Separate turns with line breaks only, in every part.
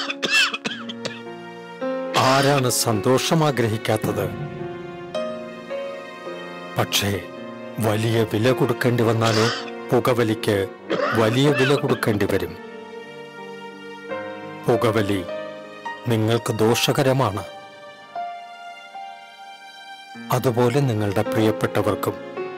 ആരാണ് സന്തോഷം ആഗ്രഹിക്കാത്തത് പക്ഷേ വലിയ വില കൊടുക്കേണ്ടി വന്നാലോ പുകവലിക്ക് വലിയ വില കൊടുക്കേണ്ടി വരും പുകവലി നിങ്ങൾക്ക് ദോഷകരമാണ് അതുപോലെ നിങ്ങളുടെ പ്രിയപ്പെട്ടവർക്കും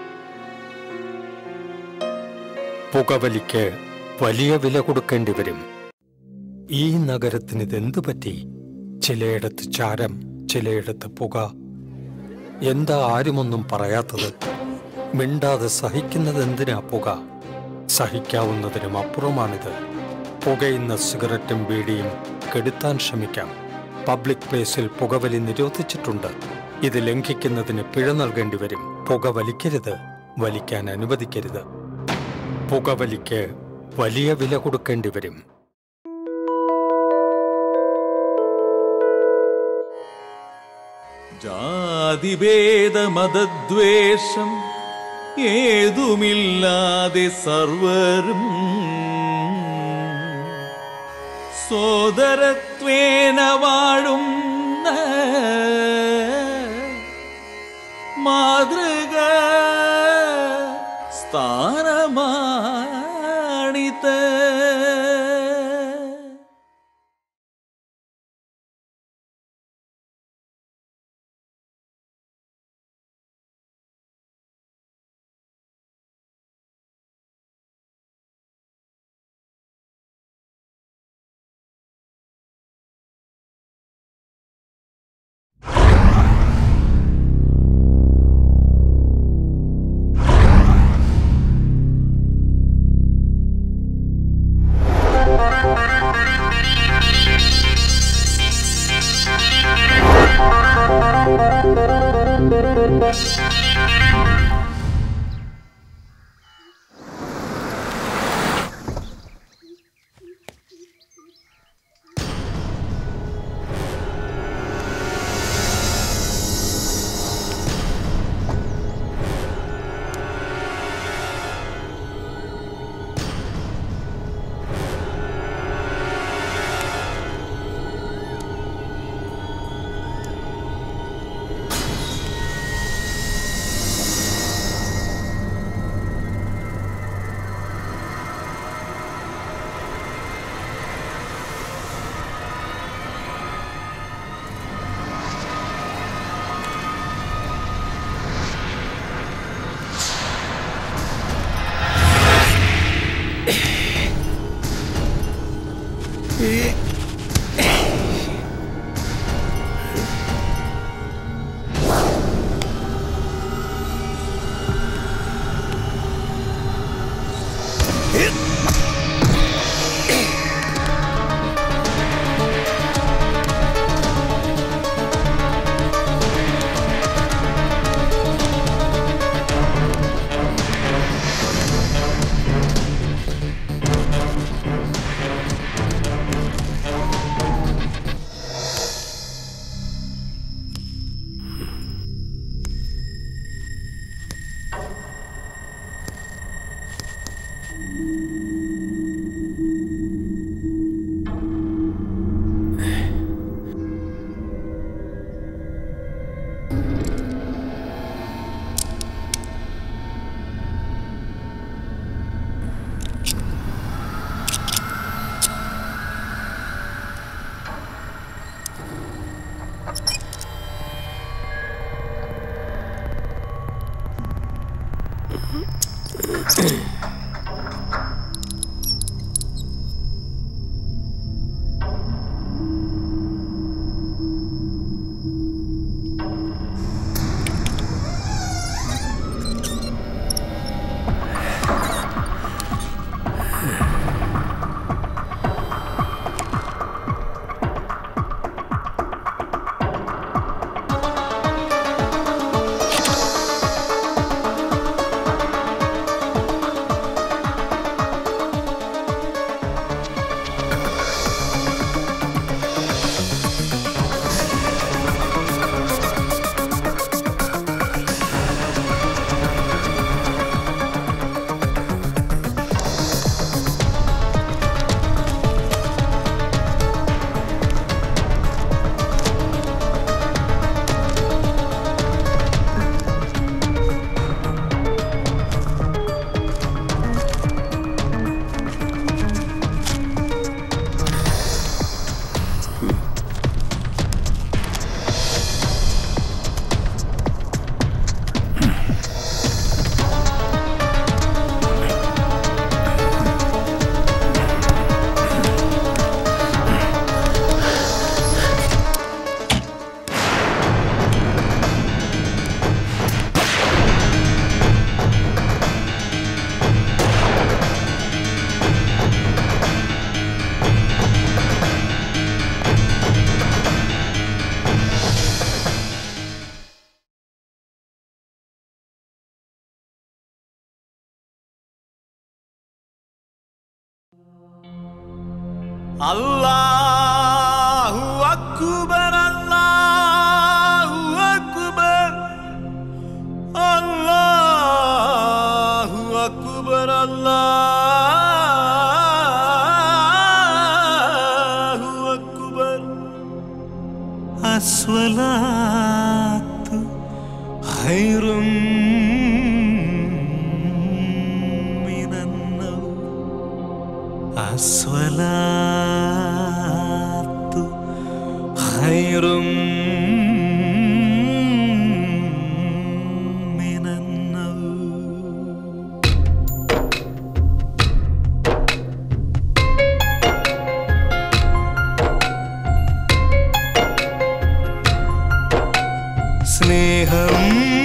പുകവലിക്ക് വലിയ വില കൊടുക്കേണ്ടി വരും ഈ നഗരത്തിന് ഇതെന്തു പറ്റി ചിലയിടത്ത് ചാരം ചിലയിടത്ത് പുക എന്താ ആരുമൊന്നും പറയാത്തത് മിണ്ടാതെ സഹിക്കുന്നത് എന്തിനാ പുക സഹിക്കാവുന്നതിനും അപ്പുറമാണിത് പുകയുന്ന സിഗരറ്റും ബീഡിയും കെടുത്താൻ ശ്രമിക്കാം പബ്ലിക് പ്ലേസിൽ പുകവലി നിരോധിച്ചിട്ടുണ്ട് ഇത് ലംഘിക്കുന്നതിന് പിഴ നൽകേണ്ടി വരും പുക വലിക്കരുത് വലിക്കാൻ അനുവദിക്കരുത് പുകവലിക്ക് വലിയ വില കൊടുക്കേണ്ടി വരും
ജാതിഭേദമതദ്വേഷം ഏതുമില്ലാതെ സർവരും സോദരത്വേന വാഴുന്ന മാതൃക സ്ഥാനമാണിത്
ആ
അല്ലാഹു അക്ബർ അല്ലാഹു അക്ബർ അല്ലാഹു അക്ബർ അല്ലാഹു അക്ബർ അസ്വലാത്തു ഖൈറും മിനന്നൗം അസ്വലാത്തു ഖൈറും മിനന്നൗം സ്നേഹം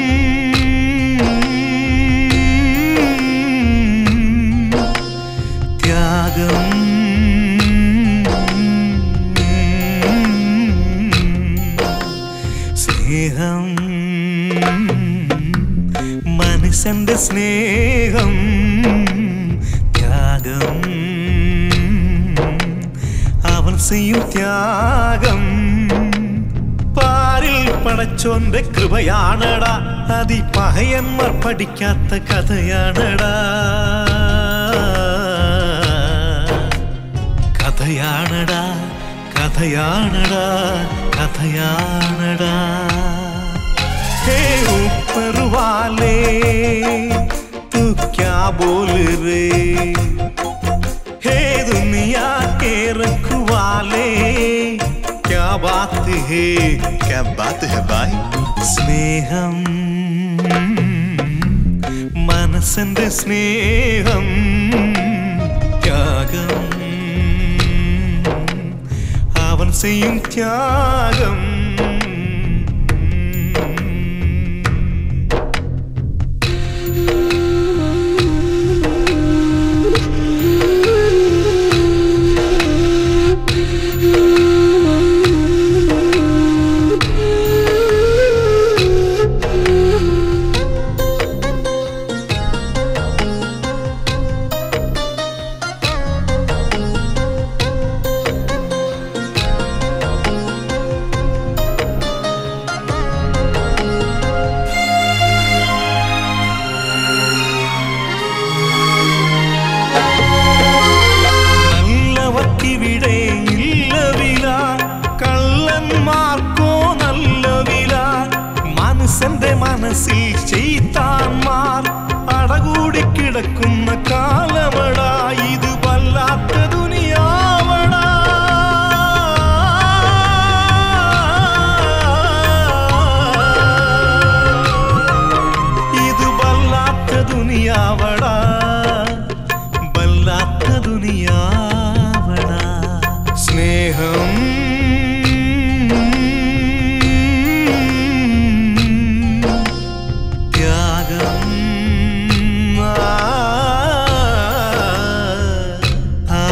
ത്യാഗം സ്നേഹം മനസ്സന്റെ സ്നേഹം ത്യാഗം അവൻ ചെയ്യും ത്യാഗം പാരിൽ പടച്ചോന്റെ കൃപയാണടാ അതി പഹയന്മാർ പഠിക്കാത്ത കഥയാണടാ കഥയാണടാ കഥയാണടാ കഥയാണടാ ഹേ ऊपर वाले तू क्या बोल रे हे दुनिया के रखवाले क्या बात है
क्या बात है भाई
സ്നേഹം മനസ്സിന്റെ സ്നേഹം ത്യാഗം അവൻ ചെയ്യും ത്യാഗം നല്ലവർക്കിവിടെ ഇല്ല വില കള്ളന്മാർക്കോ നല്ല വില മനസ്സന്റെ മനസ്സിൽ ചെയ്താന്മാർ അടകൂടി കിടക്കുന്ന കാലമടാ ഇത് വല്ലാത്ത ദുനിയാവടാ ഇത് വല്ലാത്ത ദുനിയാവടാ വല്ലാത്ത ദുനിയാവടാ സ്നേഹം ത്യാഗം ആ, ആ,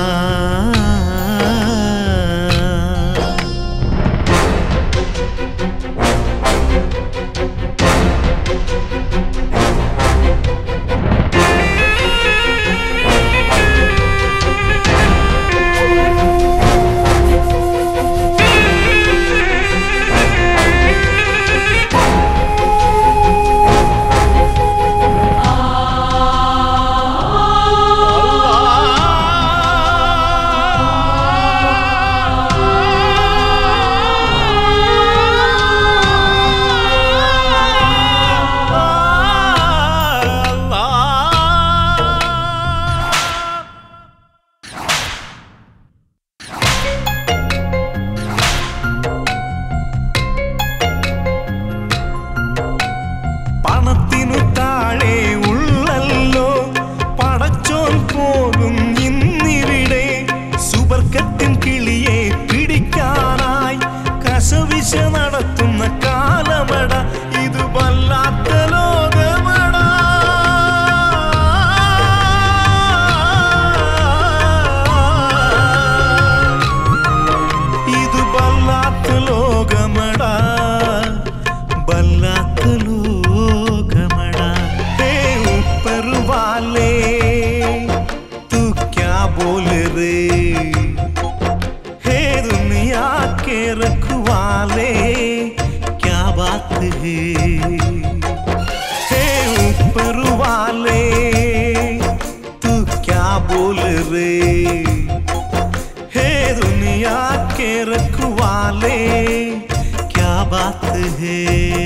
ആ. है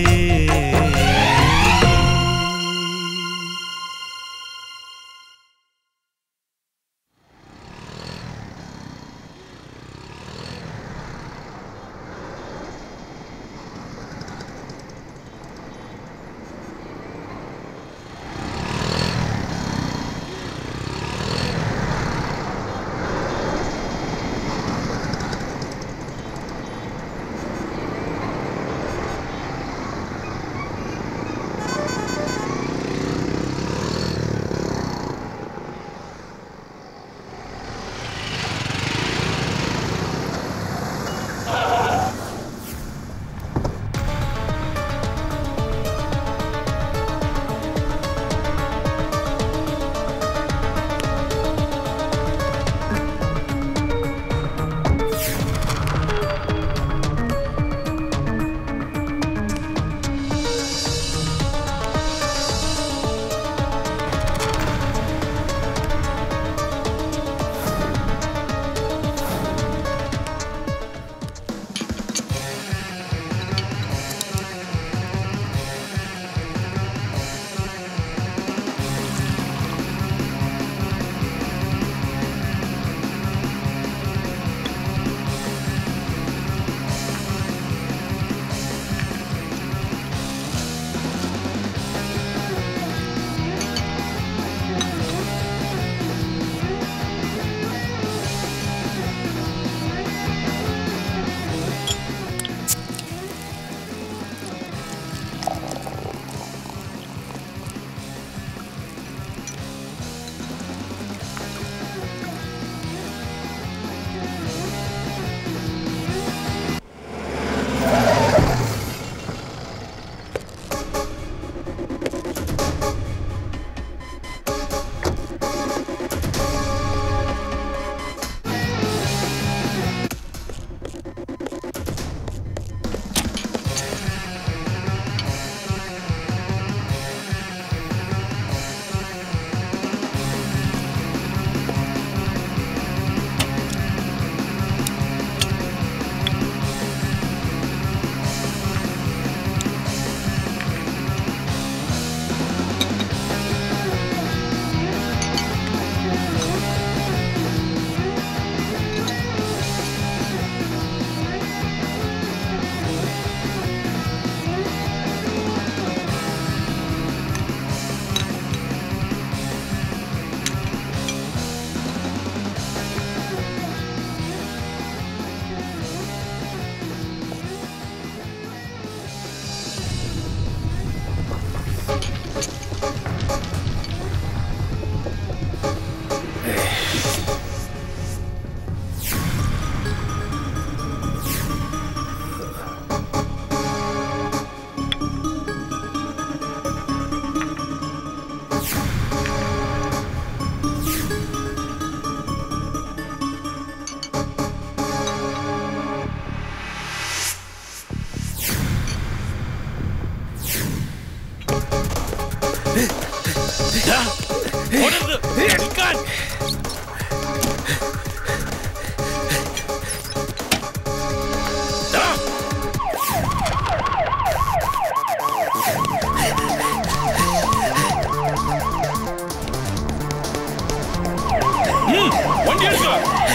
വണ്ടി എടുക്കുക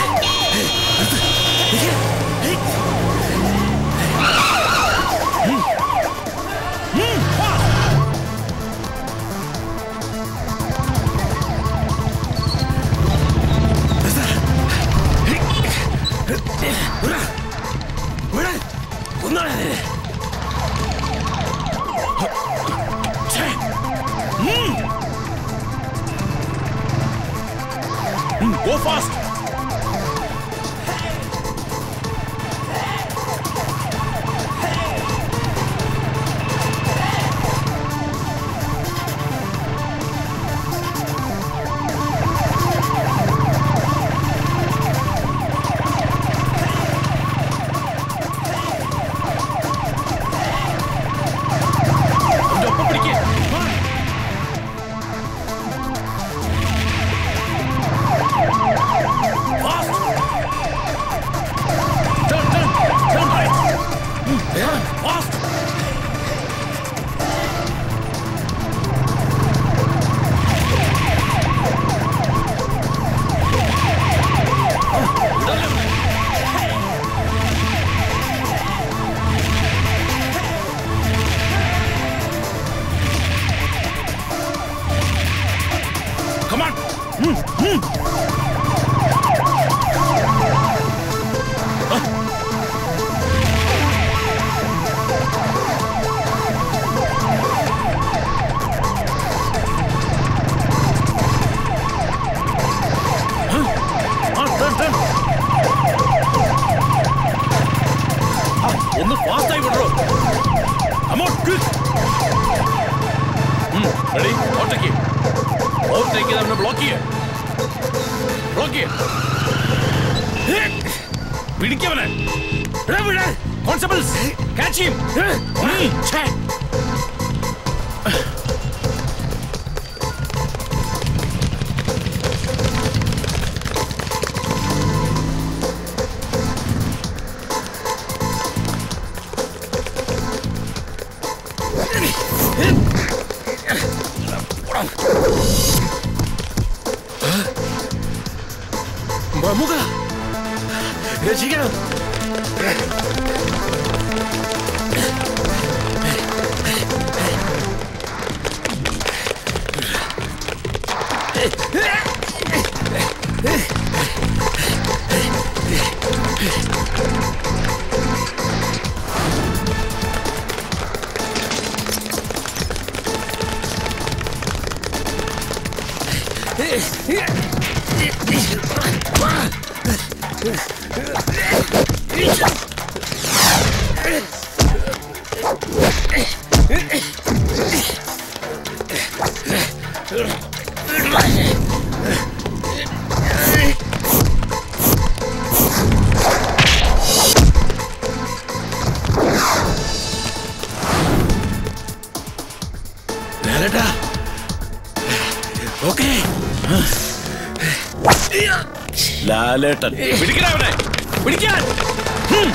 Go fast! അവന്റെ ഒപ്പം പിടിക്ക്. ആ. ആ, turn, turn. ആ, ഒന്ന് ഫാസ്റ്റ് ആയി വിടറോ അമോട്ട് ക്വിക്ക് റെഡി ഓട്ടേക്ക് ഓവർടേക്ക് ചെയ്ത് അവനെ ബ്ലോക്ക് ചെയ്യ ബ്ലോക്ക് ചെയ്യ പിടിക്കവനെ കോൺസ്റ്റബിൾസ് ക്യാച്ച് ഹിം മുഖ രക്ഷിക്കണം ലാലേട്ടാ ഓക്കേ ലാലേട്ടൻ പിടിക്കണ അവനെ പിടിക്കാൻ ഹും.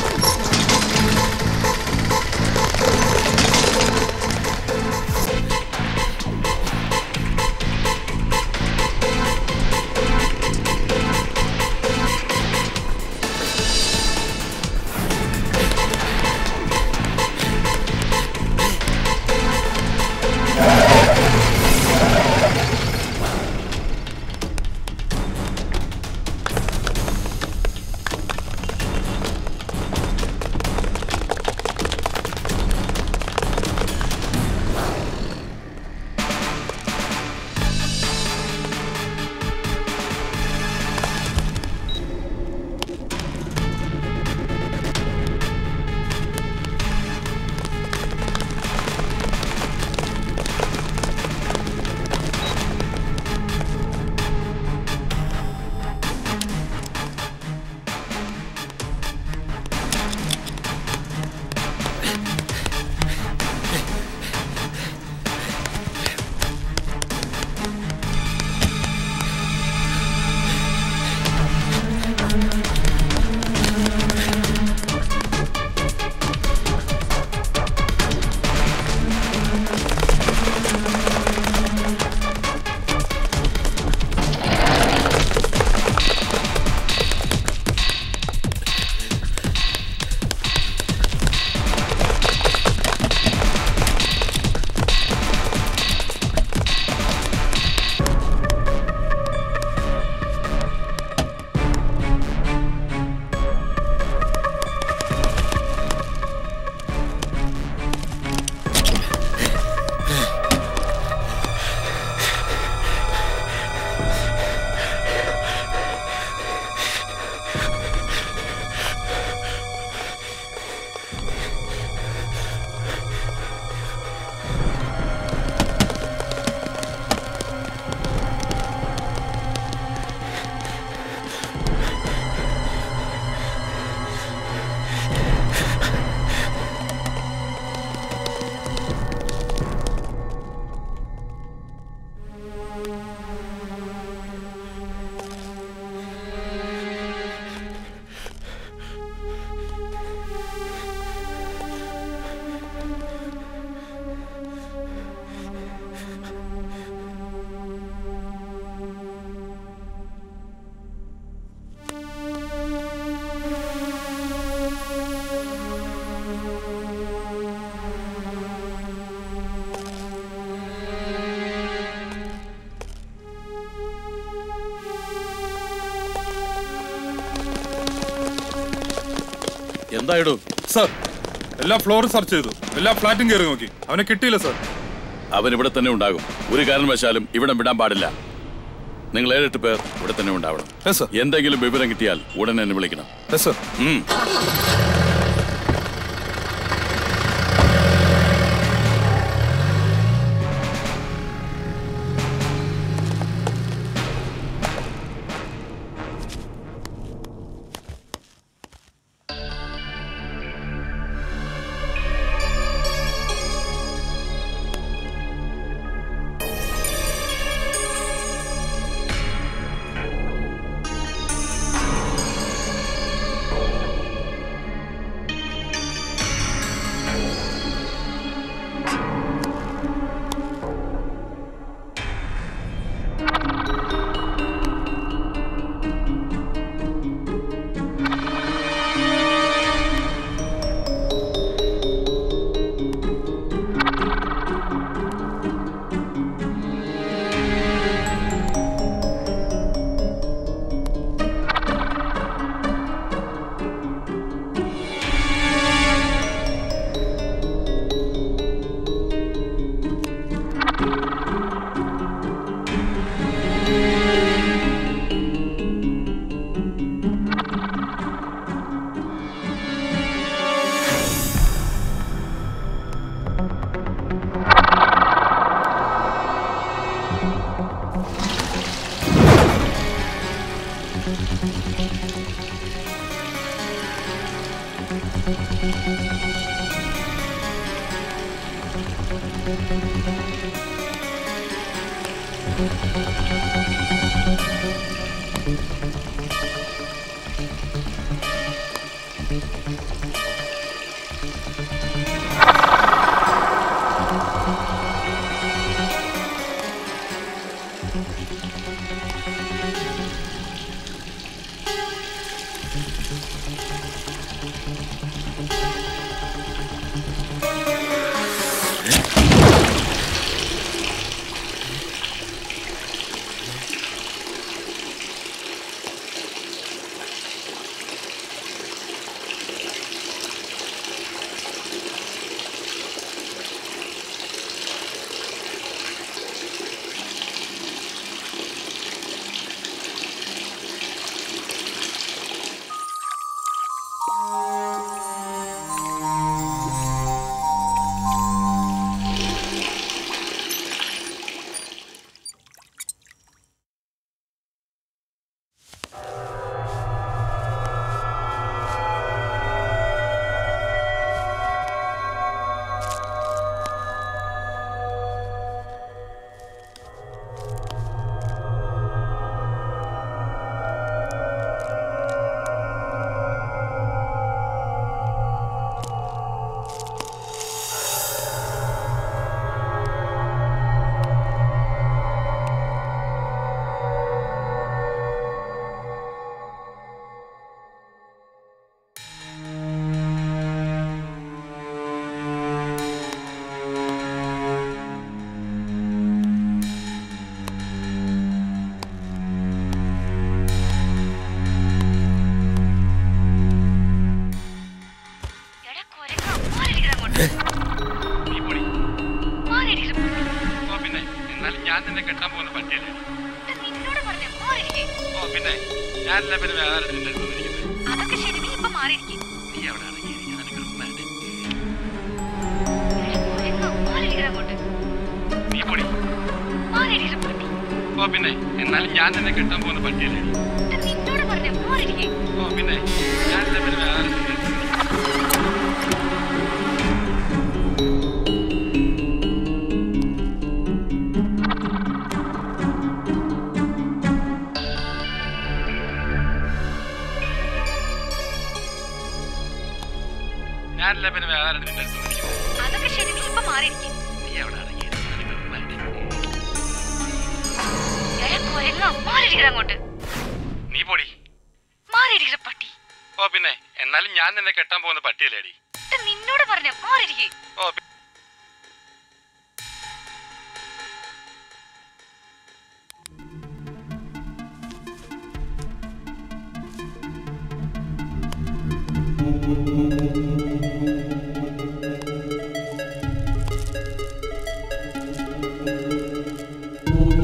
എന്തായിടൂ
സർ എല്ലാ ഫ്ലോറും സെർച്ച് ചെയ്തു എല്ലാ ഫ്ലാറ്റും കയറി നോക്കി അവനെ കിട്ടിയില്ല സർ
അവൻ ഇവിടെ തന്നെ ഉണ്ടാകും ഒരു കാരണവശാലും ഇവിടെ വിടാൻ പാടില്ല നിങ്ങൾ ഏഴെട്ട് പേർ ഇവിടെ തന്നെ ഉണ്ടാവണം
യെസ് സർ
എന്തെങ്കിലും വിവരം കിട്ടിയാൽ ഉടനെ എന്നെ വിളിക്കണം
യെസ് സർ
ഉം.
എടാ കൊരങ്ങ, മാറിയിരിക്കടാ അങ്ങോട്ട്. മാറിയിരിക്ക്.
പിന്നെ എന്നാലും ഞാൻ നിന്നെ കെട്ടാൻ പോകുന്ന പറ്റിയല്ലേ
ഇത് നിന്നോട് പറഞ്ഞെ, മാറിയിരിക്ക്.
ഓ പിന്നെ ഞാനല്ല പിന്നെ വേറെ ആരുടെ നിന്റെ അടുത്ത് വന്നിരിക്കുന്നത്
അതൊക്കെ ശരി നീ ഇപ്പൊ മാറിയിരിക്ക്.
നീ അവിടെ ഇറങ്ങിയിരിക്കും നിനക്ക് നന്നായിട്ട്
എടാ കൊരങ്ങ, മാറിയിരിക്കടാ അങ്ങോട്ട്.
നീ പൊടി
മാറിയിരിക്ക് പട്ടി.
ഓ പിന്നെ എന്നാലും ഞാൻ നിന്നെ കെട്ടാൻ പോകുന്ന പറ്റിയല്ലേ
ഇത് നിന്നോട് പറഞ്ഞെ, മാറിയിരിക്ക്.
ഓ പിന്നെ ഞാനല്ല പിന്നെ വേറെ ആരുടെ നിന്റെ അടുത്ത് വന്നിരിക്കുന്നത് ഞാനല്ല പിന്നെ വേറെ ആരുടെ നിന്റെ അടുത്ത് വന്നിരിക്കുന്നത്
അതൊക്കെ ശരി നീ ഇപ്പൊ മാറിയിരിക്ക്.
നീ അവിടെ ഇറങ്ങിയിരിക്കും നിനക്ക് നന്നായിട്ട്
എടാ കൊരങ്ങ, മാറിയിരിക്കടാ അങ്ങോട്ട്.
നീ പൊടി
മാറിയിരിക്കടാ പട്ടി.
ഓ പിന്നെ എന്നാലും ഞാൻ നിന്നെ കെട്ടാൻ പോകുന്ന പട്ടിയല്ലേടി
ഇത് നിന്നോട് പറഞ്ഞെ, മാറിയിരിക്ക്.
ഓ പി-
ആ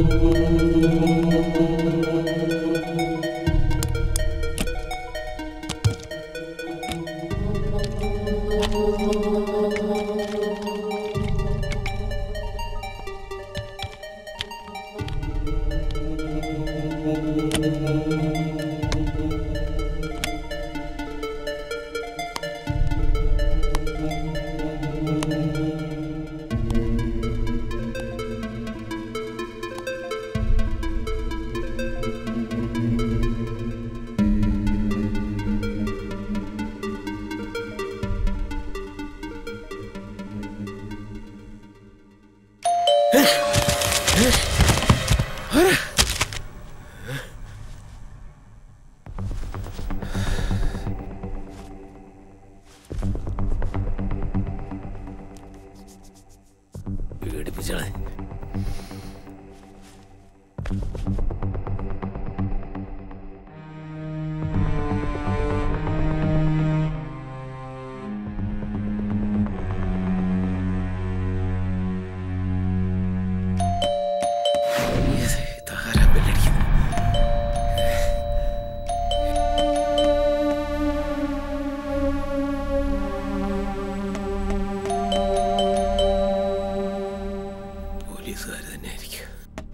പേടിപ്പിച്ചളെ ഇതാരാ ബെല്ലടിക്കുന്നത് പോലീസുകാർ തന്നെ ആയിരിക്കും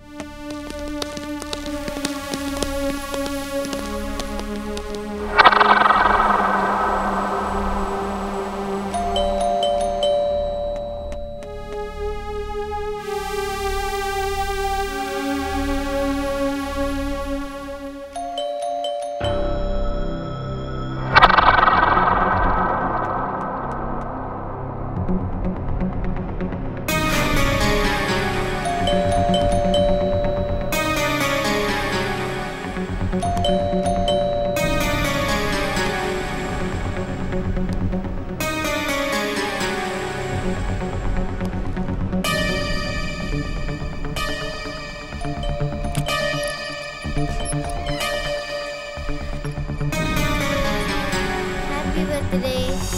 ഹാപ്പി ബർത്ത്ഡേ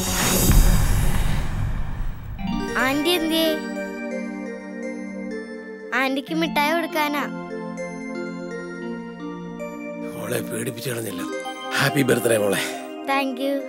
ആന്റി എന്തിയേ ആന്റിക്ക് മിഠായി കൊടുക്കാനാ
മോളെ പേടിപ്പിച്ചു കളഞ്ഞില്ല ഹാപ്പി ബർത്ത്ഡേ മോളെ
താങ്ക് യു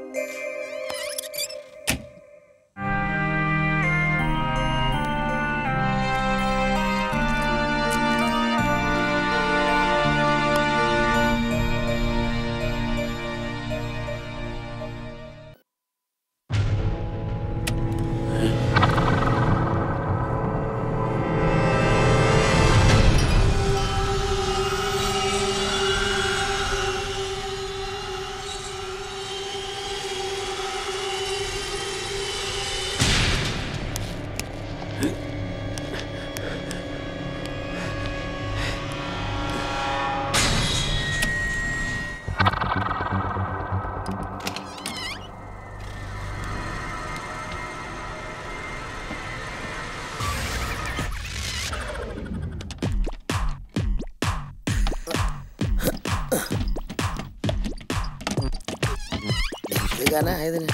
ആയതിന്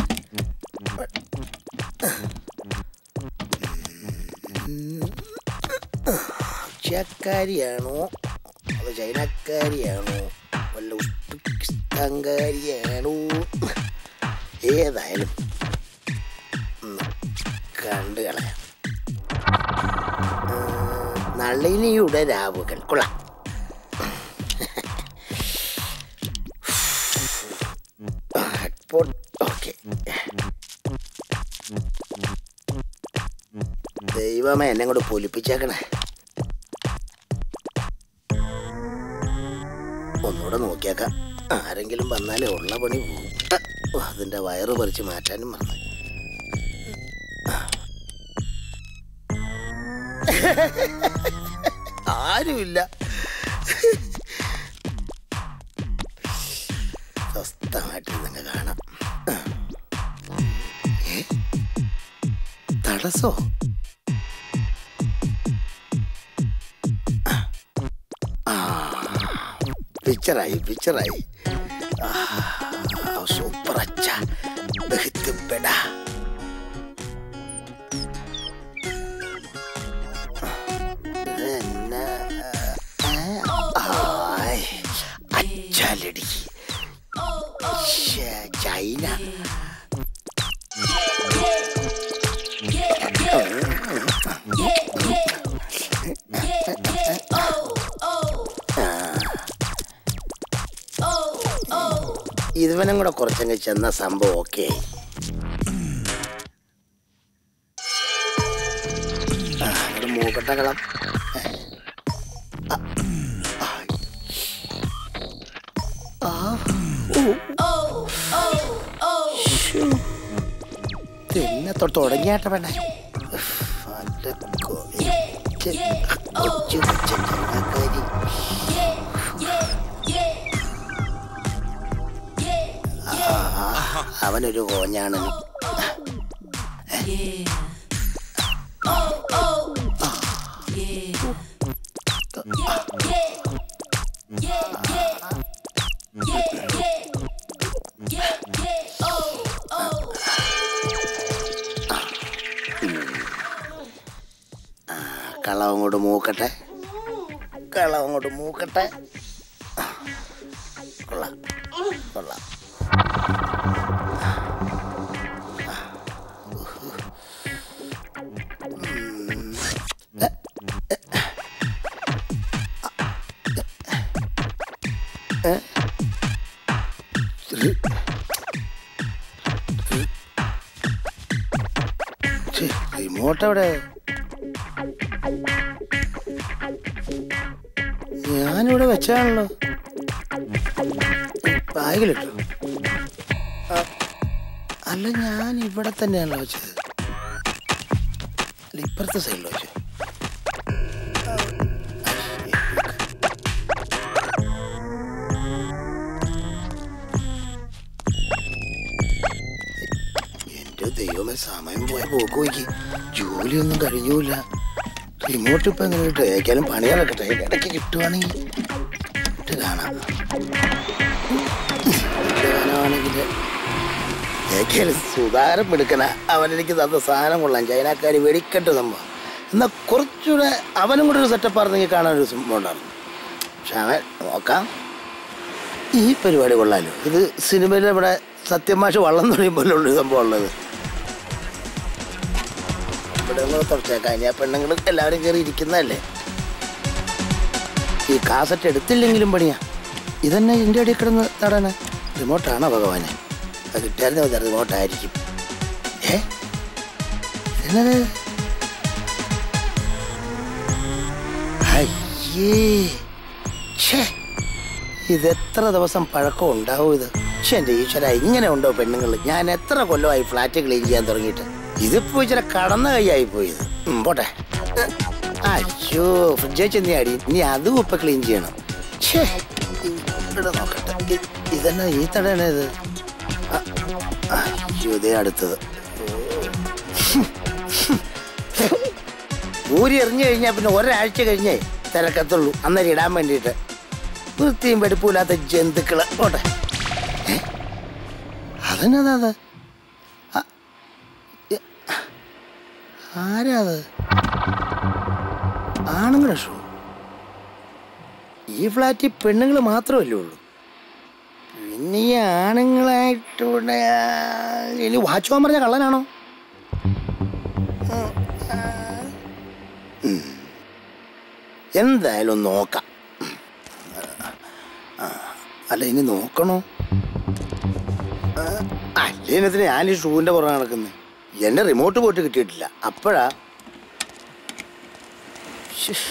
ചക്കാരിയാണോ അതോ ചൈനക്കാരിയാണോ വല്ല ഉസ്ബെക്കിസ്ഥാൻകാരിയാണോ ഏതായാലും ഒന്ന് കണ്ടു കളയാം ആ, നളിനിയുടെ രാവുകൾ കൊള്ളാം ഹെഡ്ഫോൺ ഓക്കെ ദൈവമേ എന്നെ കൂടെ പൊലിപ്പിച്ചേക്കണേ ഒന്നുകൂടെ നോക്കിയേക്കാം ആരെങ്കിലും വന്നാലേ ഉള്ള പണി പോകും ഓ, അതിന്റെ വയറ് പറിച്ച് മാറ്റാനും മറന്നു ആരുമില്ല സ്വസ്ഥമായിട്ട് നിങ്ങൾ കാണാം ഏ? തടസ്സോ ആ, പിക്ചറായി പിക്ചറായി ആ, സൂപ്പർ അച്ഛ ബഹുത്തിപ്പെടാ ഇതെന്നാ, ഇതുവനും കൂടെ കുറച്ചങ്ങ് ചെന്ന സംഭവം ഓക്കെ മൂക്കട്ട കളം പിന്നെ തൊട്ട് തുടങ്ങിയാട്ട വേണേ കൊച്ചു കൊച്ചു ചങ്ങാക്കാരി അവനൊരു കോഞ്ഞാണ് കളം അങ്ങോട്ട് മൂക്കട്ടെ കളം അങ്ങോട്ട് മൂക്കട്ടെ കൊള്ളാം കൊള്ളാം റിമോട്ട് എവിടെ ഞാനിവിടെ വെച്ചാണല്ലോ ബാഗിലിട്ടു ആ, അല്ല ഞാൻ ഇവിടെ തന്നെയാണല്ലോ വെച്ചത് അല്ല ഇപ്പുറത്തെ സൈഡിൽ വെച്ചു എന്റെ ദൈവമേ സമയം പോയ പോക്ക് നോക്കി ജോലിയൊന്നും കഴിഞ്ഞൂല റിമോട്ട് ഇപ്പൊ എങ്ങനെ കിട്ടും ഏക്കാലും പണി നടക്കട്ടെ ഇടയ്ക്ക് കിട്ടുവാണെങ്കിൽ ഇട്ട് കാണാം കാണുവാണെങ്കിൽ ഏക്കാലും സുധാരം എടുക്കണ അവനെനിക്ക് തന്ന സാധനം കൊള്ളാം ചൈനക്കാർ വെടിക്കെട്ട് സംഭവം എന്നാൽ കുറച്ചുകൂടെ അവനും കൂടെ ഒരു സെറ്റപ്പ് ആയിരുന്നെങ്കിൽ കാണാൻ ഒരു സംഭവം ഉണ്ടായിരുന്നു പക്ഷെ അവൻ നോക്കാം ഈ പരിപാടി കൊള്ളാലോ ഇത് സിനിമയിൽ ഇവിടെ സത്യമാഷ് വള്ളം തുണിയുമ്പോൾ ഒരു സംഭവം ഉള്ളത് ഇവിടെ കൂടെ തുറച്ചേക്കാം ഇനി ആ പെണ്ണുങ്ങൾ എല്ലാവരും കയറി ഇരിക്കുന്നതല്ലേ ഈ കാസറ്റ് എടുത്തില്ലെങ്കിലും പണിയാ ഇതന്നെ എൻ്റെ അടിയിൽ കിടന്ന് തടണ റിമോട്ടാണോ ഭഗവാനെ അത് കിട്ടിയായിരുന്നു മതി റിമോട്ടായിരിക്കും ഏ എന്നത് അയ്യേ ഛേ ഇത് എത്ര ദിവസം പഴക്കം ഉണ്ടാവും ഇത് പക്ഷെ എൻ്റെ ഈശ്വര ഇങ്ങനെ ഉണ്ടോ പെണ്ണുങ്ങൾ ഞാൻ എത്ര കൊല്ലമായി ഫ്ലാറ്റ് ക്ലീൻ ചെയ്യാൻ തുടങ്ങിയിട്ട് ഇതിപ്പോ ഇച്ചിരി കടന്ന കൈയായി പോയത് ഉം, പോട്ടെ അയ്യോ ഫ്രിഡ്ജ് ചെന്നി അടി ഇനി അതും ഇപ്പൊ ക്ലീൻ ചെയ്യണം ഛേ ഇവിടെ നോക്കട്ടെ ഇ- ഇതെന്നാ ഈ തടയണ ഇത് അ- അയ്യോ ഇതേ അടുത്തത് ഊരി എറിഞ്ഞു കഴിഞ്ഞാൽ പിന്നെ ഒരാഴ്ച കഴിഞ്ഞേ തിരക്കത്തുള്ളൂ അന്നേരം ഇടാൻ വേണ്ടിയിട്ട് വൃത്തിയും വെടുപ്പില്ലാത്ത ജന്തുക്കള് പോട്ടെ ഏ? അതെന്നതാ അത് ആ, എ- ആരാ അത് ആണുങ്ങളുടെ ഷൂ ഈ ഫ്ലാറ്റിൽ പെണ്ണുങ്ങൾ മാത്രമല്ലേ ഉള്ളൂ പിന്നെ ഈ ആണുങ്ങളായിട്ടൂടെ ഇനി വാച്ച് പോകാൻ പറഞ്ഞ കള്ളനാണോ ഉം. എന്തായാലും നോക്കാം അല്ല ഇനി നോക്കണോ ആ, അല്ലേനത്തിന് ഞാൻ ഈ ഷൂവിന്റെ പുറകെ നടക്കുന്നത് എന്റെ റിമോട്ട് പോയിട്ട് കിട്ടിയിട്ടില്ല അപ്പോഴാ ശ്ശ്.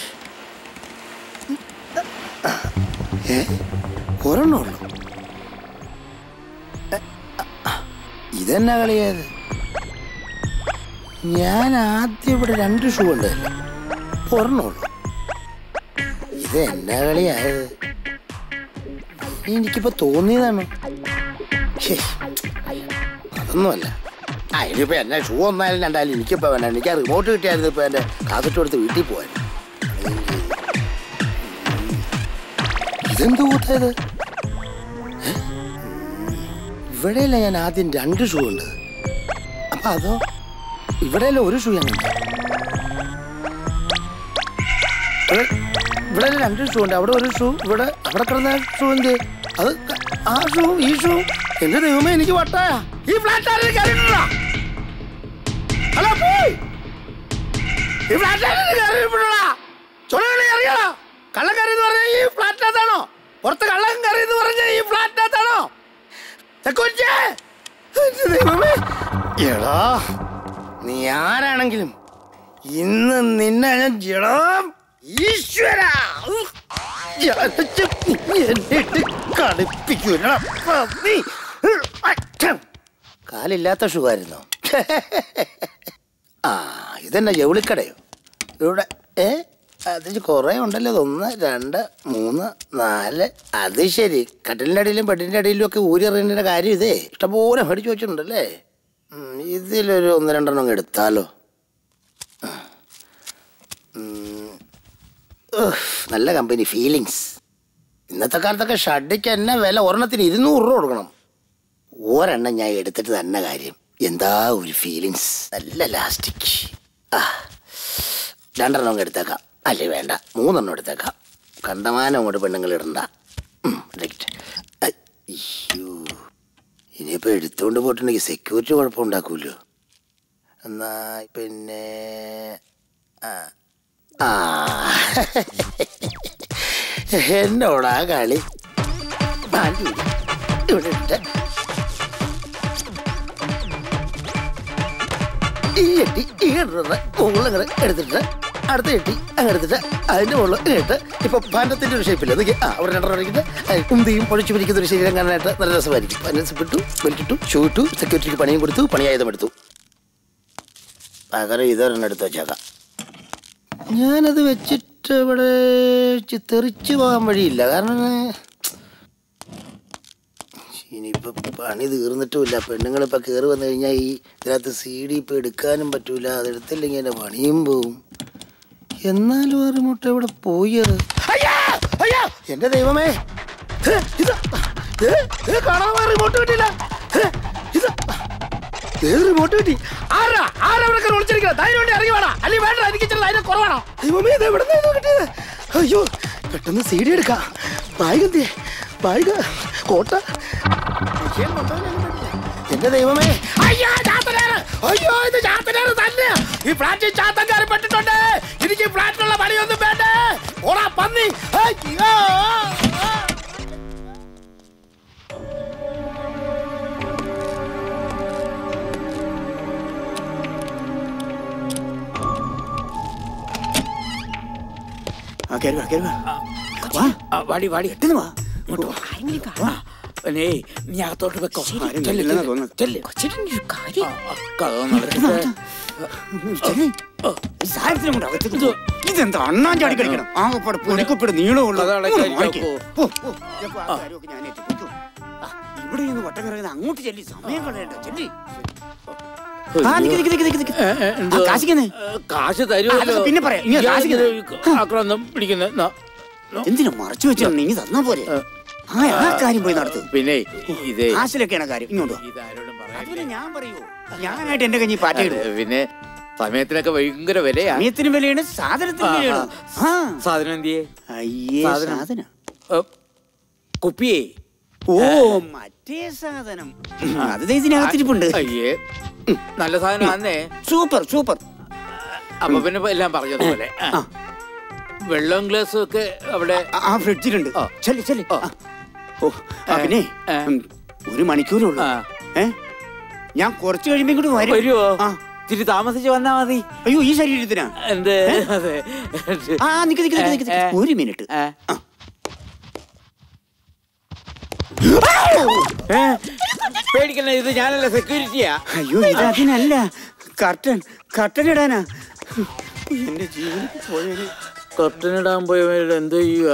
ഏ ഒരെണ്ണേ ഉള്ളൂ എ, ആ, ഇതെന്നാ കളിയത് ഞാൻ ആദ്യം ഇവിടെ രണ്ട് ഷൂ ഉണ്ടല്ലോ ഒരെണ്ണേ ഉള്ളൂ ഇത് എന്നാ കളിയായത് എനിക്കിപ്പോ തോന്നിയതാണ് ഛേ, അതൊന്നുമല്ല ആ ഇനിയിപ്പോ എന്നെ ഷൂ ഒന്നായാലും രണ്ടായാലും എനിക്കിപ്പോ വേണ്ട എനിക്ക് ആ റിമോട്ട് കിട്ടിയായിരുന്നു ഇപ്പൊ എന്റെ കാസറ്റ് കൊടുത്ത് വീട്ടിൽ പോവാൻ ഇതെന്ത് കൂത്തായത് ഏ? ഇവിടെയല്ല ഞാൻ ആദ്യം രണ്ട് ഷൂ ഉണ്ട് അപ്പൊ അതോ ഇവിടെയല്ല ഒരു ഷൂ ഞാൻ കണ്ടത്. ഇവിടെ ഇവിടെ രണ്ട് ഷൂ ഉണ്ട് അവിടെ ഒരു ഷൂ ഇവിടെ അവിടെ കിടന്ന ഷൂ എന്ത് അത് ക- ആ ഷൂ ഈ ഷൂ എന്റെ ദൈവമേ എനിക്ക് വട്ടായ ഈ ഫ്ലാറ്റ് ആരെങ്കിലും കയറിയിട്ടുണ്ടോ ഹലോ പോയി ഈ ഫ്ലാറ്റ് ആരെങ്കിലും കയറിയിട്ടുണ്ടോടാ ചൊലകളി കയറിയാ കള്ളം കയറി എന്ന് പറഞ്ഞാൽ ഈ ഫ്ലാറ്റിനകത്താണോ പുറത്ത് കള്ളം കയറി എന്ന് പറഞ്ഞാൽ ഈ ഫ്ലാറ്റിനകത്താണോ തെക്കുറിച്ചേ! എന്റെ ദൈവമേ! എടാ നീ ആരാണെങ്കിലും ഇന്ന് നിന്നെ ഞാൻ ജഡം ഈശ്വര എന്നിട്ട് കളിപ്പിക്കൂല കാലില്ലാത്ത ഷുഗായിരുന്നോ ആ ഇതെന്നെ ജൗളിക്കടയോ ഇവിടെ ഏ അത് കുറേ ഉണ്ടല്ലോ ഇത് ഒന്ന് രണ്ട് മൂന്ന് നാല് അത് ശരി കട്ടിലിൻ്റെ അടിയിലും ബെഡിൻ്റെ അടിയിലും ഒക്കെ ഊരിറിയേണ്ട കാര്യം ഇതേ ഇഷ്ടംപോലെ മേടിച്ചു വെച്ചിട്ടുണ്ടല്ലേ ഉം, ഇതിലൊരു ഒന്ന് രണ്ടെണ്ണം അങ്ങ് എടുത്താലോ ആ. ഉം. ഉഫ്, നല്ല കമ്പനി ഫീലിങ്സ് ഇന്നത്തെ കാലത്തൊക്കെ ഷഡിക്ക് തന്നെ വില ഒരെണ്ണത്തിന് ഇരുന്നൂറ് രൂപ കൊടുക്കണം ഒരെണ്ണം ഞാൻ എടുത്തിട്ട് തന്നെ കാര്യം എന്താ ഒരു ഫീലിങ്സ് നല്ല ലാസ്റ്റിക് ആ രണ്ടെണ്ണം അങ്ങ് എടുത്തേക്കാം അല്ലേ വേണ്ട മൂന്നെണ്ണം എടുത്തേക്കാം കണ്ടമാനം അങ്ങോട്ട് പെണ്ണുങ്ങൾ ഇടണ്ട ഉം, right. അയ്യോ ഇനിയിപ്പോൾ എടുത്തുകൊണ്ട് പോയിട്ടുണ്ടെങ്കിൽ സെക്യൂരിറ്റി കുഴപ്പമുണ്ടാക്കൂല്ലോ എന്നാ പിന്നെ ആ ആ എന്നോടാ കളി പാൻറ് ഊരി ഇവിടെ ഇട്ട് ഈ എട്ടി ഈ ഇടുന്നത് മുകളിൽ എടുത്തിട്ട് അടുത്ത എട്ടി അങ്ങ് എടുത്തിട്ട് അതിന്റെ മുകളിൽ ഇട്ട് ഇപ്പൊ പാൻഡത്തിന്റെ ഒരു ഷേപ്പില്ല നോക്കി ആ അവിടെ രണ്ടെണ്ണം അടിക്കുന്നത് കുന്തിയും പൊളിച്ചു പിടിക്കുന്ന ഒരു ശരീരം കാണാനായിട്ട് നല്ല രസമായിരിക്കും അതിനനുസരിച്ചു ബെൽറ്റിട്ടു ഷൂ ഇട്ടു സെക്യൂരിറ്റിക്ക് പണിയും കൊടുത്തു പണിയായുധം എടുത്തു പകരം ഇതൊരെണ്ണം എടുത്ത് വെച്ചേക്കാം ഞാനത് വെച്ചിട്ട് ഇവിടെ ചി- തെറിച്ച് പോകാൻ വഴിയില്ല കാരണം ഇനിയിപ്പോൾ പണി തീർന്നിട്ടുമില്ല പെണ്ണുങ്ങളിപ്പോൾ കയറി വന്നു കഴിഞ്ഞാൽ ഈ ഇതിനകത്ത് സി ഡി ഇപ്പോൾ എടുക്കാനും പറ്റൂല അതെടുത്തില്ലെങ്കിൽ എൻ്റെ പണിയും പോവും എന്നാലും ഒരു മുട്ട ഇവിടെ പോയി അത് അയ്യാ! അയ്യാ! എൻ്റെ ദൈവമേ ഹേ, ഇതാ. ഏ, ഏ, കാണാൻ റിമോട്ട് കിട്ടിയില്ല ഹേ, ഇതാ. ഏ, റിമോട്ട് കിട്ടി ആരാ ആരാ ഇവിടെ വിളിച്ചിരിക്കുന്നത് ധൈര്യം കൊണ്ട് ഇറങ്ങി വേണം അല്ലെങ്കിൽ വേണ്ട എനിക്ക് ഇച്ചിരി ധൈര്യം കുറവാണോ ദൈവമേ ഇത് എവിടെ നിന്നായിരുന്നു കിട്ടിയത് അയ്യോ പെട്ടെന്ന് സി ഡി എടുക്കാം ബാഗ് എന്തിയെ ബാഗ് കോട്ട വിഷയം കൊണ്ടുപോകാൻ എന്റെ ദൈവമേ അയ്യോ ചാത്തനാണ് അയ്യോ ഇത് ചാത്തനാണ് തന്നെ ഈ ഫ്ലാറ്റിൽ ചാത്തൻകാരൻ പെട്ടിട്ടുണ്ട് എനിക്ക് ഈ ഫ്ലാറ്റിലുള്ള പണിയൊന്നും വേണ്ടേ ഓടാ പന്നി അയ്യോ
ആ കയറി വാ കയറി വാ വാ
വാടി വാടി
പെട്ടെന്ന് വാ
ഇങ്ങോട്ട് വാ പിന്നെ നീ അകത്തോട്ട് വെക്കോ
ആരും
ചെല്ല്,
ഇല്ലെന്നാ
ചെല്ല്,
തോന്നുന്നത്.
ചെല്ല്. ആ, ആ, കഥവ് നടക്കട്ടെ.
ഈ സാധനത്തിനെ കൊണ്ട് അകത്തേക്ക് പോ. ഇതെന്താ അണ്ണാൻ ചാടി കളിക്കണം ആകെപ്പാടെ പൊടിക്കപ്പെടെ നീളമുള്ള
കഥ അടയ്ക്കാൻ നോക്കൂ.
ഇവിടെ നിന്ന് വട്ടം കറങ്ങുന്നത് അങ്ങോട്ട് ചെല്ലി സമയം കളയണ്ട ചെല്ലി ആ, നിക്ക്, നിക്ക്, നിക്ക്, നിക്ക്, നിക്ക്.
ഏ, ഏ,
ആ,
എന്തുവാ?
കാശിക്കുന്നേ
ഏ, കാശ് തരുമല്ലോ
അതൊക്കെ പിന്നെ പറയാം. ഇനി കാശ്
ഇയാൾക്ക് ആക്രാന്തം പിടിക്കുന്ന
എന്തിനാ മറച്ചു വെച്ചിട്ടുണ്ട് ഇനി തന്നാ പോരെ ആ ആ കാര്യം പോയി നടത്തു
പിന്നെ ഇതേ
കാശിലൊക്കെയാണ് കാര്യം ഇങ്ങോട്ട് വാ.
ഇതാരോടും പറയാൻ
അതുപോലെ ഞാൻ പറയൂ ഞാനായിട്ട് എന്റെ കഞ്ഞി പാറ്റ ഇടും
പിന്നെ സമയത്തിനൊക്കെ ഭയങ്കര വിലയാ
സമയത്തിന് വിലയാണ് സാധനത്തിന് വിലയാണ് ആ
സാധനം എന്തിയേ
അയ്യേ
സാധനം.
സാധനം
ഏ, കുപ്പിയേ
ഓ മറ്റേ സാധനം അത് ദേ ഇതിനകത്തിരിപ്പുണ്ട്
അയ്യേ നല്ല സാധനം ആന്നേ
സൂപ്പർ സൂപ്പർ
അപ്പൊ പിന്നെ ഇപ്പൊ എല്ലാം പറഞ്ഞതുപോലെ ആ.
ആ.
വെള്ളം ഗ്ലാസും ഒക്കെ അവിടെ
ആ- ആ ഫ്രിഡ്ജിലുണ്ട്
ആ.
ചെല്ലി ചെല്ലി
ആ.
ആ. ഓ ആ പിന്നെ
ഏ.
ഉം, ഒരു മണിക്കൂറുള്ളൂ
ആ.
ഏ ഞാൻ കുറച്ച് കഴിയുമ്പോ ഇങ്ങോട്ട് വരും
വരുവോ
ആ.
ഇത്തിരി താമസിച്ച് വന്നാ മതി
അയ്യോ ഈ ശരീരത്തിനാ
എന്ത് അതെ
ആ നിക്ക് നിക്ക് നിക്ക് നിക്ക് നിക്ക്.
ഏ, ഏ.
ഒരു മിനിറ്റ്
ആ.
ആ.
ഏ, പേടിക്കണ്ട ഇത് ഞാനല്ല സെക്യൂരിറ്റിയാ
അയ്യോ ഇത് അതിനല്ല കർട്ടൻ കർട്ടൻ ഇടാനാ എന്റെ ജീവൻ പോയേനെ
കർട്ടനിടാൻ പോയവരുടെ എന്ത് ചെയ്യുക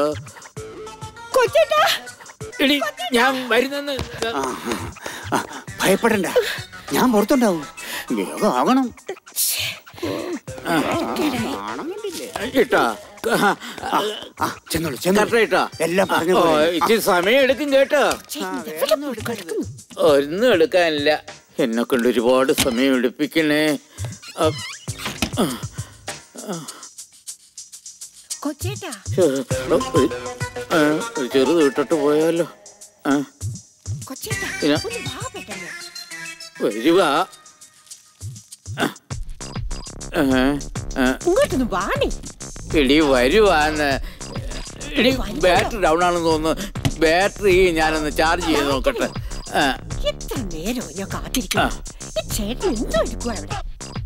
എടി ഞാൻ വരുന്നെന്ന്
ആ, ആ, ഭയപ്പെടണ്ട ഞാൻ പുറത്തുണ്ടാവും വേഗം ആകണം നാണം കണ്ടില്ലേ?
ഇട്ടാ
ആ, ചെന്നോളൂ ചെന്നോളൂ
കർട്ടൻ ഇട്ടാ
എല്ലാം പറഞ്ഞ
ഓ,
പോലെ.
ഇച്ചിരി സമയം എടുക്കും കേട്ടോ
ആ, വേഗം എടുക്കരുത്.
ഒന്നും എടുക്കാനില്ല എന്നെ കൊണ്ട് ഒരുപാട് സമയം എടുപ്പിക്കണേ ആ,
കൊച്ചേട്ടാ
ആ, ഒരു- ആ, ഒരു ചെറുത് ഇട്ടിട്ട് പോയാലോ ആ
കൊച്ചേട്ടാ
ഇല്ല.
ഒന്ന് വാ പെട്ടെന്ന്
വരുക
ഇങ്ങോട്ടൊന്ന് വാണി
എടി വരുവാന്ന് എടി ബാറ്ററി ഡൗൺ ആണെന്ന് തോന്നുന്നു ബാറ്ററി ഞാനൊന്ന് ചാർജ് ചെയ്ത് നോക്കട്ടെ ആ,
നേരോ ഞാൻ കാത്തിരിക്കുന്നു ഈ ചേട്ടൻ എന്തോ എടുക്കുക അവിടെ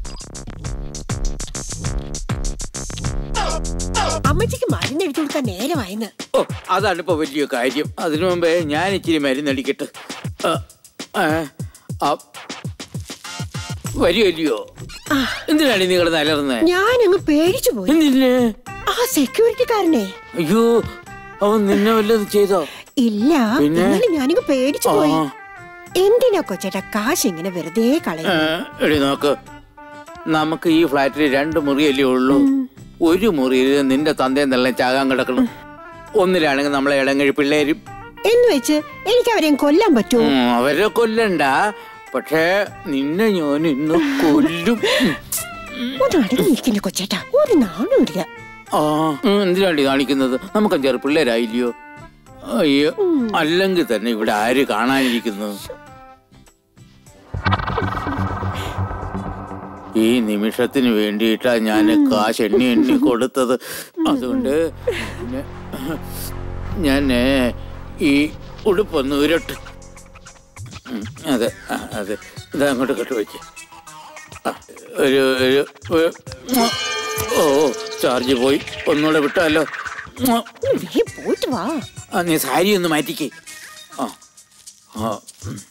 അമ്മച്ചിക്ക് മരുന്ന് എഴുതി കൊടുക്കാൻ നേരമായെന്ന്
ഓ അതാണ് ഇപ്പൊ വലിയ കാര്യം അതിനു മുമ്പേ ഞാൻ ഇച്ചിരി മരുന്നടിക്കട്ടെ ആ, ആ, ആ. വരുമല്ലയോ എന്തിനാണ് നീ കിടന്ന് അലർന്നേ
ഞാനങ്ങ് പേടിച്ചു പോയി
എന്തിന്
ആ സെക്യൂരിറ്റിക്കാരനെ
അയ്യോ അവൻ നിന്നെ വല്ലതും ചെയ്തോ
ഇല്ല
പിന്നെ?
എന്നാലും ഞാനിങ്ങ് പേടിച്ചു പോയി
ആ.
എന്തിനാ കൊച്ചേട്ടാ കാശ് ഇങ്ങനെ വെറുതെ
ഏ,
കളയുന്നു
എടി നോക്ക് നമുക്ക് ഈ ഫ്ലാറ്റിൽ രണ്ട് മുറിയല്ലേ ഉള്ളൂ ഒരു മുറിയിൽ നിന്റെ തന്തയും തള്ളയും ചാകാൻ കിടക്കണം ഒന്നിലാണെങ്കിൽ നമ്മളെ ഇടങ്ങഴി പിള്ളേരും
എന്ന് വെച്ച് എനിക്ക് അവരെയും കൊല്ലാൻ പറ്റുമോ
ഉം, അവരെ കൊല്ലണ്ട പക്ഷേ നിന്നെ ഞാൻ ഇന്ന് കൊല്ലും
ഒന്ന് അടങ്ങി നിൽക്കില്ല കൊച്ചേട്ടാ ഒരു നാണമില്ല
ആ ഉം, എന്തിനാണ്ടി കാണിക്കുന്നത് നമുക്ക് അഞ്ചാറ് പിള്ളേരായില്ലയോ അയ്യോ അല്ലെങ്കിൽ തന്നെ ഇവിടെ ആര് കാണാനിരിക്കുന്നു ഈ നിമിഷത്തിന് വേണ്ടിയിട്ടാ ഞാൻ കാശ് എണ്ണി എണ്ണി കൊടുത്തത് അതുകൊണ്ട് ഞാൻ ഈ ഉടുപ്പൊന്ന് ഉരട്ട് ഉം, അതെ ആ, അതെ ഇതാ അങ്ങോട്ട് കെട്ട് വയ്ക്ക് ആ, ഒരു ഒരു ഒരു- ഓ ചാർജ് പോയി ഒന്നുകൂടെ വിട്ടാലോ
നീ പോയിട്ട് വാ
ആ നീ സാരി ഒന്ന് മാറ്റിക്കേ ആ ആ ഉം.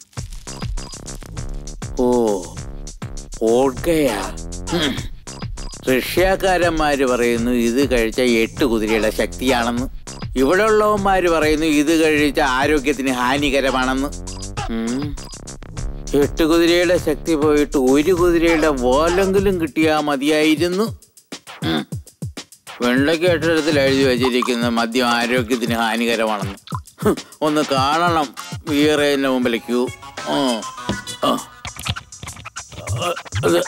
ഓ ഓർക്കയാ ഉം. റഷ്യക്കാരന്മാര് പറയുന്നു ഇത് കഴിച്ച എട്ട് കുതിരയുടെ ശക്തിയാണെന്ന് ഇവിടെ ഉള്ളവന്മാര് പറയുന്നു ഇത് കഴിച്ച ആരോഗ്യത്തിന് ഹാനികരമാണെന്ന് ഉം. എട്ട് കുതിരയുടെ ശക്തി പോയിട്ട് ഒരു കുതിരയുടെ വോലെങ്കിലും കിട്ടിയാ മതിയായിരുന്നു ഉം. വെള്ളയ്ക്ക് കെട്ടിടത്തിൽ എഴുതി വെച്ചിരിക്കുന്ന മദ്യം ആരോഗ്യത്തിന് ഹാനികരമാണെന്ന് ഹ്, ഒന്ന് കാണണം വീറേന്റെ മുമ്പിലേക്ക് ഓ ആ. ആ, അത്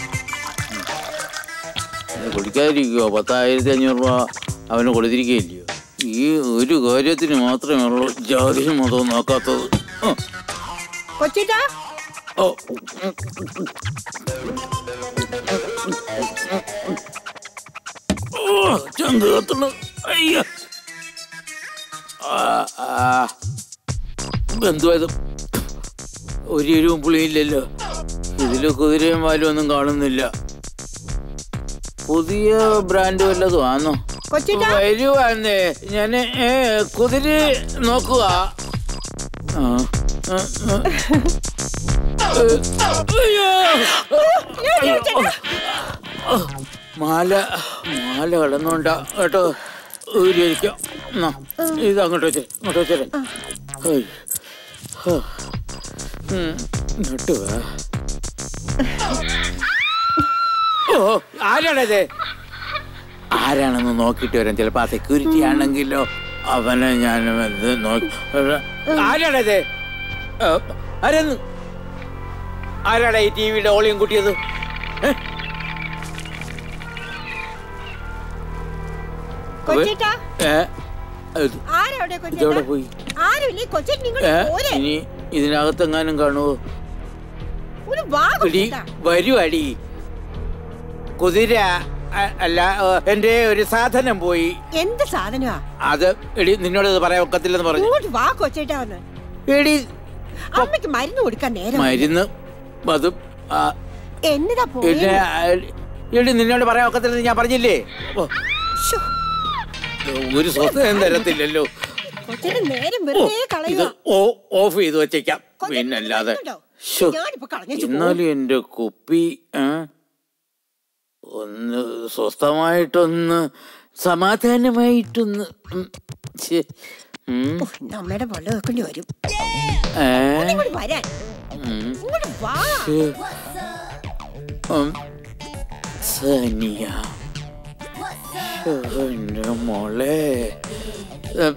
ഇത് കുടിക്കാതിരിക്കുവോ പത്തായിരത്തി അഞ്ഞൂറ് രൂപ അവന് കൊടുത്തിരിക്കുകയില്ലയോ ഈ ഒരു കാര്യത്തിന് മാത്രമേ ഉള്ളൂ ജാതിയും മതവും നോക്കാത്തത് ആ.
കൊച്ചേട്ടാ
ഓ ഓ, ചങ്ക് കത്തുന്നു അയ്യോ ആ, ആ. എന്തുവാ ഇത് ഒരു എരിവും പുളിയില്ലല്ലോ ഇതില് കുതിരയും വാലും ഒന്നും കാണുന്നില്ല പുതിയ ബ്രാൻഡ് വല്ലതും ആണോ
കൊച്ചേട്ടാ
വരുവാന്നേ ഞാൻ കുതിര നോക്കുക ആ, ആ, ആ. ഏ, അയ്യോ. ഓ, മാല മാല കിടന്നോണ്ട കേട്ടോ ഊരിയിരിക്കാം എന്നാ, ഇത് അങ്ങോട്ട് വെച്ചേ അങ്ങോട്ട് വെച്ചേ ഇങ്ങോട്ട് വാ ഓ ആരാണത് ആരാണെന്ന് നോക്കിയിട്ട് വരാം ചിലപ്പോ ആ സെക്യൂരിറ്റി ആണെങ്കിലോ അവനെ ഞാൻ ഇത് നോക്കി ആരാണത് ഏ, ആരാന്ന് ആരാടാ ഈ ടി വിയുടെ ഓളിയും കൂട്ടിയത് ഏ?
കൊച്ചേട്ടാ
ഏ, ഇത്
ആരവിടെ
ഇതെവിടെ
കൊച്ചേട്ടാ
പോയി
ആരുമില്ലേ കൊച്ചേട്ടൻ
ഏ,
ഇങ്ങോട്ട് പോരെ
ഇനി ഇതിനകത്തെങ്ങാനും കാണുമോ
ഒരു വാ
എടി
കൊച്ചേട്ടാ
വരുവടി കുതിര അ- അല്ല ഏ, എന്റെ ഒരു സാധനം പോയി
എന്ത് സാധനമാ
അത് എടി നിന്നോട് ഇത് പറയാൻ ഒക്കത്തില്ലെന്ന് പറഞ്ഞു
ഇങ്ങോട്ട് വാ കൊച്ചേട്ടാ വന്ന്
എടി
അമ്മയ്ക്ക് മരുന്ന് കൊടുക്കാൻ നേരം
മരുന്ന് അതും ആ,
എന്നതാ
പിന്നെ
പോയത്
ആ, എടി നിന്നോട് പറയാൻ ഒക്കത്തില്ലെന്ന് ഞാൻ പറഞ്ഞില്ലേ ഓ,
ശ്ശോ,
ഒരു സ്വസ്ഥയും തരത്തില്ലല്ലോ
കൊച്ചേട്ടൻ നേരം
ഓ,
വെറുതെ
ഇത്
കളയുക
ഓ ഓഫ് ചെയ്ത് വെച്ചേക്കാം പിന്നല്ലാതെ ശ്ശോ,
ഞാനിപ്പോ കളഞ്ഞു
എന്നാലും എന്റെ കുപ്പി ആ, ഒന്ന് സ്വസ്ഥമായിട്ടൊന്ന് സമാധാനമായിട്ടൊന്ന് ഉം, ഛെ, ഉം,
നമ്മയുടെ വെള്ളം വെക്കേണ്ടി വരും
ഏ,
ഇങ്ങോട്ട് വരാൻ
ഉം,
ഇങ്ങോട്ട് വാ
ഛെ, ഉം, സനിയ ശ്ശോ, എന്റെ മോളെ ഉം,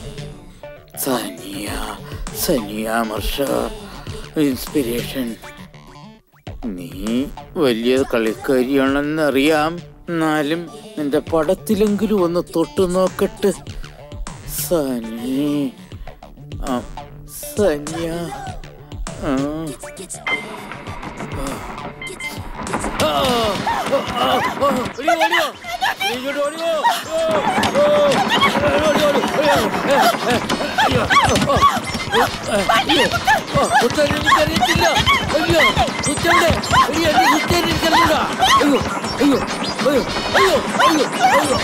സനിയ സനിയ മർഷ ഇൻസ്പിരേഷൻ നീ വലിയ കളിക്കാരിയാണെന്നറിയാം എന്നാലും നിന്റെ പടത്തിലെങ്കിലും ഒന്ന് തൊട്ടു നോക്കട്ടെ സനി ആ, സന്യ ആ. ആ, ആ, ആ, ഓടിയോ, ഓടിയോ. ഇങ്ങോട്ട് ഓടിയോ. ഓ, ഓ, ഓടി, ഓടി, ഓടി. അയ്യോ, ഏ, ഏ, അയ്യോ, ഓ, കുത്താൻ എനിക്കറിയത്തില്ല അയ്യോ കുത്തവിടെ എടി എന്നെ കുത്താൻ എനിക്കറിയില്ല അയ്യോ അയ്യോ അയ്യോ അയ്യോ അയ്യോ അയ്യോ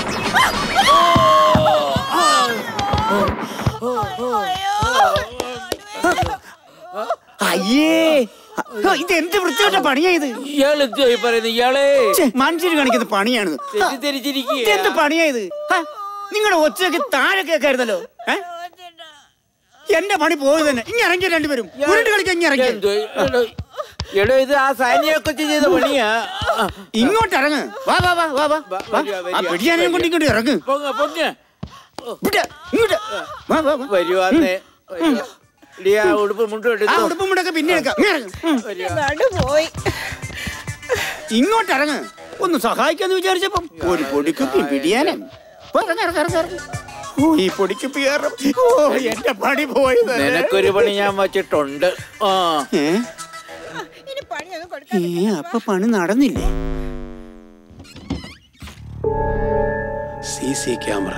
അയ്യേ ഹോ, ഇത് എന്ത് വൃത്തികെട്ട പണിയാ ഇത്
ഇയാൾ എന്തുവായി പറയുന്നത് ഇയാളെ
മനുഷ്യർ കാണിക്കുന്ന പണിയാണിത്
തെറ്റിദ്ധരിച്ചിരിക്കുക
ഇത് എന്ത് പണിയാ ഇത് നിങ്ങളുടെ ഒച്ചയൊക്കെ താഴെ കേൾക്കായിരുന്നല്ലോ ഏ? എന്റെ പണി പോയി തന്നെ ഇങ്ങനെ ഇറങ്ങി രണ്ടുപേരും ഉരുണ്ട് കളിക്കാൻ ഇങ്ങനെ ഇറങ്ങി
എന്തോ എടോ, എടോ ഇത് ആ സാനിയൊക്കെ ചെയ്ത പണിയാ
ഇങ്ങോട്ട് ഇറങ്ങ് വാ വാ വാ വാ വാ വാ.
വരിക,
ആ
വരിക,
പിടിയാനെയും കൊണ്ട് ഇങ്ങോട്ട് ഇറങ്ങ്
പൊങ്ങ പൊങ്ങ
ഇവിടെ, ഇങ്ങോട്ട് വാ വാ വാ
വരുവാന്നേ വരുവാ. എടി, ആ ഉടുപ്പ് മുണ്ടും
ആ
എടുത്തോ
ഉടുപ്പും മുണ്ടൊക്കെ പിന്നെ എടുക്കാം ഇങ്ങനെ ഇറങ്ങ്. ഉം.
പോയി
ഇങ്ങോട്ട് ഇറങ്ങ് ഒന്ന് സഹായിക്കാന്ന് വിചാരിച്ചപ്പം ഒരു പൊടിക്കുപ്പി പിടിയാനും പോ, ഇറങ്ങ്, ഇറങ്ങ്, ഇറങ്ങ്, ഇറങ്ങ്. ഓ ഈ പൊടിക്കുപ്പി കാരണം ഓ എന്റെ പണി പോയത്
നിനക്കൊരു പണി ഞാൻ വച്ചിട്ടുണ്ട് ആ
ഏ? ഏ അപ്പൊ പണി നടന്നില്ലേ സി സി ക്യാമറ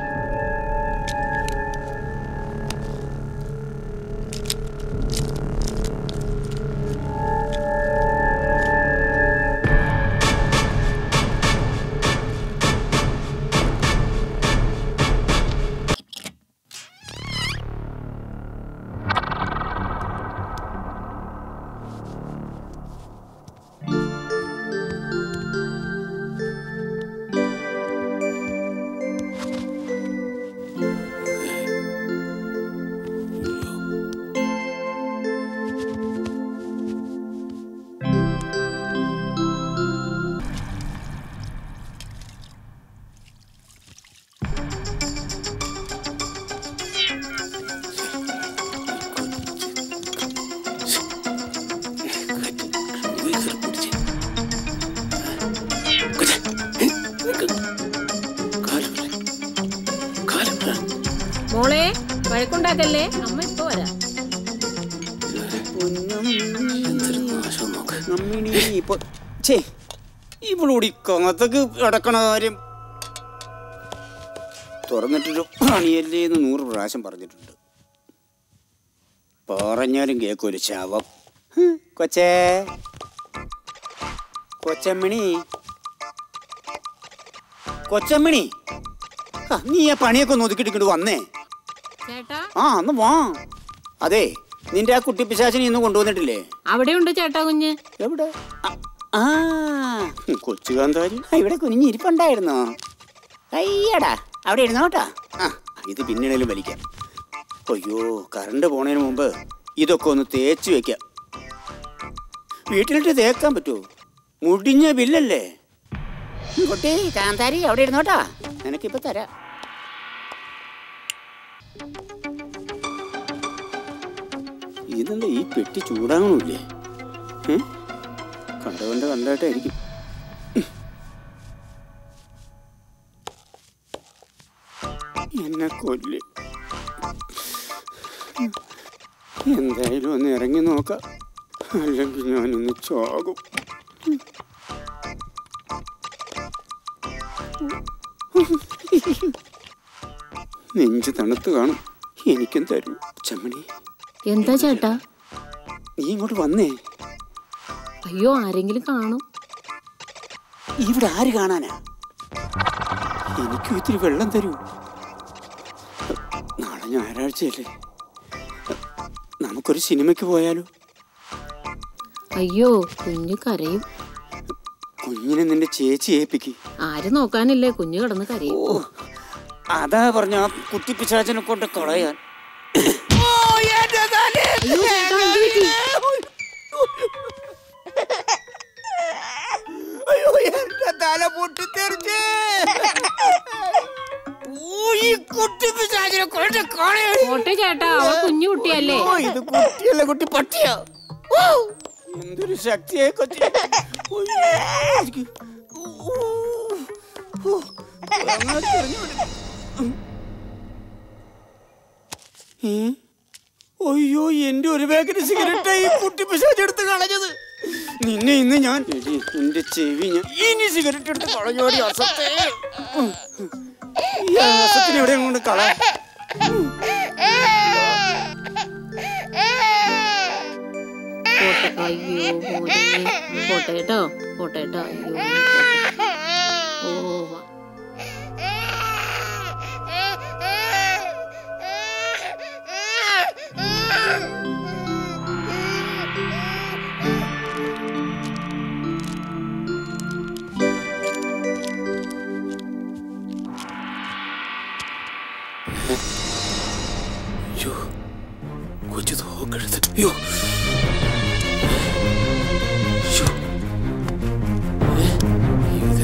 മോളെ വഴക്കുണ്ടാക്കല്ലേ അമ്മ ഇപ്പൊ വരാം
ഛേ ഇവളൂടി കാത്തക്ക് അടക്കണ കാര്യം തുറന്നിട്ടൊരു പണിയല്ലേ എന്ന് നൂറ് പ്രാവശ്യം പറഞ്ഞിട്ടുണ്ട് പറഞ്ഞാലും കേക്കൊരു ശവം ഹ്, കൊച്ചേ കൊച്ചമ്മിണി കൊച്ചമ്മിണി ആ, നീ ആ പണിയൊക്കെ ഒന്ന് ഒതുക്കിട്ട് വന്നേ
ചേട്ടാ
ആ ഒന്ന് വാ അതെ നിന്റെ ആ കുട്ടി പിശാചിനെ ഇന്ന് കൊണ്ടുവന്നിട്ടില്ലേ
അവിടെയുണ്ട് ചേട്ടാ കുഞ്ഞ്
എവിടെ ആ കൊച്ചു കാന്താരി ആ, ഇവിടെ കുനിഞ്ഞിരിപ്പുണ്ടായിരുന്നോ അയ്യടാ അവിടെ ഇരുന്നോട്ടാ ആ ഇത് പിന്നീടേലും വലിക്കാം അയ്യോ കറണ്ട് പോണതിന് മുമ്പ് ഇതൊക്കെ ഒന്ന് തേച്ച് വെക്കാം വീട്ടിലിട്ട് തേക്കാൻ പറ്റുമോ മുടിഞ്ഞ ബില്ലല്ലേ കുട്ടി കാന്താരി അവിടെ ഇരുന്നോട്ടാ നിനക്കിപ്പോ തരാം ഇതെന്താ ഈ പെട്ടി ചൂടാകണില്ലേ ഏ? കണ്ട കണ്ട കണ്ടായിട്ടായിരിക്കും എന്നെ കൊല്ലി എന്തായാലും ഒന്ന് ഇറങ്ങി നോക്കാം അല്ലെങ്കിൽ ഞാനൊന്ന് ചാകും നെഞ്ച് തണുത്ത് കാണും എനിക്കും തരൂ ചമ്മണി
എന്താ ചേട്ടാ
നീ ഇങ്ങോട്ട് വന്നേ
അയ്യോ ആരെങ്കിലും കാണും
ഇവിടെ ആര് കാണാനാ എനിക്കും ഇത്തിരി വെള്ളം തരൂ നാളെ ഞായറാഴ്ചയല്ലേ നമുക്കൊരു സിനിമയ്ക്ക് പോയാലോ
അയ്യോ കുഞ്ഞ് കരയും
കുഞ്ഞിനെ നിന്റെ ചേച്ചി ഏൽപ്പിക്ക്
ആരും നോക്കാനില്ലേ കുഞ്ഞ് കിടന്ന് കരയും
ഓ അതാ പറഞ്ഞ ആ കുട്ടി പിശാചിനെ കൊണ്ട് കളയാൻ
അയ്യോ ചേട്ടാ എന്ത് പറ്റി?
അയ്യോ എന്റെ തല പൊട്ടിത്തെറിച്ച് ഓ, ഈ കുട്ടി പിശാചിനെ കൊണ്ട് കളയാൻ
പോട്ടെ ചേട്ടാ അവൾ കുഞ്ഞു കുട്ടിയല്ലേ
ഓ, ഇത് കുട്ടിയല്ല കുട്ടി പട്ടിയാ ഓ, എന്തൊരു ശക്തിയെ കൊച്ചി അയ്യോ എന്റെ ഒരു പാക്കറ്റ് സിഗരറ്റ് ഈ കുട്ടി പിശാച് എടുത്ത് കളഞ്ഞത് നിന്നെ ഇന്ന് ഞാൻ എടി, നിന്റെ ചെവി ഞാൻ ഇനി സിഗരറ്റ് എടുത്ത് കളഞ്ഞോടി അസത്തെ ഈ അസത്തിന് എവിടെ കൊണ്ട് കള
അയ്യോ മോനെ പോട്ടെ കേട്ടോ പോട്ടെ കേട്ടോ അയ്യോ പോട്ടെ. ഓ വാ.
അയ്യോ കൊച്ചു തോക്കെടുത്ത് അയ്യോ അയ്യോ. ഏ? ഇത്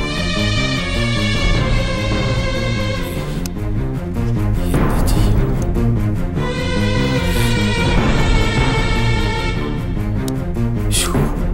എന്ത് ചെയ്യും? ശ്ശോ.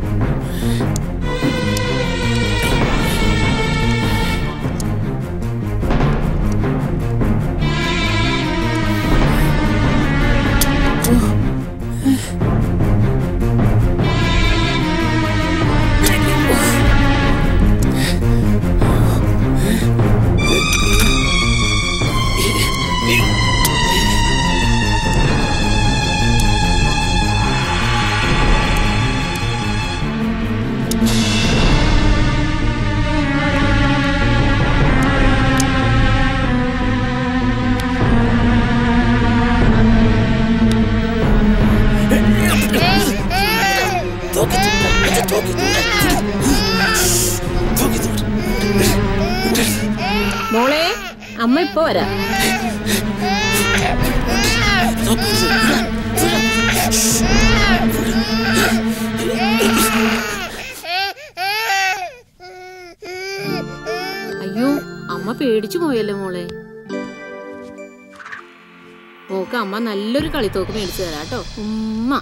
മോളെ അമ്മ ഇപ്പൊ വരാം അയ്യോ അമ്മ പേടിച്ചു പോയല്ലോ മോളെ മോക്ക് അമ്മ നല്ലൊരു കളിത്തോക്ക് മേടിച്ചു തരാം കേട്ടോ ഉമ്മ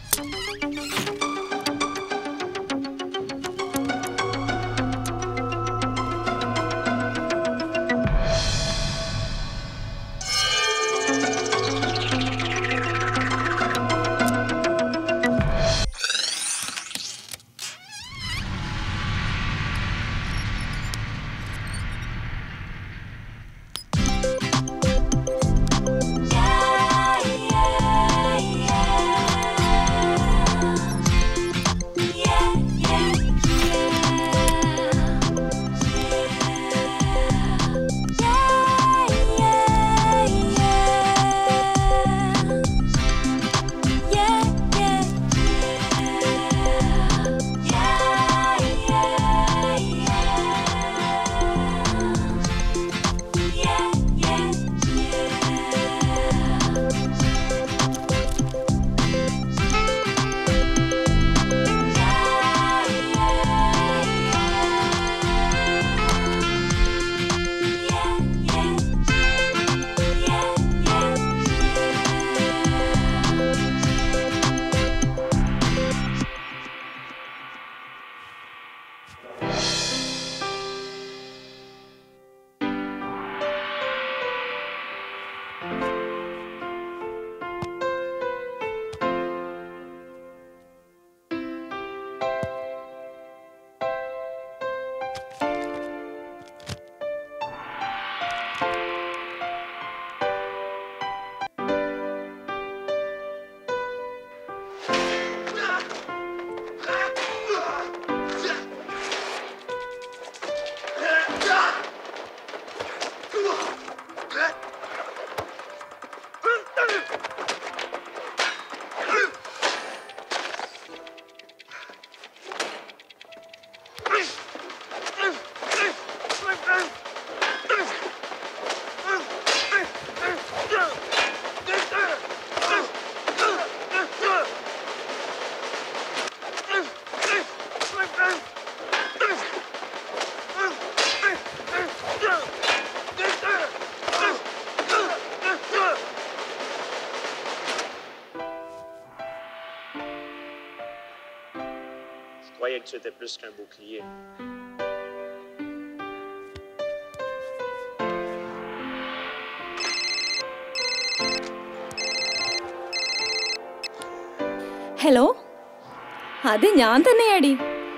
Je croyais que tu étais plus qu'un bouclier.
Hello അതെ ഞാൻ തന്നെയാടി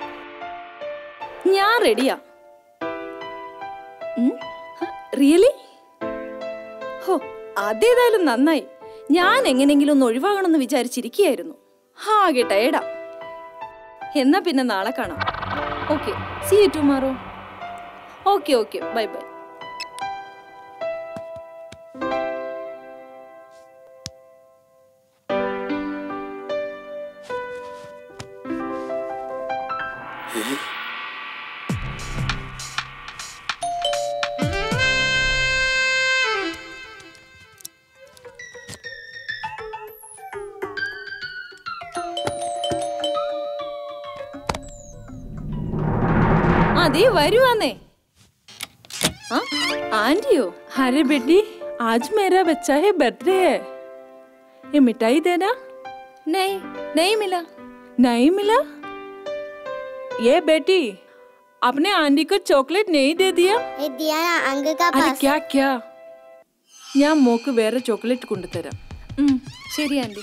ഞാൻ റെഡിയാ റിയലി ഹോ അതേതായാലും നന്നായി ഞാൻ എങ്ങനെങ്കിലും ഒന്ന് ഒഴിവാകണമെന്ന് വിചാരിച്ചിരിക്കുകയായിരുന്നു ആകെ ടയർഡാ എന്നാ പിന്നെ നാളെ കാണാം okay see you tomorrow okay okay bye bye അതെ വരുവാന്നേ हाँ आंटी हो
अरे बेटी आज मेरा बच्चा है बर्थडे है ये मिठाई देना
नहीं नहीं मिला
नहीं मिला ये बेटी अपने आंटी को चॉकलेट नहीं दे दिया
ये दिया ना अंकल का
अरे
पास
क्या क्या ഞാൻ മോക്ക് വേറെ ചോക്ലേറ്റ് കൊണ്ടുതരാം
ഉം, ശരി ആന്റി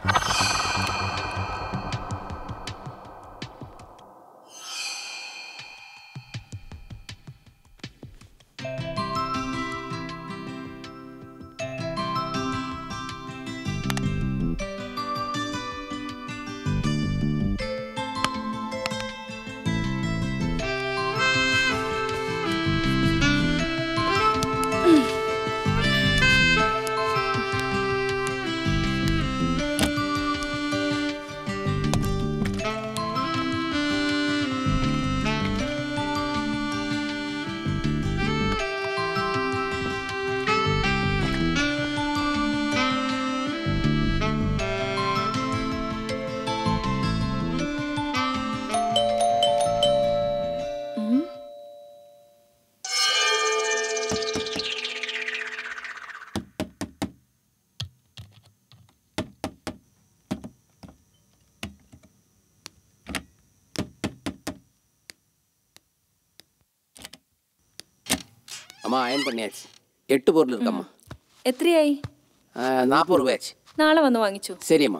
அம்மா அயன் பண்ணியாச்சு எட்டு பொருள் இருக்கம்மா
എത്രയായി
நாற்பது ரூபாயாச்சு
നാളെ വന്ന് വാങ്ങിച്ചു
சரியம்மா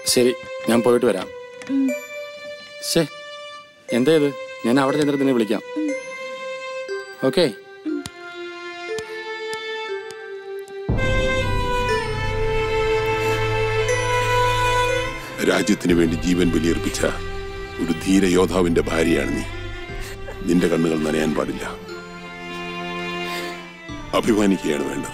ശരി ഞാൻ പോയിട്ട് വരാം ശേ എന്താ ഇത് ഞാൻ അവിടെ ചെന്നിട്ട് നിന്നെ വിളിക്കാം ഓക്കെ
രാജ്യത്തിന് വേണ്ടി ജീവൻ ബലിയർപ്പിച്ച ഒരു ധീര യോദ്ധാവിന്റെ ഭാര്യയാണ് നീ നിന്റെ കണ്ണുകൾ നനയാൻ പാടില്ല അഭിമാനിക്കുകയാണ് വേണ്ടത്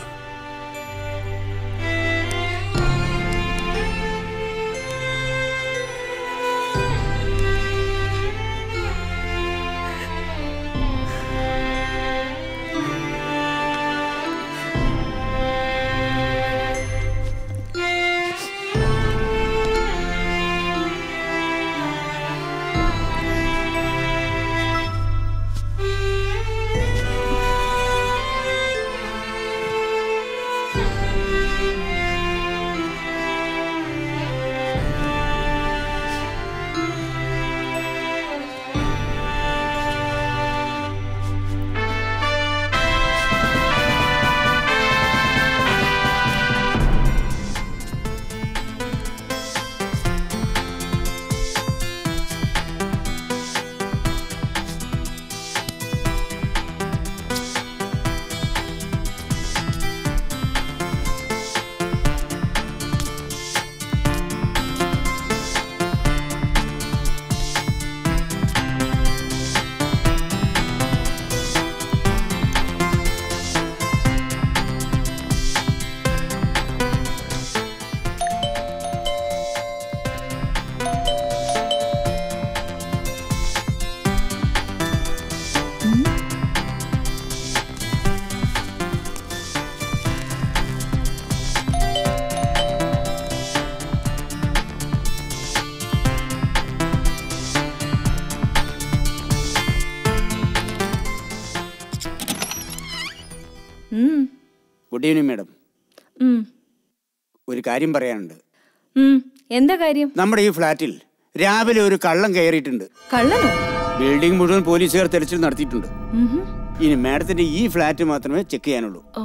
ഉം,
ഗുഡ് ഈവനിങ് മാഡം
ഉം,
ഒരു കാര്യം പറയാനുണ്ട്
ഉം. എന്താ കാര്യം
നമ്മുടെ ഈ ഫ്ലാറ്റിൽ രാവിലെ ഒരു കള്ളം കയറിയിട്ടുണ്ട്
കള്ളനോ
ബിൽഡിംഗ് മുഴുവൻ പോലീസുകാർ തെരച്ചിൽ നടത്തിയിട്ടുണ്ട്
ഉഹും.
ഇനി മാഡത്തിന്റെ ഈ ഫ്ലാറ്റ് മാത്രമേ ചെക്ക് ചെയ്യാനുള്ളൂ
ഓ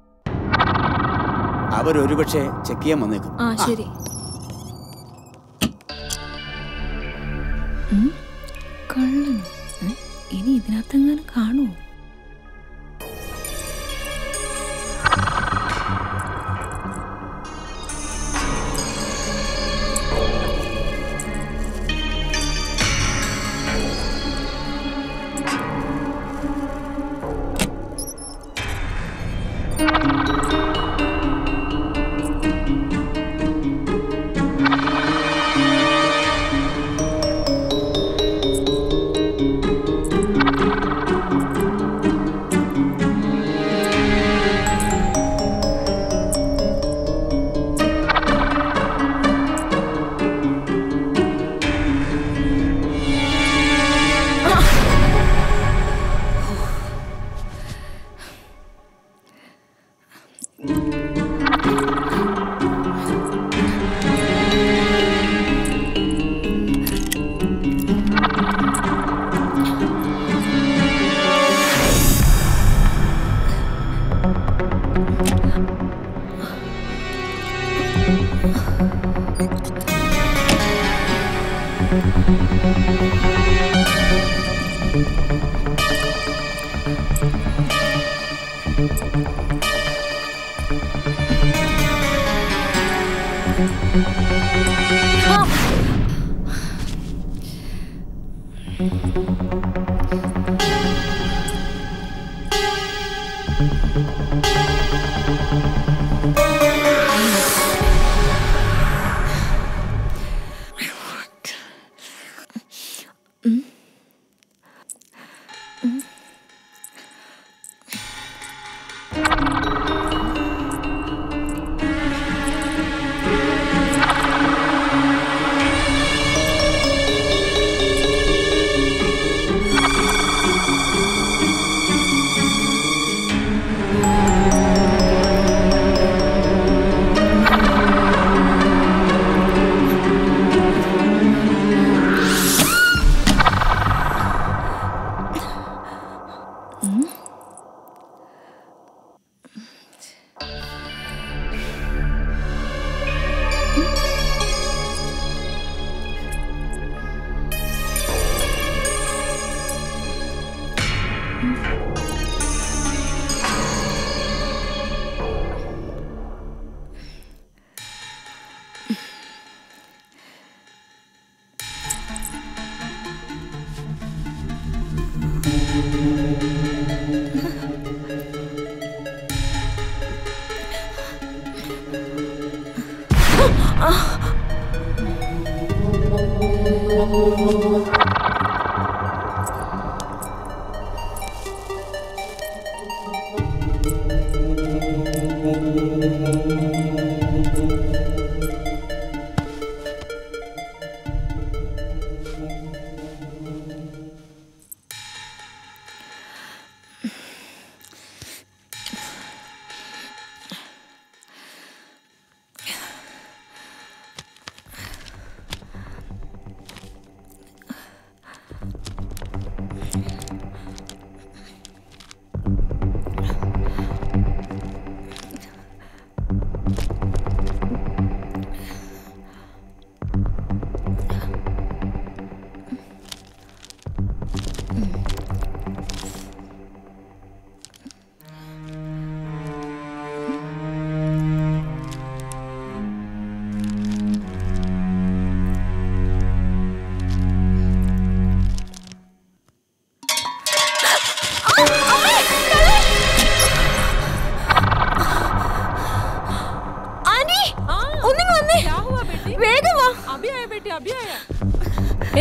അവർ ഒരുപക്ഷെ ചെക്ക് ചെയ്യാൻ വന്നേക്കും
ആ ശരി ഉം, കള്ളനോ ഉം, ഇനി ഇതിനകത്തെങ്ങാനും കാണുമോ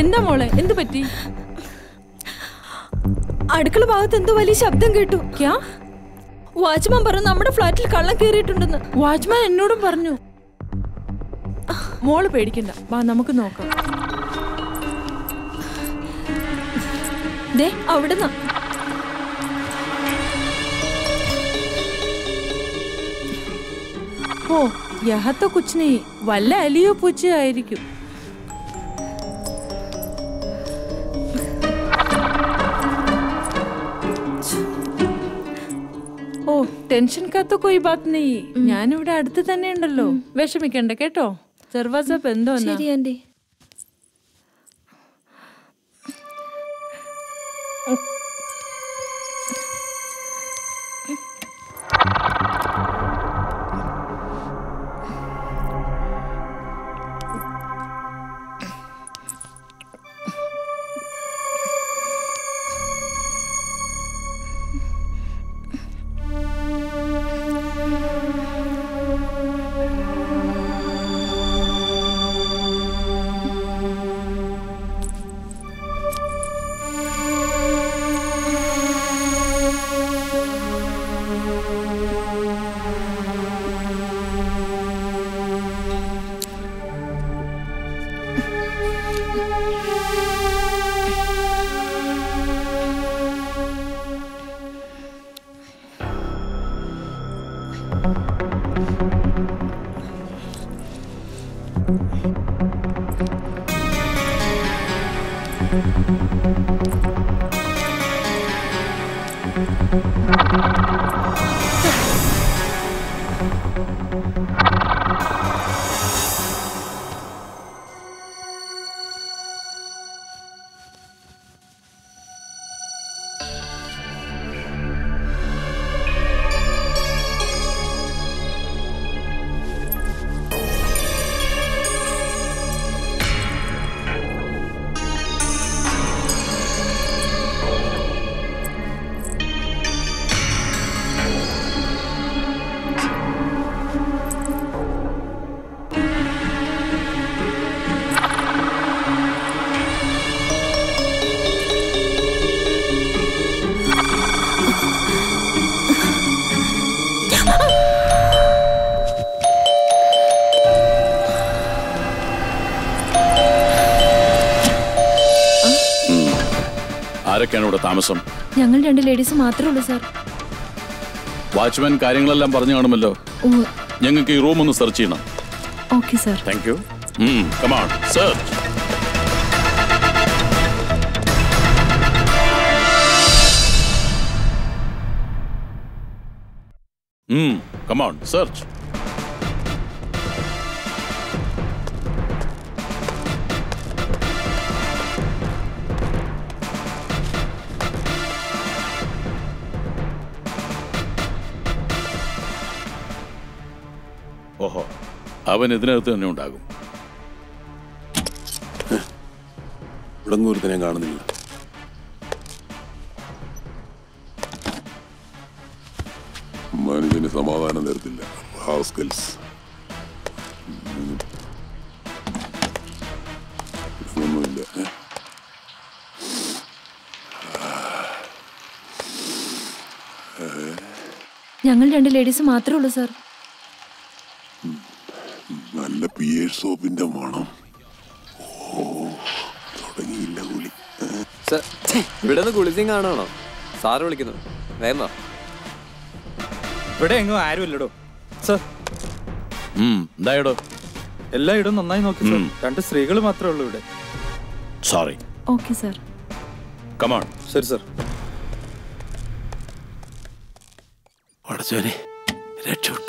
എന്താ മോളെ എന്ത് പറ്റി
അടുക്കള ഭാഗത്ത് എന്തോ വലിയ ശബ്ദം കേട്ടു ക്യാ വാച്ച്മാൻ പറഞ്ഞു നമ്മുടെ ഫ്ലാറ്റിൽ കള്ളം കയറിയിട്ടുണ്ടെന്ന്
വാച്ച്മാൻ എന്നോടും പറഞ്ഞു മോള് പേടിക്കണ്ട വാ നമുക്ക് നോക്കാം
ദേ അവിടുന്ന്
ഓ യഹത്ത കുച്ചിനെ വല്ല അലിയോ പൂച്ചയോ ആയിരിക്കും ഓ ടെൻഷൻ കാത്ത കൊയ് ബാത് നീ ഞാനിവിടെ അടുത്ത് തന്നെ ഉണ്ടല്ലോ വിഷമിക്കണ്ട കേട്ടോ ദർവാസ ബന്ധോ
ശരി ആന്റി
ആരൊക്കെയാണ് ഇവിടെ താമസം
ഞങ്ങൾ രണ്ട് ലേഡീസ് മാത്രമേ ഉള്ളൂ സാർ
വാച്ച്മാൻ കാര്യങ്ങളെല്ലാം പറഞ്ഞു കാണുമല്ലോ ഞങ്ങൾക്ക് ഈ റൂം ഒന്ന് സെർച്ച് ചെയ്യണം
okay sir
thank you come on search come on search ഓഹോ അവൻ ഇതിനകത്ത് തന്നെ ഉണ്ടാകും
ഇടങ്ങൂരത്തിനെ കാണുന്നില്ല മനുഷ്യന് സമാധാനം തരത്തില്ല ഹാസ്കൽസ് ഒന്നുമില്ല ഏ?
ഞങ്ങൾ രണ്ട് ലേഡീസ് മാത്രമേ ഉള്ളൂ സാർ
നല്ല പിയേഴ്സ് സോപ്പിന്റെ മണം ഓ തുടങ്ങിയില്ല കൂലി
സർ, ഛെ, ഇവിടെ നിന്ന് കുളിസിങ് കാണാണോ സാറ് വിളിക്കുന്നു വേഗം വാ
ഇവിടെ എങ്ങും ആരും ഇല്ലടോ സർ
എന്തായടോ
എല്ലായിടും നന്നായി നോക്കി സർ
ഉം.
രണ്ട് സ്ത്രീകൾ മാത്രമേ ഉള്ളൂ ഇവിടെ
സോറി
ഓക്കെ സാർ
കമാൺ
ശരി സർ
അടച്ചോനെ രക്ഷപ്പെട്ടു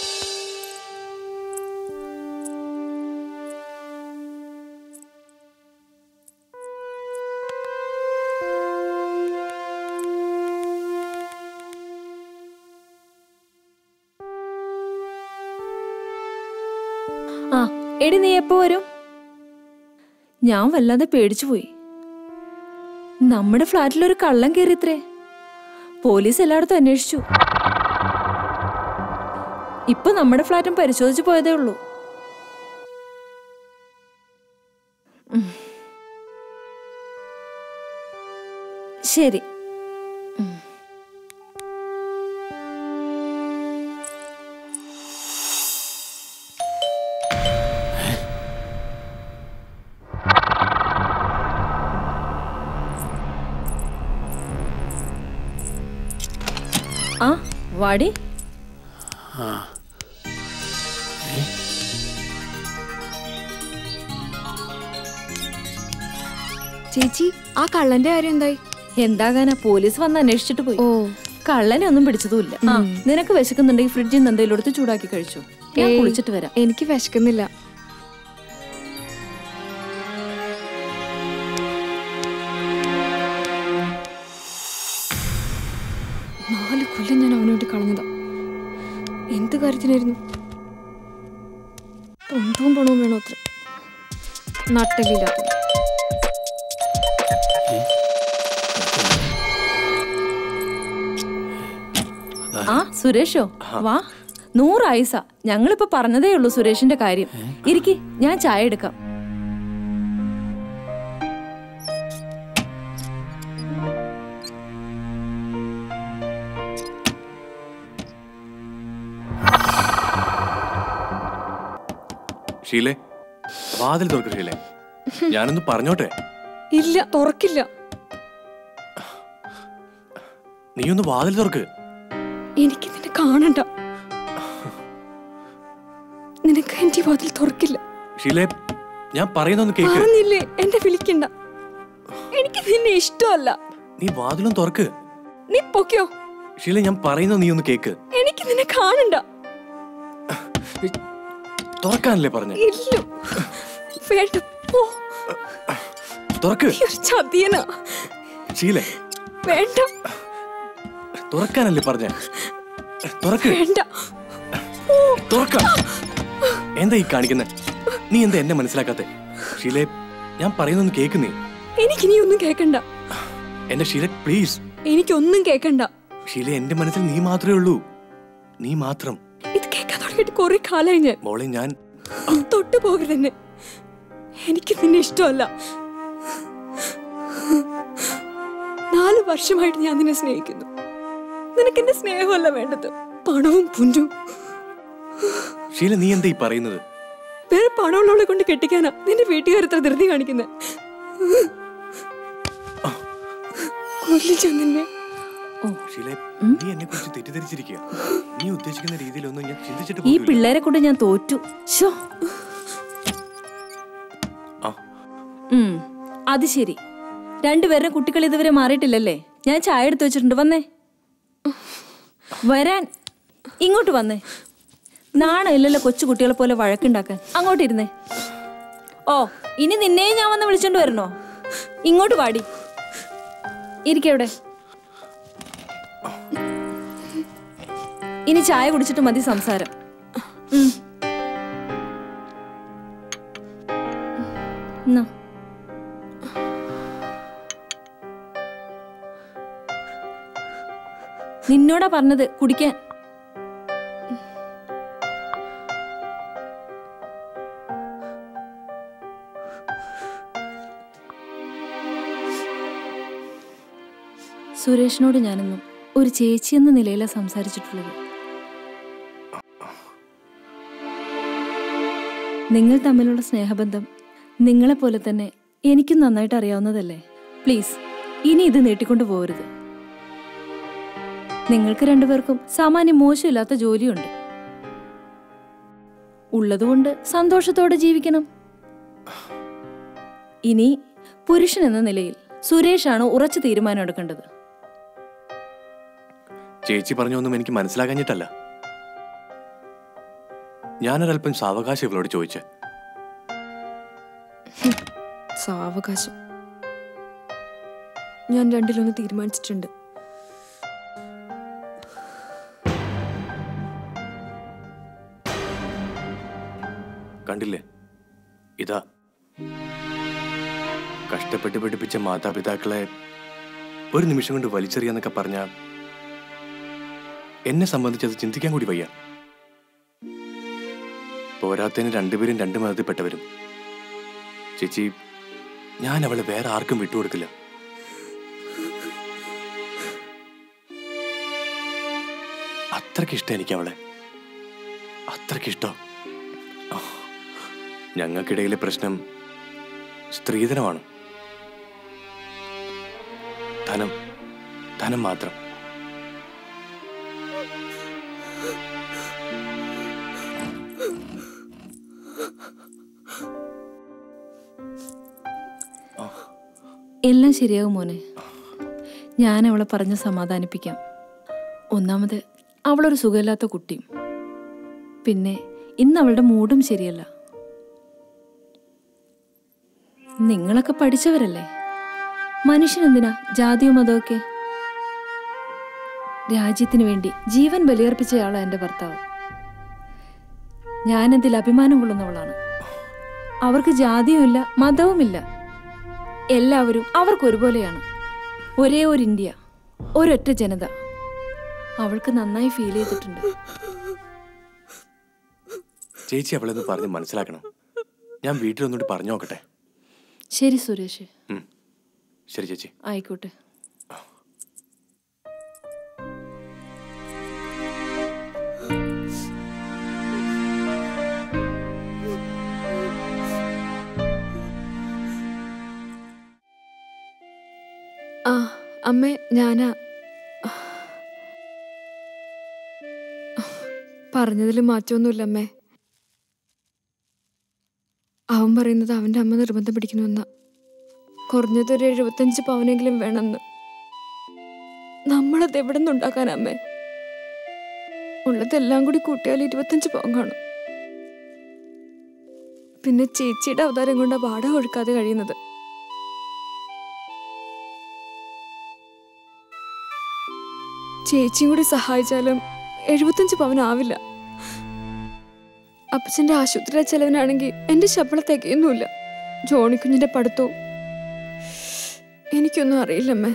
ആ എടി നീ എപ്പോ വരും ഞാൻ വല്ലാതെ പേടിച്ചു പോയി നമ്മുടെ ഫ്ലാറ്റിൽ ഒരു കള്ളം കയറിത്രേ പോലീസ് എല്ലായിടത്തും അന്വേഷിച്ചു ഇപ്പൊ നമ്മുടെ ഫ്ലാറ്റും പരിശോധിച്ചു പോയതേ ഉള്ളൂ ഉം. ശരി ആ വാടി
ആ
ചേച്ചി ആ കള്ളന്റെ കാര്യം എന്തായി എന്താകാനാ പോലീസ് വന്ന് അന്വേഷിച്ചിട്ട് പോയി കള്ളനെ ഒന്നും പിടിച്ചതുമില്ല ആ നിനക്ക് വിശക്കുന്നുണ്ടെങ്കിൽ ഫ്രിഡ്ജിൽ നിന്ന് എന്തെങ്കിലും എടുത്ത് ചൂടാക്കി കഴിച്ചു ഞാൻ
ഏയ്,
കുളിച്ചിട്ട് വരാം
എനിക്ക് വിശക്കുന്നില്ല നാല് കൊല്ലം ഞാൻ അവന് വേണ്ടി കളഞ്ഞതാ എന്ത് കാര്യത്തിനായിരുന്നു ഒന്നും പണവും വേണോ അത്ര നട്ടലില്ലാത്ത
ആ സുരേഷോ വാ നൂറായിസ ഞങ്ങളിപ്പോ പറഞ്ഞതേ ഉള്ളൂ സുരേഷിന്റെ കാര്യം ഇരിക്കി ഞാൻ ചായ എടുക്കാം
ഷീലേ വാതിൽ തുറക്ക് ഷീലേ ഞാനൊന്ന് പറഞ്ഞോട്ടെ
ഇല്ല തുറക്കില്ല
നീ ഒന്ന് വാതിൽ തുറക്ക്
എനിക്ക് നിന്നെ കാണണ്ട നിനക്ക് എന്റെ വാതിൽ തുറക്കില്ല
ഷീലേ ഞാൻ പറയുന്നൊന്ന് കേക്ക്
പറഞ്ഞില്ലേ എന്നെ വിളിക്കണ്ട എനിക്ക് നിന്നെ ഇഷ്ടമല്ല
നീ വാതിലും തുറക്ക്
നീ പൊക്കോ
ഷീല ഞാൻ പറയുന്നത് നീ ഒന്ന് കേക്ക്
എനിക്ക് നിന്നെ കാണണ്ട
തുറക്കാനല്ലേ പറഞ്ഞേ
ഇല്ല വേണ്ട പോ
തുറക്ക്
നീ ഒരു ചതിയനാ
ഷീലേ
വേണ്ട
തുറക്കാനല്ലേ പറഞ്ഞേ തുറക്ക്
വേണ്ട
തുറക്ക എന്താ ഈ കാണിക്കുന്നെ നീ എന്താ എന്നെ മനസ്സിലാക്കാത്തെ ഷീലെ ഞാൻ പറയുന്നൊന്ന് കേക്ക് നീ
എനിക്ക് നീ ഒന്നും കേക്കണ്ട
എന്റെ ഷീല പ്ലീസ്
എനിക്കൊന്നും കേക്കണ്ട
ഷീല എന്റെ മനസ്സിൽ നീ മാത്രമേ ഉള്ളൂ നീ മാത്രം
ഇത് കേൾക്കാൻ തുടങ്ങിയിട്ട് കുറെ കാലായി ഞാൻ
മോളെ ഞാൻ
തൊട്ടു പോകരുത് എന്നെ എനിക്ക് നിന്നെ ഇഷ്ടമല്ല നാല് വർഷമായിട്ട് ഞാൻ നിന്നെ സ്നേഹിക്കുന്നു നിനക്ക് എന്റെ സ്നേഹമല്ല വേണ്ടത് പണവും പുഞ്ചും
ഷീല നീ എന്താ ഈ പറയുന്നത്
വേറെ പണമുള്ളവളെ കൊണ്ട് കെട്ടിക്കാനാ നിന്റെ വീട്ടുകാർ എത്ര ധൃതി കാണിക്കുന്നത് കൊല്ലിച്ച നിന്നെ
ഷീല നീ എന്നെ കുറിച്ച് തെറ്റിദ്ധരിച്ചിരിക്കുക നീ ഉദ്ദേശിക്കുന്ന രീതിയിലൊന്നും ഞാൻ ചിന്തിച്ചിട്ട്
ഈ
പോലുമില്ല.
പിള്ളേരെ കൊണ്ട് ഞാൻ തോറ്റു ശോ.
ആ.
ഉം, അത് ശരി രണ്ടുപേരുടെ കുട്ടികൾ ഇതുവരെ മാറിയിട്ടില്ലല്ലേ ഞാൻ ചായ എടുത്തു വെച്ചിട്ടുണ്ട് വന്നേ വരാൻ ഇങ്ങോട്ട് വന്നേ നാണം ഇല്ലല്ലോ കൊച്ചു കുട്ടികളെ പോലെ വഴക്കുണ്ടാക്കാൻ അങ്ങോട്ട് ഇരുന്നേ ഓ ഇനി നിന്നെയും ഞാൻ വന്ന് വിളിച്ചോണ്ട് വരണോ ഇങ്ങോട്ട് പാടി ഇരിക്കെവിടെ ഇനി ചായ കുടിച്ചിട്ട് മതി സംസാരം ഉം. എന്നാ. നിന്നോടാ പറഞ്ഞത് കുടിക്കാൻ സുരേഷിനോട് ഞാനെന്നും ഒരു ചേച്ചി എന്ന നിലയിലാണ് സംസാരിച്ചിട്ടുള്ളത് നിങ്ങൾ തമ്മിലുള്ള സ്നേഹബന്ധം നിങ്ങളെപ്പോലെ തന്നെ എനിക്കും നന്നായിട്ട് അറിയാവുന്നതല്ലേ പ്ലീസ് ഇനി ഇത് നീട്ടിക്കൊണ്ടു പോകരുത് നിങ്ങൾക്ക് രണ്ടുപേർക്കും സാമാന്യം മോശമില്ലാത്ത ജോലിയുണ്ട് ഉള്ളതുകൊണ്ട് സന്തോഷത്തോടെ ജീവിക്കണം ഇനി പുരുഷൻ എന്ന നിലയിൽ സുരേഷാണ് ഉറച്ച തീരുമാനം എടുക്കേണ്ടത്
ചേച്ചി പറഞ്ഞൊന്നും എനിക്ക് മനസ്സിലാകാഞ്ഞിട്ടല്ല ഞാനൊരല്പം സാവകാശം ഇവളോട് ചോദിച്ചേ
സാവകാശം ഞാൻ രണ്ടിലൊന്ന് തീരുമാനിച്ചിട്ടുണ്ട്
കണ്ടില്ലേ ഇതാ കഷ്ടപ്പെട്ട് പഠിപ്പിച്ച മാതാപിതാക്കളെ ഒരു നിമിഷം കൊണ്ട് വലിച്ചെറിയാന്നൊക്കെ പറഞ്ഞ എന്നെ സംബന്ധിച്ചത് ചിന്തിക്കാൻ കൂടി വയ്യ പോരാത്തതിന് രണ്ടുപേരും രണ്ട് മതത്തിൽപ്പെട്ടവരും ചേച്ചി ഞാൻ അവളെ വേറെ ആർക്കും വിട്ടുകൊടുക്കില്ല അത്രയ്ക്ക് ഇഷ്ടം എനിക്ക് അവളെ അത്രയ്ക്ക് ഇഷ്ടം ഞങ്ങൾക്കിടയിലെ പ്രശ്നം സ്ത്രീധനമാണ് ധനം ധനം മാത്രം
എല്ലാം ശരിയാവും മോനെ ഞാൻ അവളെ പറഞ്ഞ് സമാധാനിപ്പിക്കാം ഒന്നാമത് അവളൊരു സുഖമില്ലാത്ത കുട്ടിയും പിന്നെ ഇന്ന് അവളുടെ മൂഡും ശരിയല്ല നിങ്ങളൊക്കെ പഠിച്ചവരല്ലേ മനുഷ്യനെന്തിനാ ജാതിയോ മതമൊക്കെ രാജ്യത്തിന് വേണ്ടി ജീവൻ ബലിയർപ്പിച്ചയാളാ എൻ്റെ ഭർത്താവ് ഞാനതിൽ അഭിമാനം കൊള്ളുന്നവളാണ് അവർക്ക് ജാതിയുമില്ല മതവുമില്ല എല്ലാവരും അവർക്ക് ഒരുപോലെയാണ് ഒരേ ഒരു ഇന്ത്യ ഒരൊറ്റ ജനത അവൾക്ക് നന്നായി ഫീൽ ചെയ്തിട്ടുണ്ട്
ചേച്ചി അവളെ ഒന്ന് പറഞ്ഞ് മനസ്സിലാക്കണം ഞാൻ വീട്ടിലൊന്നുകൂടി പറഞ്ഞു നോക്കട്ടെ
ശരി സുരേഷ്
ഉം. ശരി ചേച്ചി
ആയിക്കോട്ടെ
ആ അമ്മേ ഞാനാ പറഞ്ഞതിൽ മാറ്റമൊന്നുമില്ല അമ്മേ അവൻ പറയുന്നത് അവൻ്റെ അമ്മ നിർബന്ധം പിടിക്കണമെന്ന കുറഞ്ഞത് ഒരു എഴുപത്തഞ്ച് പവനെങ്കിലും വേണമെന്ന് നമ്മളത് എവിടെ നിന്ന് ഉണ്ടാക്കാൻ അമ്മേ ഉള്ളതെല്ലാം കൂടി കൂട്ടിയാൽ ഇരുപത്തഞ്ച് പവൻ കാണും പിന്നെ ചേച്ചിയുടെ അവതാരം കൊണ്ട് വാടക ഒഴുക്കാതെ കഴിയുന്നത് ചേച്ചിയും കൂടി സഹായിച്ചാലും എഴുപത്തഞ്ച് പവൻ ആവില്ല അപ്പച്ചന്റെ ആശുപത്രിയിലെ ചെലവിനാണെങ്കിൽ എന്റെ ശമ്പളം തികയൊന്നുമില്ല ജോണിക്കുഞ്ഞിന്റെ പഠിത്തവും എനിക്കൊന്നും അറിയില്ലമ്മേ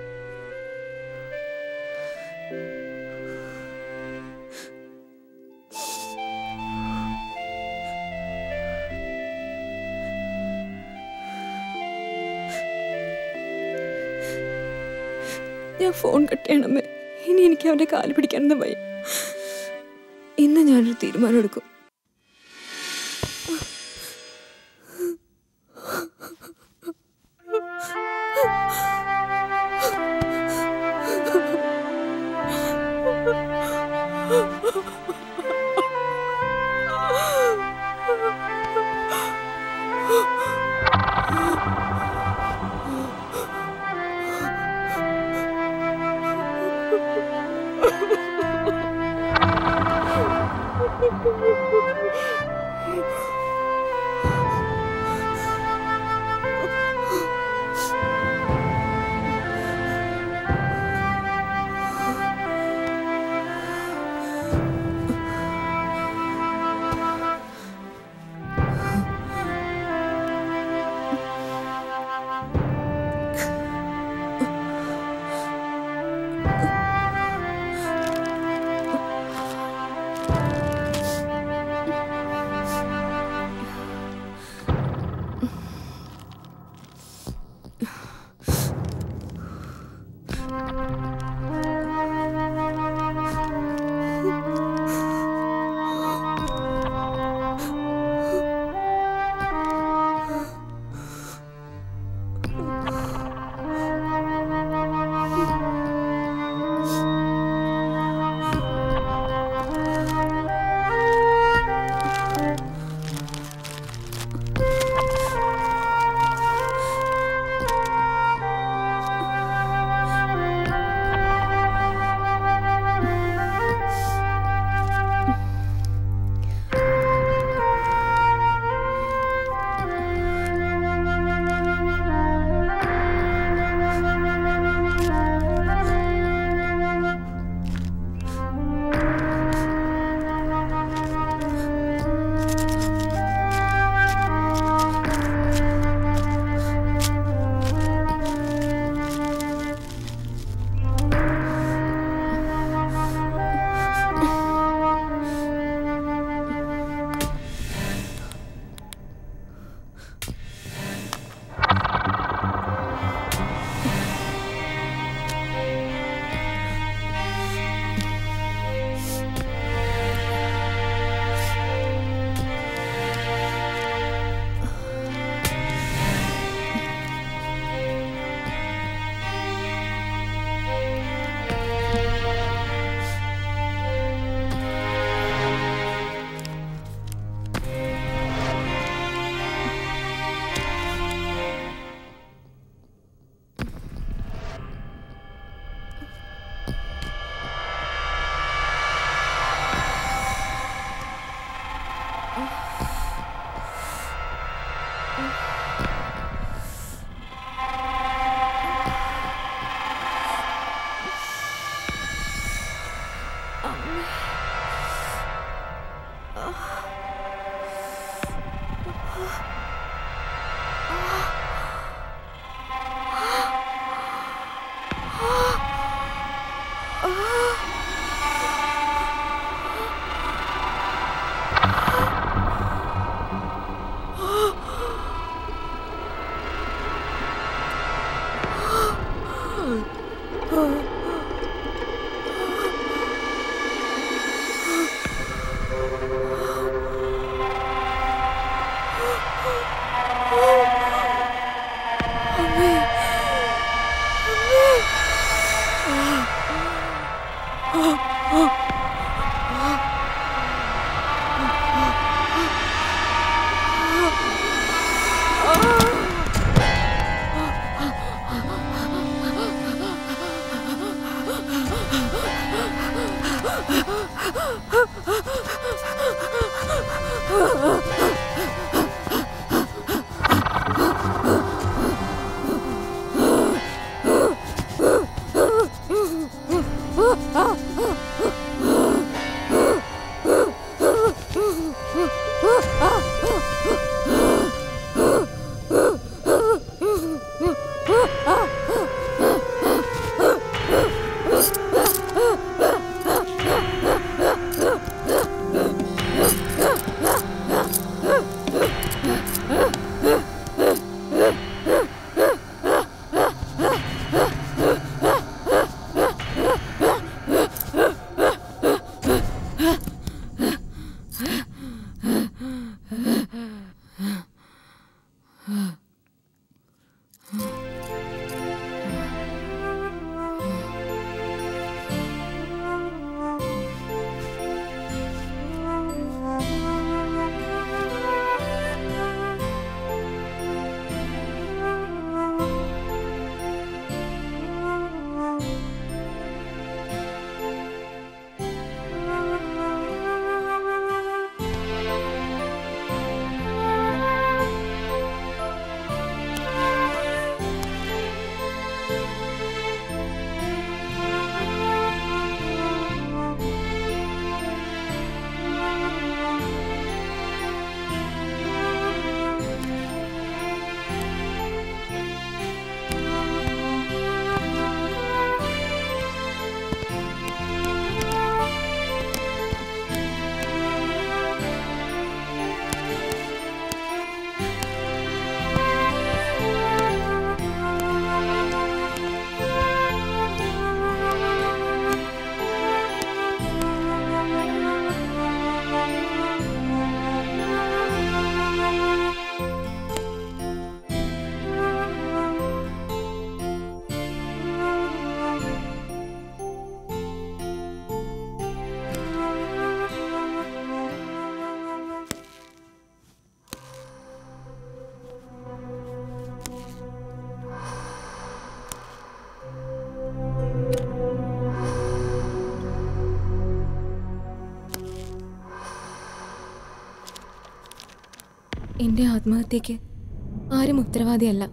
ഞാൻ ഫോൺ കട്ട് ചെയ്യണമേ ഇനി എനിക്ക് അവന്റെ കാല് പിടിക്കാനൊന്നും വയ്യ ഇന്ന് ഞാനൊരു തീരുമാനം എടുക്കും എന്റെ ആത്മഹത്യക്ക് ആരും ഉത്തരവാദിയല്ല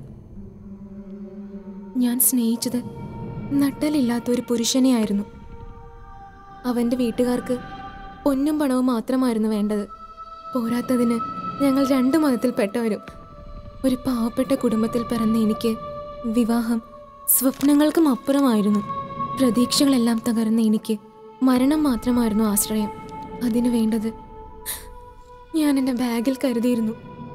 ഞാൻ സ്നേഹിച്ചത് നട്ടലില്ലാത്ത ഒരു പുരുഷനെയായിരുന്നു അവന്റെ വീട്ടുകാർക്ക് പൊന്നും പണവും മാത്രമായിരുന്നു വേണ്ടത് പോരാത്തതിന് ഞങ്ങൾ രണ്ട് മതത്തിൽപ്പെട്ടവരും ഒരു പാവപ്പെട്ട കുടുംബത്തിൽ പിറന്ന എനിക്ക് വിവാഹം സ്വപ്നങ്ങൾക്കും അപ്പുറമായിരുന്നു പ്രതീക്ഷകളെല്ലാം തകർന്ന എനിക്ക് മരണം മാത്രമായിരുന്നു ആശ്രയം അതിനു വേണ്ടത് ഞാൻ എൻ്റെ ബാഗിൽ കരുതിയിരുന്നു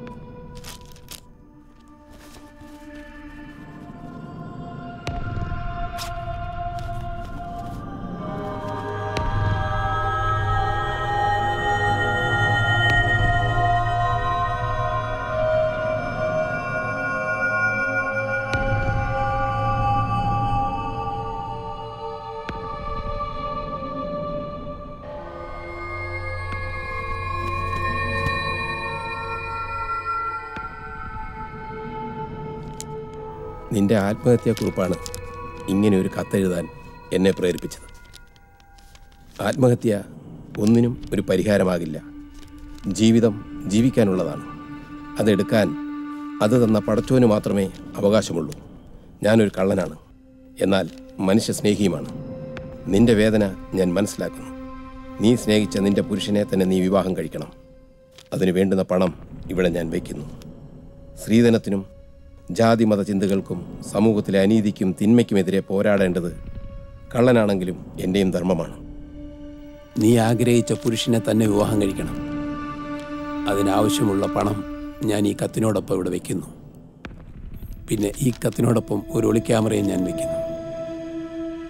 നിന്റെ ആത്മഹത്യാക്കുറിപ്പാണ് ഇങ്ങനെ ഒരു കത്തെഴുതാൻ എന്നെ പ്രേരിപ്പിച്ചത് ആത്മഹത്യ ഒന്നിനും ഒരു പരിഹാരമാകില്ല ജീവിതം ജീവിക്കാനുള്ളതാണ് അതെടുക്കാൻ അത് തന്ന പടച്ചോന് മാത്രമേ അവകാശമുള്ളൂ ഞാനൊരു കള്ളനാണ് എന്നാൽ മനുഷ്യ സ്നേഹിയുമാണ് നിന്റെ വേദന ഞാൻ മനസ്സിലാക്കുന്നു നീ സ്നേഹിച്ച നിന്റെ പുരുഷനെ തന്നെ നീ വിവാഹം കഴിക്കണം അതിനു വേണ്ടുന്ന പണം ഇവിടെ ഞാൻ വയ്ക്കുന്നു സ്ത്രീധനത്തിനും ജാതിമത ചിന്തകൾക്കും സമൂഹത്തിലെ അനീതിക്കും തിന്മയ്ക്കുമെതിരെ പോരാടേണ്ടത് കള്ളനാണെങ്കിലും എൻ്റെയും ധർമ്മമാണ്
നീ ആഗ്രഹിച്ച പുരുഷനെ തന്നെ വിവാഹം കഴിക്കണം അതിനാവശ്യമുള്ള പണം ഞാൻ ഈ കത്തിനോടൊപ്പം ഇവിടെ വെക്കുന്നു പിന്നെ ഈ കത്തിനോടൊപ്പം ഒരു ഒളിക്യാമറയും ഞാൻ വെക്കുന്നു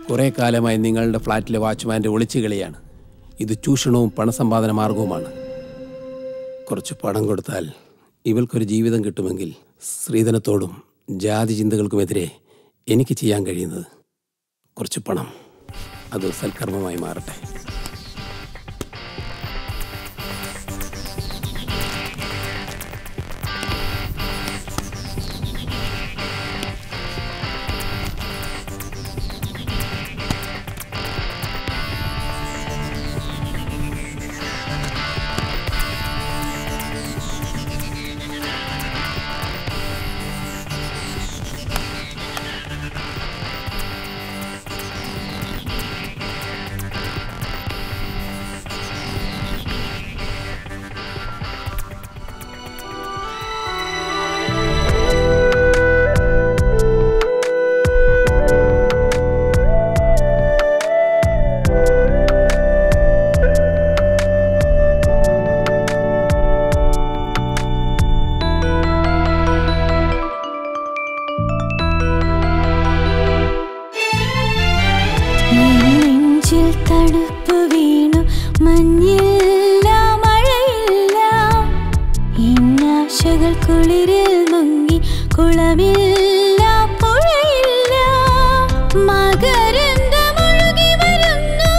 കുറേ കാലമായി നിങ്ങളുടെ ഫ്ലാറ്റിലെ വാച്ച്മാൻ്റെ ഒളിച്ചുകളിയാണ് ഇത് ചൂഷണവും പണസമ്പാദന മാർഗവുമാണ് കുറച്ച് പണം കൊടുത്താൽ ഇവൾക്കൊരു ജീവിതം കിട്ടുമെങ്കിൽ സ്ത്രീധനത്തോടും ജാതി ചിന്തകൾക്കുമെതിരെ എനിക്ക് ചെയ്യാൻ കഴിയുന്നത് കുറച്ച് പണം അത് സൽക്കർമ്മമായി മാറട്ടെ
നെഞ്ചിൽ തണുപ്പ് വീണു മഞ്ഞില്ല മഴയില്ല ഇന്നാശകൾ കുളിരിൽ മുങ്ങി കുളമില്ല പുഴയില്ല മകരന്തമൊഴുകി വരുന്നു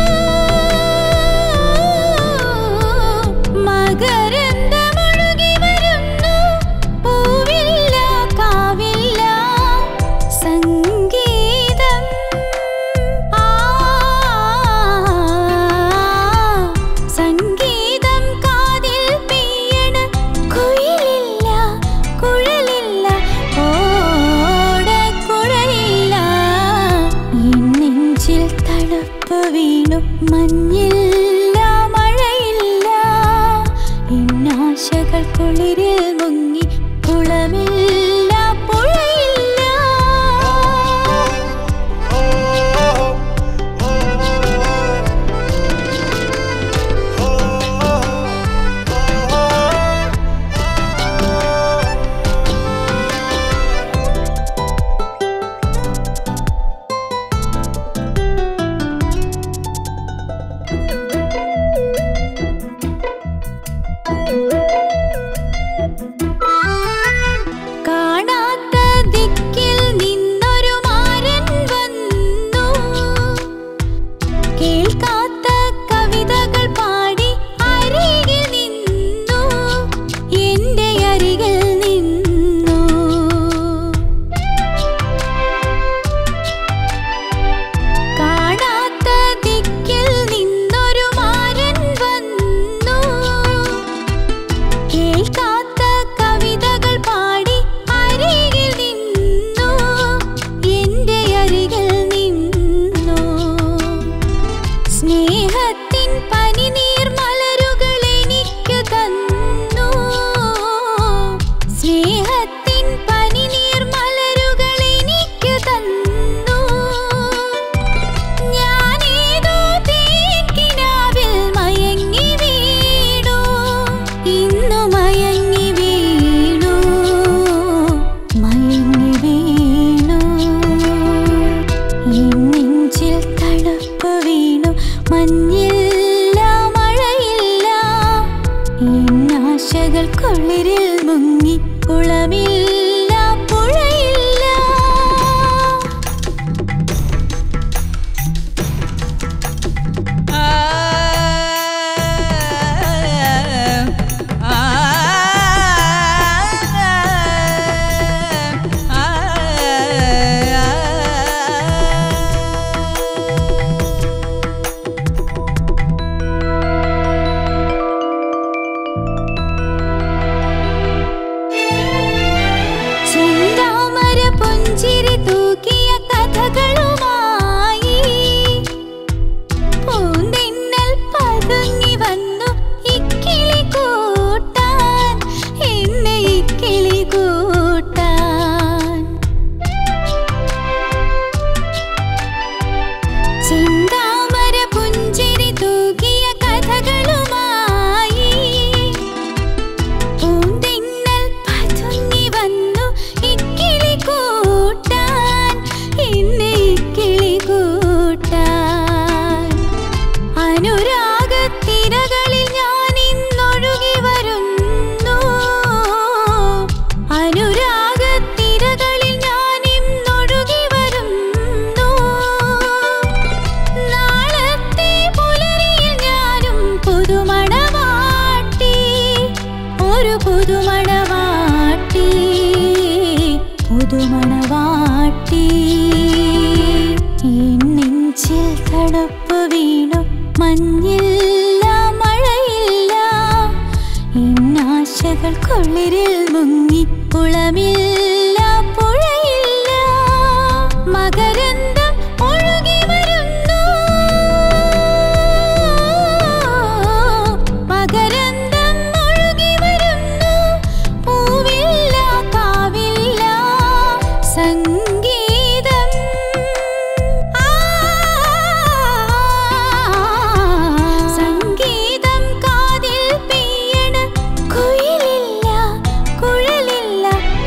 മകരന്തമൊഴുകി വരുന്നു പൂവില്ല കാവില്ല സംഗീതം സംഗീതം കാതിൽ പെയ്യണ കുയിലില്ല കുഴലില്ല ഓടക്കുഴയില്ല ഈ നെഞ്ചിൽ തണുപ്പ് വീണു മഞ്ഞില്ല മഴയില്ല ഇന്നാശകൾ കുളിരിൽ മുങ്ങി കുളമില്ല പുഴയില്ല മഞ്ഞില്ല മഴയില്ല ഇന്നാശകൾ കുളിരിൽ മുങ്ങി കുളമില്ല പുഴയില്ല മകരന്തം ഒഴുകി വരുന്നു മകരന്തം ഒഴുകി വരുന്നു പൂവില്ല കാവില്ല സംഗീതം സംഗീതം കാതിൽ പെയ്യണ കുയിലില്ല കുഴലില്ല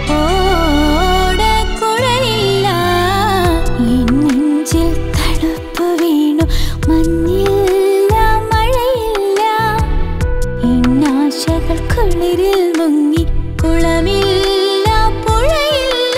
ഓടക്കുഴലില്ല എൻ നെഞ്ചിൽ തണുപ്പ് വീണു മഞ്ഞില്ല മഴയില്ല ഇന്നാശകൾ കുളിരിൽ മുങ്ങി കുളമില്ല പുഴയില്ല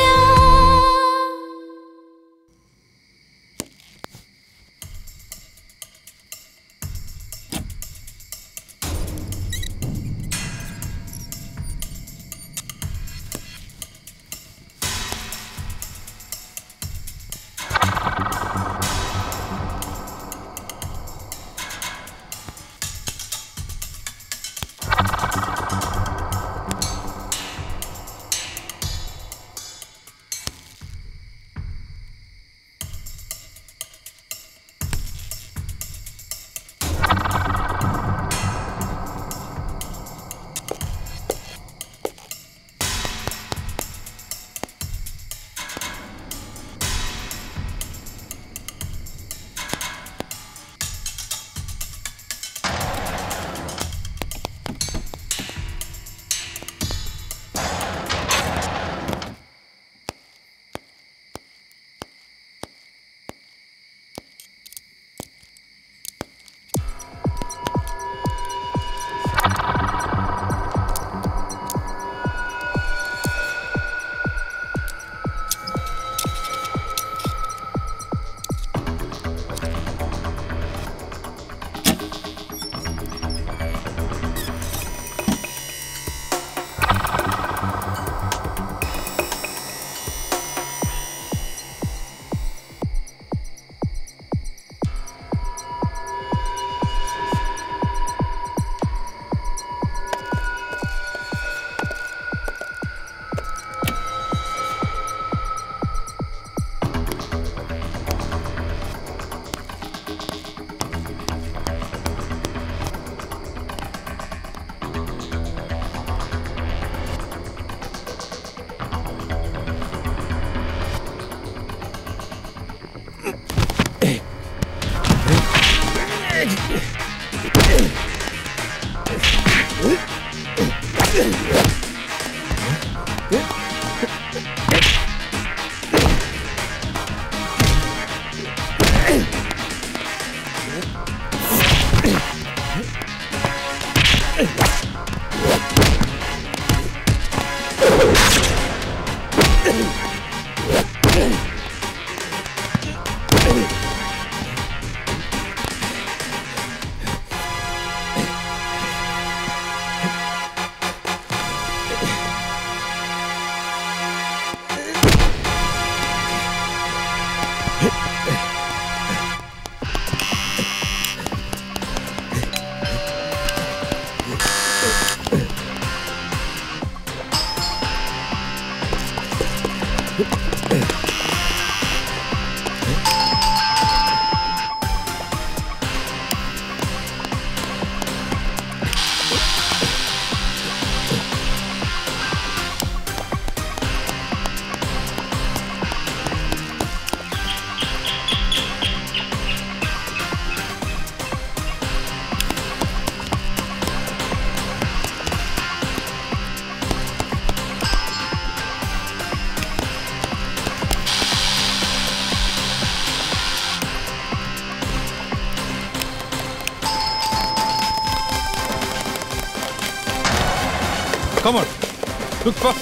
Come on. Look fast.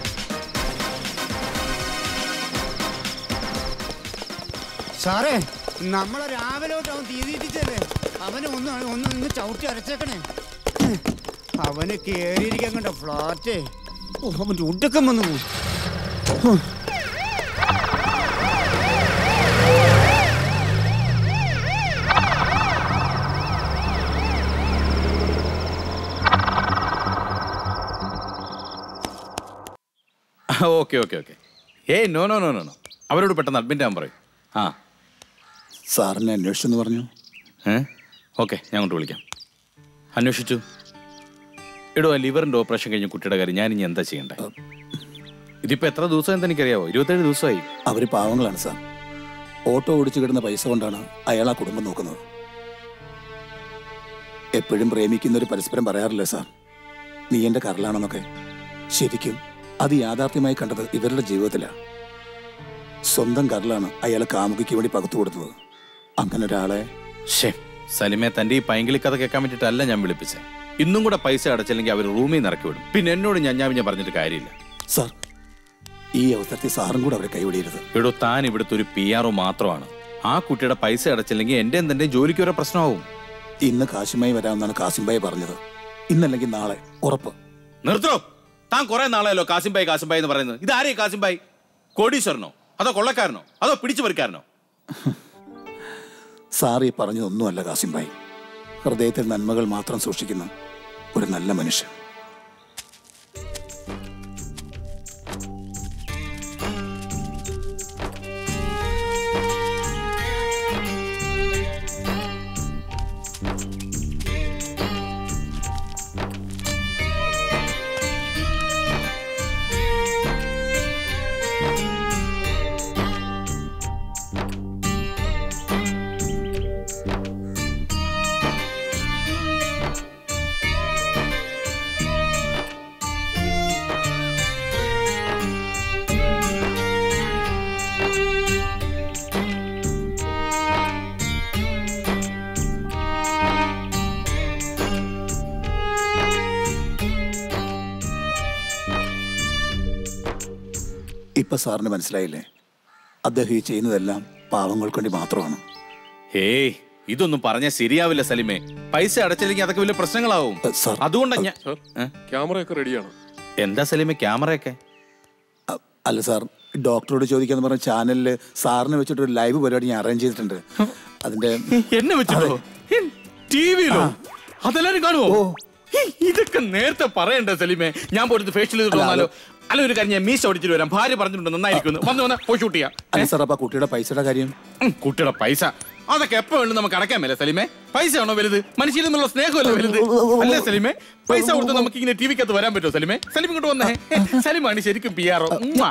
സാറേ
നമ്മളെ രാവിലെ തൊട്ട് അവൻ തീതിച്ചല്ലേ അവന് ഒന്ന് ഒന്ന് നിന്ന് ചവിട്ടി അരച്ചേക്കണേ അവന് കേറിയിരിക്കാൻ കണ്ട ഫ്ലാറ്റ് ഓ അവൻ്റെ ഉടക്കം വന്നു പോയി. ഹോ.
ഓക്കെ ഓക്കെ ഓക്കെ ഏയ് no no no no no അവരോട് പെട്ടെന്ന് അഡ്മിറ്റ് ആകാൻ പറയും ആ
സാറിനെ അന്വേഷിച്ചെന്ന് പറഞ്ഞു
ഏ ഓക്കെ ഞാൻ കൊണ്ട് വിളിക്കാം അന്വേഷിച്ചു എടോ ആ ലിവറിൻ്റെ ഓപ്പറേഷൻ കഴിഞ്ഞ കുട്ടിയുടെ കാര്യം ഞാൻ ഇനി എന്താ ചെയ്യണ്ടേ ഇതിപ്പോ എത്ര ദിവസം എന്ന് എനിക്കറിയാവോ ഇരുപത്തേഴ് ദിവസമായി
അവർ പാവങ്ങളാണ് സാർ ഓട്ടോ ഓടിച്ചു കിട്ടുന്ന പൈസ കൊണ്ടാണ് അയാൾ ആ കുടുംബം നോക്കുന്നത് എപ്പോഴും പ്രേമിക്കുന്നവർ പരസ്പരം പറയാറില്ലേ സാർ നീ എൻ്റെ കരലാണെന്നൊക്കെ ശരിക്കും അത് യാഥാർത്ഥ്യമായി കണ്ടത് ഇവരുടെ ജീവിതത്തിലാണ് സ്വന്തം കരലാണ് അയാൾ കാമുകിക്ക് വേണ്ടി പകുത്തു കൊടുത്തത് അങ്ങനെ ഒരാളെ
ഷേ സലിമെ തന്റെ ഈ പൈങ്കിളി കഥ കേൾക്കാൻ വേണ്ടിയിട്ടല്ല ഞാൻ വിളിപ്പിച്ചത് ഇന്നും കൂടെ പൈസ അടച്ചില്ലെങ്കിൽ അവർ റൂമിൽ നിന്ന് ഇറക്കി വിടും പിന്നെ എന്നോട് ഞാൻ ഞാൻ പറഞ്ഞിട്ട് കാര്യമില്ല
സാർ ഈ അവസരത്തിൽ സാറും കൂടെ അവരെ കൈവിടരുത്
എടോ താൻ ഇവിടുത്തെ ഒരു പി ആർ മാത്രമാണ് ആ കുട്ടിയുടെ പൈസ അടച്ചില്ലെങ്കിൽ എന്റെ എന്തെന്റെ ജോലിക്ക് വരെ പ്രശ്നമാവും
ഇന്ന് കാശുമായി വരാമെന്നാണ് കാസിംബായി പറഞ്ഞത് ഇന്നല്ലെങ്കിൽ നാളെ ഉറപ്പ്
നിർത്തോ താൻ കുറെ നാളെയല്ലോ കാസിംബായി കാസിംബായി എന്ന് പറയുന്നത് ഇത് ആരെയും കാസിംബായി കോടീശ്വരനോ അതോ കൊള്ളക്കാരനോ അതോ പിടിച്ചു പറിക്കാരനോ
സാർ ഈ പറഞ്ഞതൊന്നുമല്ല കാസിംബായി ഹൃദയത്തിൽ നന്മകൾ മാത്രം സൂക്ഷിക്കുന്ന ഒരു നല്ല മനുഷ്യൻ ഇപ്പൊ സാറിന് മനസ്സിലായില്ലേ അദ്ദേഹം ഈ ചെയ്യുന്നതെല്ലാം പാവങ്ങൾക്ക് വേണ്ടി മാത്രമാണ്
ഹേയ് ഇതൊന്നും പറഞ്ഞാൽ ശരിയാവില്ല സലിമേ പൈസ അടച്ചില്ലെങ്കിൽ അതൊക്കെ വലിയ പ്രശ്നങ്ങളാവും അതുകൊണ്ടാ ഞാൻ
ക്യാമറയൊക്കെ റെഡിയാണ്
എന്താ സലിമേ ക്യാമറയൊക്കെ
അല്ല സാർ ഡോക്ടറോട് ചോദിക്കാന്ന് പറഞ്ഞ ചാനലില് സാറിനെ വെച്ചിട്ട് ഒരു ലൈവ് പരിപാടി ഞാൻ അറേഞ്ച് ചെയ്തിട്ടുണ്ട് അതിന്റെ
എന്നെ വെച്ചിട്ടോ ടി വിയിലോ അതെല്ലാരും കാണുമോ ഇതൊക്കെ നേരത്തെ പറയണ്ടേ സലിമേ ഞാൻ പോയിട്ട് ഫേഷ്യൽ ചെയ്തിട്ട്
അല്ല,
വന്നാലോ അല്ല ഒരു കാര്യം ഞാൻ മീശ ഓടിച്ചിട്ട് വരാം ഭാര്യ പറഞ്ഞിട്ടുണ്ട് നന്നായിരിക്കുന്നു വന്ന് വന്ന് പോയി ഷൂട്ട് ചെയ്യാം
അല്ല സാർ അപ്പൊ ആ കുട്ടിയുടെ പൈസയുടെ കാര്യം
ഉം, കുട്ടിയുടെ പൈസ അതൊക്കെ എപ്പോ വേണം നമുക്ക് അടക്കാൻ മേലെ സലിമേ പൈസ ആണോ വലുത് മനുഷ്യരിൽ നിന്നുള്ള സ്നേഹമല്ലേ വലുത് അല്ലേ സലിമേ പൈസ കൊടുത്ത് നമുക്ക് ഇങ്ങനെ ടി വിക്കകത്ത് വരാൻ പറ്റുമോ സലിമേ സലിം ഇങ്ങോട്ട് വന്നേ സലിമാണ് ശരിക്കും പി ആറോ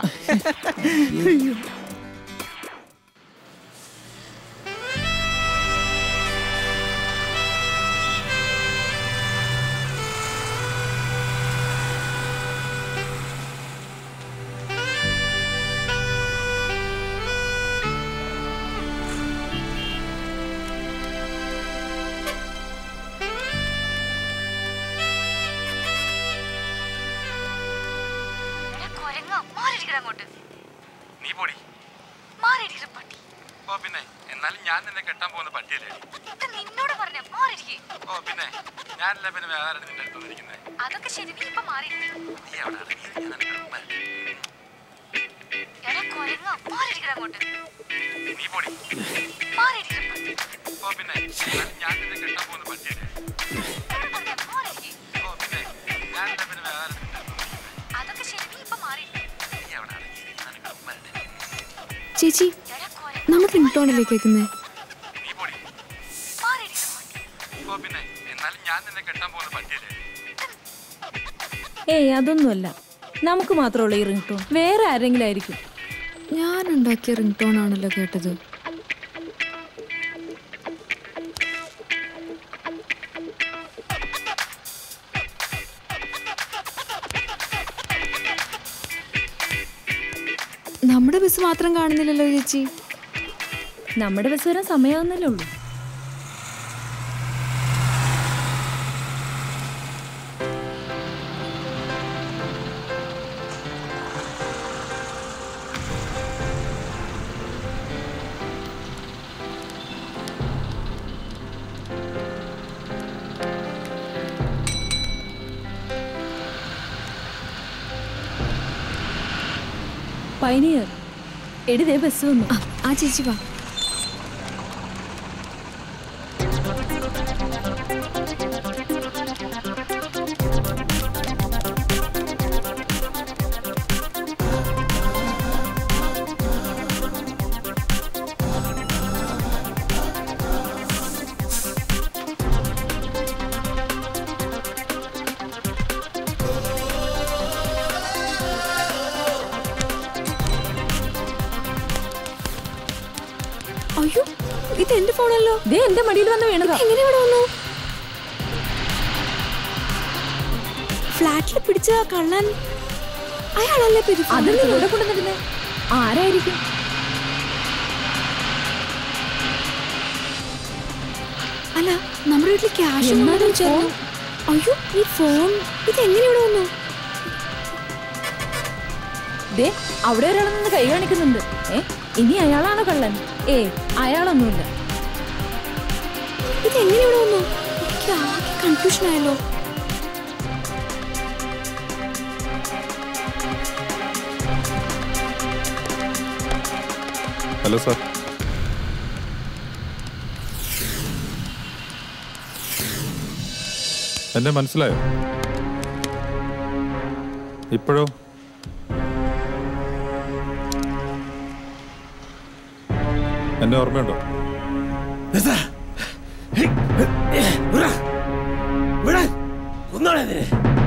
നീ പോടി ഓ പിന്നെ എന്നാലും ഞാൻ നിന്നെ കെട്ടാൻ പോകുന്ന പട്ടിയല്ലേ
നിന്നോട് പറഞ്ഞ മാറിയിരിക്കേ
ഓ പിന്നെ ഞാനല്ല പിന്നെ വേറെ നിന്റെ അടുത്ത് വന്നിരിക്കുന്നത്
അതൊക്കെ ശരി നീ ഇപ്പൊ മാറി
നീ അവിടെ അടങ്ങിയിരിക്ക്, ഞാൻ നിനക്ക് ഉമ്മ തരാം.
എടാ കൊരങ്ങ മാറിയിരിക്കട അങ്ങോട്ട്
നീ പോടി ഓ പിന്നെ എന്നാലും ഞാൻ നിന്നെ കെട്ടാൻ പോകുന്ന പട്ടിയല്ലേ ഓ പിന്നെ ഞാനല്ല പിന്നെ വേറെ നിന്റെ അടുത്ത് വന്നിരിക്കുന്നത്
അതൊക്കെ ശരി നീ ഇപ്പൊ മാറി
നീ അവിടെ അടങ്ങിയിരിക്ക്, ഞാൻ നിനക്ക് ഉമ്മ തരാം.
ചേച്ചി നമ്മൾ റിംഗ്ടോണല്ലേ കേൾക്കുന്നേ
നീ പോടി ഓ പിന്നെ എന്നാലും ഞാൻ നിന്നെ കെട്ടാൻ പോകുന്ന പട്ടിയല്ലേ
ഏയ് അതൊന്നുമല്ല നമുക്ക് മാത്രമുള്ള ഈ റിംഗ് ടോൺ വേറെ ആരെങ്കിലും ആയിരിക്കും
ഞാൻ ഉണ്ടാക്കിയ റിംഗ്ടോൺ ആണല്ലോ കേട്ടത് നമ്മുടെ ബസ് മാത്രം കാണുന്നില്ലല്ലോ ചേച്ചി
നമ്മുടെ ബസ് വരാൻ സമയമാകുന്നല്ലേ ഉള്ളൂ പൈനിയർ എടി ദേ ബസ് വന്നു
ആ ചേച്ചി വാ അയ്യോ ഇത് എന്റെ ഫോണല്ലോ
ദേ എന്റെ മടിയിൽ വന്ന് വീണതാ
എങ്ങനെ ഇവിടെ വന്നു ഫ്ലാറ്റിൽ പിടിച്ച ആ കള്ളൻ അയാളല്ലേ ഇപ്പൊ ഇത് phone
അതെന്താ
എടുത്തത്?
ഇവിടെ കൊണ്ടുവന്നിരുന്നേ ആരായിരിക്കും
അല്ല നമ്മുടെ വീട്ടിൽ ക്യാഷ്
എന്നാലും
ചേർന്നു അയ്യോ ഈ ഫോൺ ഇത് എങ്ങനെ ഇവിടെ വന്നു
ദേ അവിടെ ഒരാൾ നിന്ന് കൈ കാണിക്കുന്നുണ്ട് ഏ ഇനി അയാളാണോ കള്ളൻ ഏ അയാളൊന്നുമില്ല
ഇത് എങ്ങനെ ഇവിടെ വന്നു എനിക്ക് ആകെ കൺഫ്യൂഷൻ ആയല്ലോ
ഹലോ സാർ എന്നെ മനസ്സിലായോ ഇപ്പോഴോ എന്നെ ഓർമ്മയുണ്ടോ
ഒന്നാളെ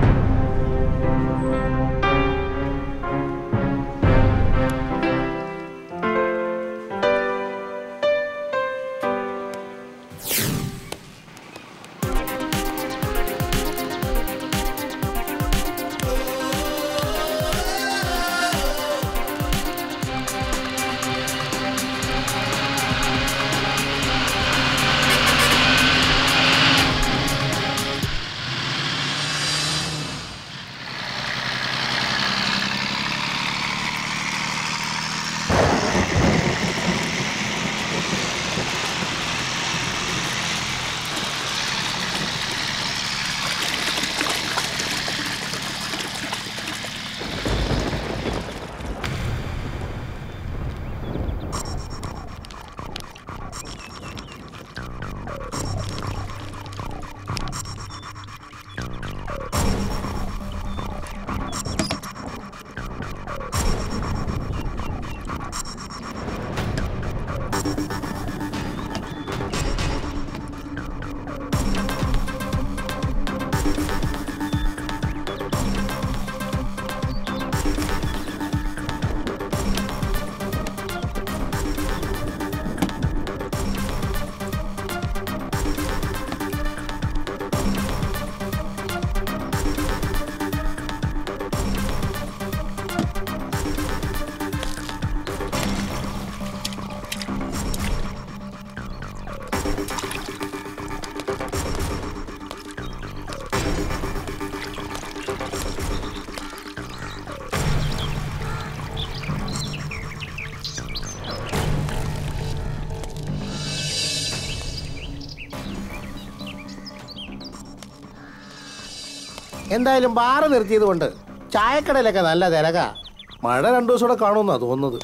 എന്തായാലും ബാറ് നിർത്തിയത് കൊണ്ട് ചായക്കടയിലൊക്കെ നല്ല തിരക മഴ രണ്ടു ദിവസം കൂടെ കാണുമെന്നാ തോന്നുന്നത്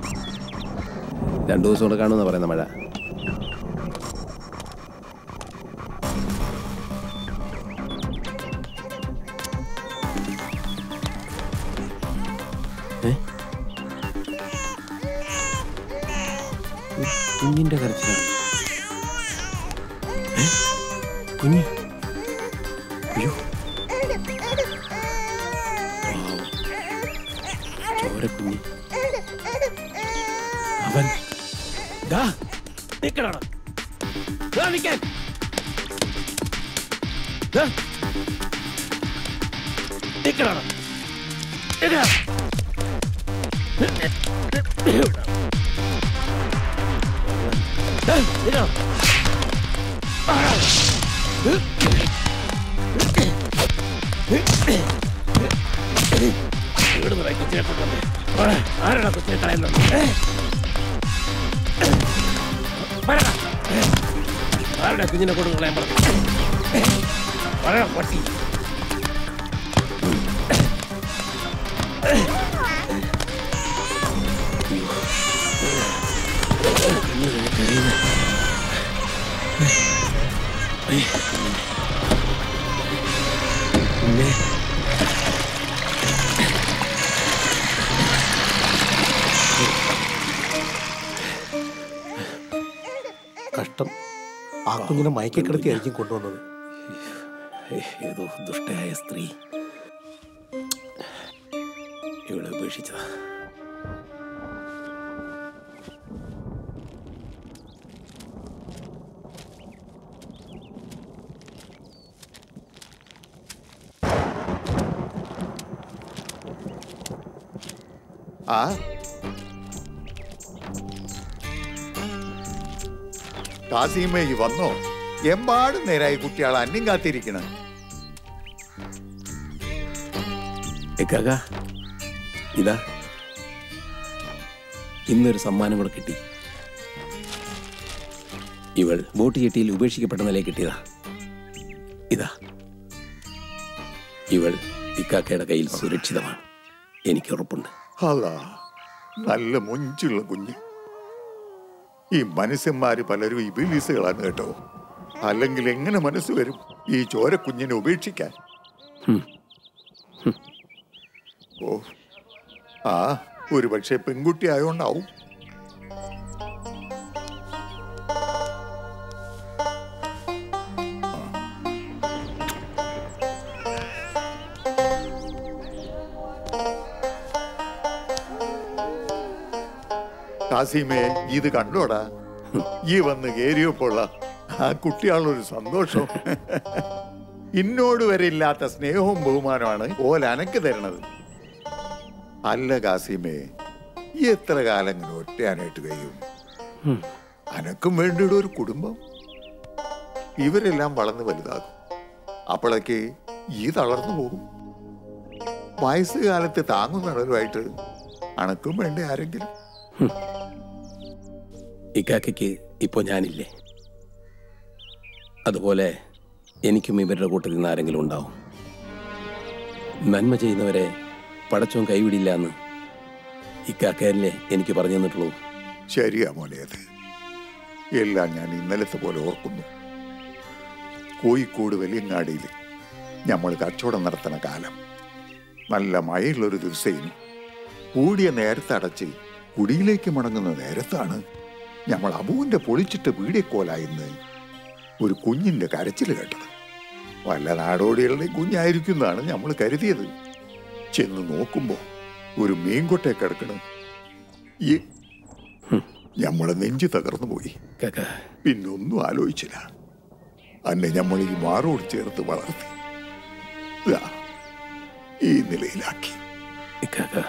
രണ്ടു ദിവസം കൂടെ കാണുമെന്ന് പറയുന്ന മഴ ഏ? കുഞ്ഞിന്റെ കരച്ചിലാണ് ഏ? കുഞ്ഞ് അയ്യോ പാവം. ചോരക്കുഞ്ഞ് അവൻ ദാ നിക്കണോടാ ദാ നിക്കാൻ ദാ നിക്കണോടാ നിക്കണ ദാ നിക്കണോ ഇവിടുന്ന് പോയി കുത്തിനെ കൊണ്ടുവന്നേ പോടാ. ആരാടാ കുത്തിനെ കളയുന്നത് ഏ? പറടാ. ആരുടെ കുഞ്ഞിനെ കൊണ്ട് കളയാൻ പറഞ്ഞു പറയണ പട്ടി
ആ കുഞ്ഞിനെ മയക്കിക്കിടത്തിയായിരിക്കും കൊണ്ടുവന്നത്
ഏതോ ദുഷ്ടയായ സ്ത്രീ ഇവളെ ഉപേക്ഷിച്ചതാ
ആ കാസിമേ ഈ വന്നോ എമ്പാടും നേരായി കുട്ടികൾ അന്യം കാത്തിരിക്കണം
എക്കാക്ക ഇതാ ഇന്നൊരു സമ്മാനം കൂടെ കിട്ടി ഇവൾ ബോട്ട് ചെട്ടിയിൽ ഉപേക്ഷിക്കപ്പെട്ട നിലയിൽ കിട്ടിയതാ ഇതാ ഇവൾ ഇക്കാക്കയുടെ കയ്യിൽ സുരക്ഷിതമാണ് എനിക്ക് ഉറപ്പുണ്ട്
അല്ല നല്ല മൊഞ്ചുള്ള കുഞ്ഞ് ഈ മനുഷ്യന്മാര് പലരും ഈ ബിലീസുകളാണ് കേട്ടോ അല്ലെങ്കിൽ എങ്ങനെ മനസ്സ് വരും ഈ ചോര കുഞ്ഞിനെ ഉപേക്ഷിക്കാൻ
ഹും.
ഓ ആ ഒരു പക്ഷേ പെൺകുട്ടി ആയോണ്ടാവും കാസിമേ ഇത് കണ്ടോടാ ഈ വന്ന് കേറിയപ്പോള്ള ആ കുട്ടിയാളൊരു സന്തോഷം ഇന്നോട് വരെ ഇല്ലാത്ത സ്നേഹവും ബഹുമാനമാണ് ഓൽ അനക്ക് തരണത് അല്ല കാസിമേ ഈ എത്ര കാലം ഇങ്ങനെ ഒറ്റയാനായിട്ട് കഴിയും
ഹും.
അനക്കും വേണ്ടിയുടെ ഒരു കുടുംബം ഇവരെല്ലാം വളർന്ന് വലുതാകും അപ്പോഴേക്ക് ഈ തളർന്നു പോകും വയസ്സുകാലത്ത് താങ്ങുന്നടലുമായിട്ട് അണക്കും വേണ്ട ആരെങ്കിലും
ഇക്കാക്കയ്ക്ക് ഇപ്പോൾ ഞാനില്ലേ അതുപോലെ എനിക്കും ഇവരുടെ കൂട്ടത്തിൽ നിന്ന് ആരെങ്കിലും ഉണ്ടാവും നന്മ ചെയ്യുന്നവരെ പടച്ചോൻ കൈവിടില്ല എന്ന് ഇക്കാക്കയല്ലേ എനിക്ക് പറഞ്ഞു തന്നിട്ടുള്ളൂ
ശരിയാ മോനെ അത് എല്ലാം ഞാൻ ഇന്നലത്തെ പോലെ ഓർക്കുന്നു കോഴിക്കോട് വലിയങ്ങാടിയിൽ നമ്മൾ കച്ചവടം നടത്തുന്ന കാലം നല്ല മഴയുള്ളൊരു ദിവസേനു കൂടിയ നേരത്തെ അടച്ച് കുടിയിലേക്ക് മടങ്ങുന്ന നേരത്താണ് നമ്മൾ അബുവിന്റെ പൊളിച്ചിട്ട് വീടിക്കോലായിന്ന് ഒരു കുഞ്ഞിന്റെ കരച്ചിൽ കേട്ടത് വല്ല നാടോടികളുടെയും കുഞ്ഞായിരിക്കുന്നതാണ് നമ്മൾ കരുതിയത് ചെന്ന് നോക്കുമ്പോ ഒരു മീൻകൊട്ടെ കിടക്കണ് ഈ നമ്മളെ നെഞ്ചു തകർന്നു പോയി പിന്നൊന്നും ആലോചിച്ചില്ല അന്നെ നമ്മൾ ഈ മാറോട് ചേർത്ത് വളർത്തി ദാ, ഈ നിലയിലാക്കി
ഇക്കാക്ക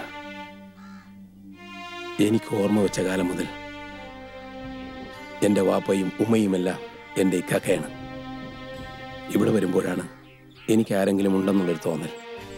എനിക്ക് ഓർമ്മ വെച്ച കാലം മുതൽ എൻ്റെ വാപ്പയും ഉമ്മയുമെല്ലാം എൻ്റെ ഇക്കാക്കയാണ് ഇവിടെ വരുമ്പോഴാണ് എനിക്ക് ആരെങ്കിലും ഉണ്ടെന്നുള്ളൊരു തോന്നൽ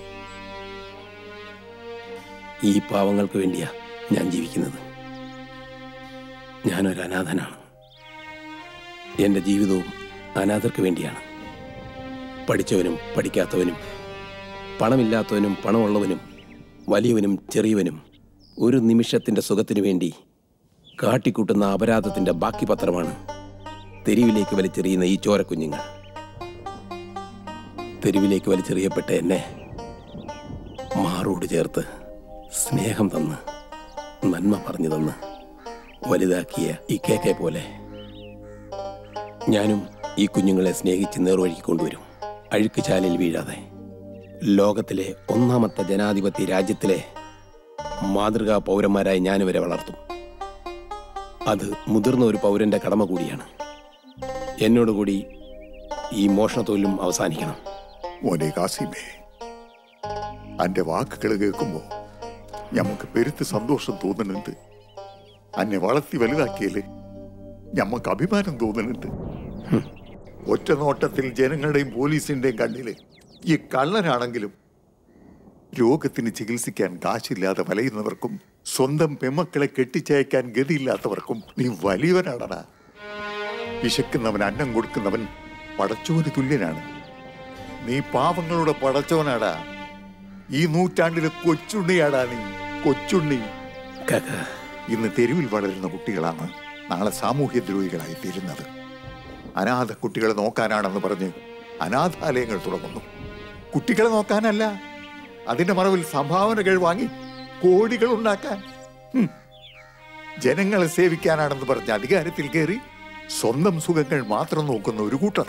ഈ പാവങ്ങൾക്ക് വേണ്ടിയാ ഞാൻ ജീവിക്കുന്നത് ഞാനൊരു അനാഥനാണ് എൻ്റെ ജീവിതവും അനാഥർക്ക് വേണ്ടിയാണ് പഠിച്ചവനും പഠിക്കാത്തവനും പണമില്ലാത്തവനും പണമുള്ളവനും വലിയവനും ചെറിയവനും ഒരു നിമിഷത്തിൻ്റെ സുഖത്തിനു വേണ്ടി കാട്ടിക്കൂട്ടുന്ന അപരാധത്തിൻ്റെ ബാക്കി പത്രമാണ് തെരുവിലേക്ക് വലിച്ചെറിയുന്ന ഈ ചോരക്കുഞ്ഞുങ്ങൾ തെരുവിലേക്ക് വലിച്ചെറിയപ്പെട്ട എന്നെ മാറോട് ചേർത്ത് സ്നേഹം തന്ന് നന്മ പറഞ്ഞു തന്ന് വലുതാക്കിയ ഈ കേക്കെ പോലെ ഞാനും ഈ കുഞ്ഞുങ്ങളെ സ്നേഹിച്ച് നേർവഴിക്ക് കൊണ്ടുവരും അഴുക്കുചാലിൽ വീഴാതെ ലോകത്തിലെ ഒന്നാമത്തെ ജനാധിപത്യ രാജ്യത്തിലെ മാതൃകാ പൗരന്മാരായി ഞാനിവരെ വളർത്തും അത് മുതിർന്ന ഒരു പൗരന്റെ കടമ കൂടിയാണ് എന്നോടുകൂടി ഈ മോഷണത്തൊഴിലും അവസാനിക്കണം
മോനെ കാസിമേ അന്റെ വാക്കുകൾ കേൾക്കുമ്പോ ഞമ്മക്ക് പെരുത്ത് സന്തോഷം തോന്നുന്നുണ്ട് അന്നെ വളർത്തി വലുതാക്കിയല് ഞമ്മക്ക് അഭിമാനം തോന്നുന്നുണ്ട് ഒറ്റ നോട്ടത്തിൽ ജനങ്ങളുടെയും പോലീസിന്റെയും കണ്ണില് ഈ കള്ളനാണെങ്കിലും രോഗത്തിന് ചികിത്സിക്കാൻ കാശില്ലാതെ വലയുന്നവർക്കും സ്വന്തം പെമ്മക്കളെ കെട്ടിച്ചയക്കാൻ ഗതിയില്ലാത്തവർക്കും നീ വലിയവനാണടാ വിശക്കുന്നവൻ അന്നം കൊടുക്കുന്നവൻ പടച്ചോന് തുല്യനാണ് നീ പാവങ്ങളുടെ പടച്ചോനാടാ ഈ നൂറ്റാണ്ടിലെ കൊച്ചുണ്ണിയാടാ നീ കൊച്ചുണ്ണി ഇന്ന് തെരുവിൽ വളരുന്ന കുട്ടികളാണ് നാളെ സാമൂഹ്യ ദ്രോഹികളായി തീരുന്നത് അനാഥ കുട്ടികളെ നോക്കാനാണെന്ന് പറഞ്ഞ് അനാഥാലയങ്ങൾ തുടങ്ങുന്നു കുട്ടികളെ നോക്കാനല്ല അതിന്റെ മറവിൽ സംഭാവനകൾ വാങ്ങി കോടികൾ ഉണ്ടാക്കാൻ ഹും. ജനങ്ങളെ സേവിക്കാനാണെന്ന് പറഞ്ഞ് അധികാരത്തിൽ കയറി സ്വന്തം സുഖങ്ങൾ മാത്രം നോക്കുന്ന ഒരു കൂട്ടർ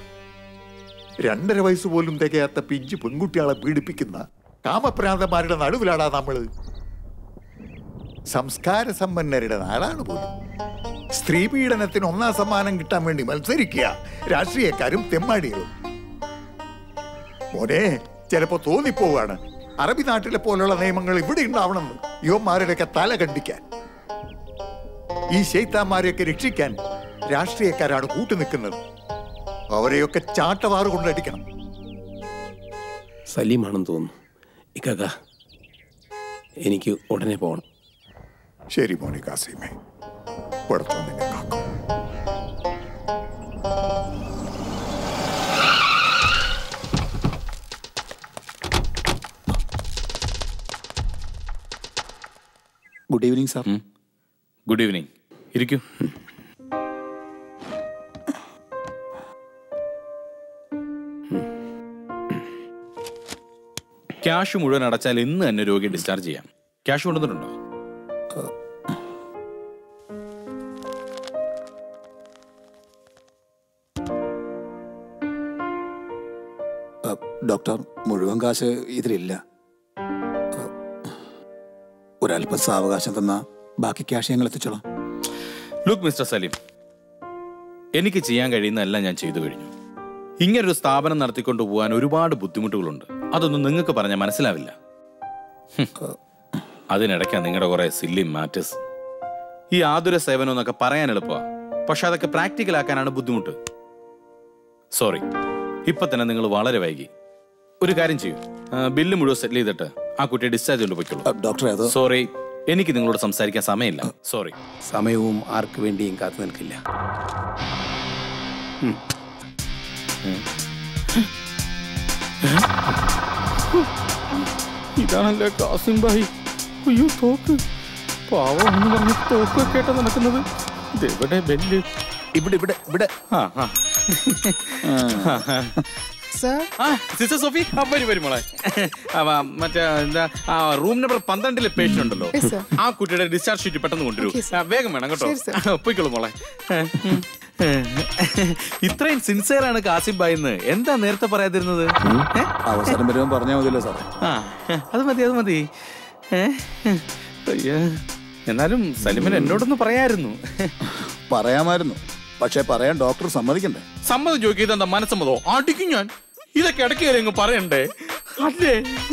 രണ്ടര വയസ്സ് പോലും തികയാത്ത പിഞ്ച് പെൺകുട്ടികളെ പീഡിപ്പിക്കുന്ന കാമപ്രാന്തന്മാരുടെ നടുവിലാടാ നമ്മള് സംസ്കാര സമ്പന്നരുടെ നാടാണ് പോലും സ്ത്രീ പീഡനത്തിന് ഒന്നാം സമ്മാനം കിട്ടാൻ വേണ്ടി മത്സരിക്കുക രാഷ്ട്രീയക്കാരും തെമ്മാടികളും മോനെ ചിലപ്പോ തോന്നിപ്പോവാണ് അറബി നാട്ടിലെ പോലുള്ള നിയമങ്ങൾ ഇവിടെ ഉണ്ടാവണമെന്ന് യുവന്മാരുടെയൊക്കെ തല കണ്ടിക്കാൻ ഈ ശൈത്താന്മാരെയൊക്കെ രക്ഷിക്കാൻ രാഷ്ട്രീയക്കാരാണ് കൂട്ടുനിൽക്കുന്നത് അവരെയൊക്കെ ചാട്ടവാറ് കൊണ്ടടിക്കണം
സലീമാണെന്ന് തോന്നുന്നു ഇക്കാക്ക എനിക്ക് ഉടനെ പോകണം
ശരി മോനെ കാസിമേ പുറത്തു നിന്നെ കാക്കും
good evening sir
good evening ഇരിക്കൂ ക്യാഷ് മുഴുവൻ അടച്ചാൽ ഇന്ന് തന്നെ രോഗിയെ ഡിസ്ചാർജ് ചെയ്യാം ക്യാഷ് കൊണ്ടുവന്നിട്ടുണ്ടോ
ഡോക്ടർ മുഴുവൻ കാശ് ഇതിലില്ല അഹ്, ഒരല്പം സാവകാശം തന്ന ബാക്കി ക്യാഷ് ഞങ്ങൾ എത്തിച്ചോളാം
ലുക്ക് മിസ്റ്റർ സലീം എനിക്ക് ചെയ്യാൻ കഴിയുന്നതെല്ലാം ഞാൻ ചെയ്തു കഴിഞ്ഞു ഇങ്ങനൊരു സ്ഥാപനം നടത്തിക്കൊണ്ട് പോകാൻ ഒരുപാട് ബുദ്ധിമുട്ടുകളുണ്ട് അതൊന്നും നിങ്ങൾക്ക് പറഞ്ഞാൽ മനസ്സിലാവില്ല ഹും. അതിനിടയ്ക്കാ നിങ്ങളുടെ കുറെ സില്ലി മാറ്റേഴ്സ് ഈ ആതുര സേവനം എന്നൊക്കെ പറയാൻ എളുപ്പമാണ് പക്ഷെ അതൊക്കെ പ്രാക്ടിക്കൽ ആക്കാനാണ് ബുദ്ധിമുട്ട് സോറി ഇപ്പൊ തന്നെ നിങ്ങൾ വളരെ വൈകി ഒരു കാര്യം ചെയ്യൂ ആ, ബില്ല് മുഴുവൻ സെറ്റിൽ ചെയ്തിട്ട് ആ കുട്ടിയെ ഡിസ്ചാർജ് കൊണ്ട് പൊയ്ക്കോളൂ
ഡോക്ടറെ അത്
സോറി എനിക്ക് നിങ്ങളോട് സംസാരിക്കാൻ സമയമില്ല സോറി
സമയവും ആർക്ക് വേണ്ടിയും കാത്തു നിൽക്കില്ല ഉം.
ഇതാണല്ലേ കാസിം ഭായി അയ്യോ തോക്ക് പാവമെന്ന് പറഞ്ഞ് തോക്ക് കേട്ട നടക്കുന്നത് ഇതെവിടെ ബെല്ല്
ഇവിടെ ഇവിടെ ഇവിടെ
ആ ആ ആ, സിസ്റ്റർ സോഫി ആ, വരൂ വരും മോളെ ആ, വാ, മറ്റേ എന്താ ആ റൂം നമ്പർ പന്ത്രണ്ടിലെ പേഷ്യൻ ഉണ്ടല്ലോ
Yes, sir.
ആ കുട്ടിയുടെ ഡിസ്ചാർജ് ഷീറ്റ് പെട്ടെന്ന് കൊണ്ടുവരൂ
Okay, sir.
ആ, വേഗം വേണം കേട്ടോ
ശരി, sir.
പോയിക്കോളൂ മോളെ ഇത്രയും സിൻസിയർ ആണ് കാസിം ഭായി എന്ന് എന്താ നേരത്തെ പറയാതിരുന്നത് ഏ?
അവസരം വരുമ്പോൾ പറഞ്ഞാൽ മതിയല്ലോ സാറേ
ആ അത് മതി അത് മതി ഏ? അയ്യോ. എന്നാലും സലിമൻ എന്നോടൊന്ന് പറയായിരുന്നു
പറയാമായിരുന്നു പക്ഷെ പറയാൻ ഡോക്ടർ സമ്മതിക്കണ്ടേ
സമ്മതം ചോദിക്കുന്നത് എന്താ മനസ്സമ്മതോ അടിക്കും ഞാൻ ഇതൊക്കെ ഇടയ്ക്ക് കയറി അങ്ങ് പറയണ്ടേ അല്ലേ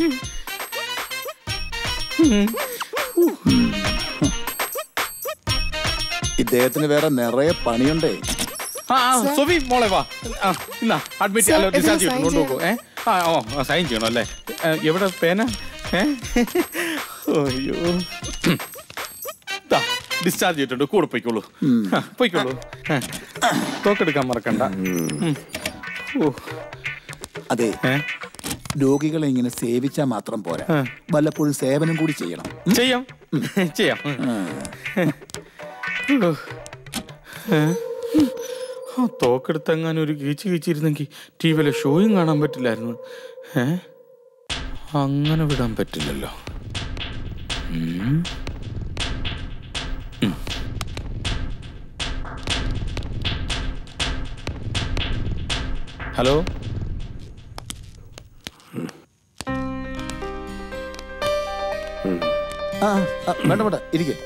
ഇദ്ദേഹത്തിന് വേറെ നിറയെ പണിയുണ്ടേ
ആ ആ,
Sir.
സോഫി മോളെ വാ ആ, ഇന്നാ അഡ്മിറ്റ്
Sir,
അല്ല
ഇതിന്
ഡിസ്ചാർജ്
sign
ചെയ്തു കൊണ്ടുപോകൂ ഏ ആ ഓ സൈൻ ചെയ്യണം അല്ലേ ഏ, എവിടെ പേന ഏ അയ്യോ ഡിസ്ചാർജ് ചെയ്തിട്ടുണ്ട് കൂടെ പോയിക്കോളൂ ആ, പോയിക്കോളൂ ആ, തോക്കെടുക്കാൻ മറക്കണ്ട ഉം. ഓ
അതെ രോഗികളെ ഇങ്ങനെ സേവിച്ചാ മാത്രം പോരാ വല്ലപ്പോഴും സേവനം കൂടി ചെയ്യണം
ചെയ്യാം ചെയ്യാം ഓ. ഏ? ആ തോക്കെടുത്തെങ്ങാനും ഒരു കീച്ച് കീച്ചിരുന്നെങ്കിൽ ടി വിയിലെ ഷോയും കാണാൻ പറ്റില്ലായിരുന്നു ഏ അങ്ങനെ വിടാൻ പറ്റില്ലല്ലോ ഉം. ഉം. ഹലോ
ആ ആ, വേണ്ട വേണ്ട ഇരിക്കെ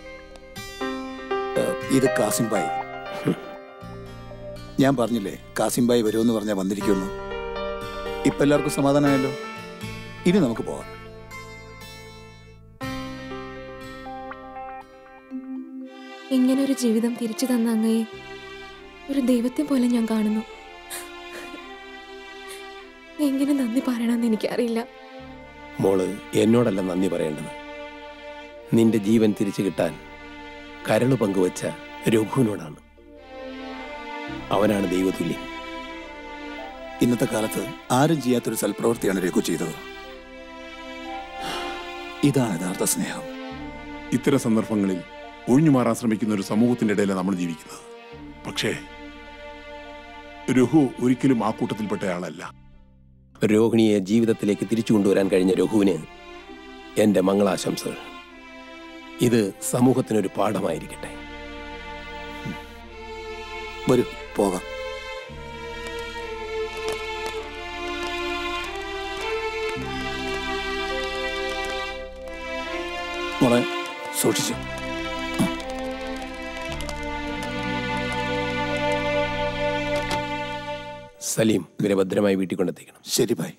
ഇത് കാസിംബായി ഞാൻ പറഞ്ഞില്ലേ കാസിംബായി വരുമെന്ന് പറഞ്ഞാൽ വന്നിരിക്കുമെന്ന് ഇപ്പൊ എല്ലാവർക്കും സമാധാനമായല്ലോ ഇനി നമുക്ക് പോവാം
ഇങ്ങനെ ഒരു ജീവിതം തിരിച്ചു തന്ന അങ്ങയെ ഒരു ദൈവത്തെ പോലെ ഞാൻ കാണുന്നു എങ്ങനെ നന്ദി പറയണമെന്ന് എനിക്കറിയില്ല
മോള് എന്നോടല്ല നന്ദി പറയേണ്ടത് നിന്റെ ജീവൻ തിരിച്ചു കിട്ടാൻ കരള് പങ്കുവച്ച രഘുവിനോടാണ് അവനാണ് ദൈവതുല്യൻ
ഇന്നത്തെ കാലത്ത് ആരും ചെയ്യാത്തൊരു സൽപ്രവൃത്തിയാണ് രഘു ചെയ്തത് ഇതാണ് യഥാർത്ഥ സ്നേഹം
ഇത്തരം സന്ദർഭങ്ങളിൽ ഒഴിഞ്ഞു മാറാൻ ശ്രമിക്കുന്ന ഒരു സമൂഹത്തിന്റെ ഇടയിലാണ് നമ്മൾ ജീവിക്കുന്നത് പക്ഷേ രഘു ഒരിക്കലും ആ കൂട്ടത്തിൽപ്പെട്ട ആളല്ല
രോഹിണിയെ ജീവിതത്തിലേക്ക് തിരിച്ചു കൊണ്ടുവരാൻ കഴിഞ്ഞ രഘുവിന് എൻ്റെ മംഗളാശംസകൾ ഇത് സമൂഹത്തിനൊരു പാഠമായിരിക്കട്ടെ
വരൂ പോകാം മോളെ സൂക്ഷിച്ചു
സലീം ഇവരെ ഭദ്രമായി വീട്ടിൽ കൊണ്ടെത്തിക്കണം
ശരി ഭായ്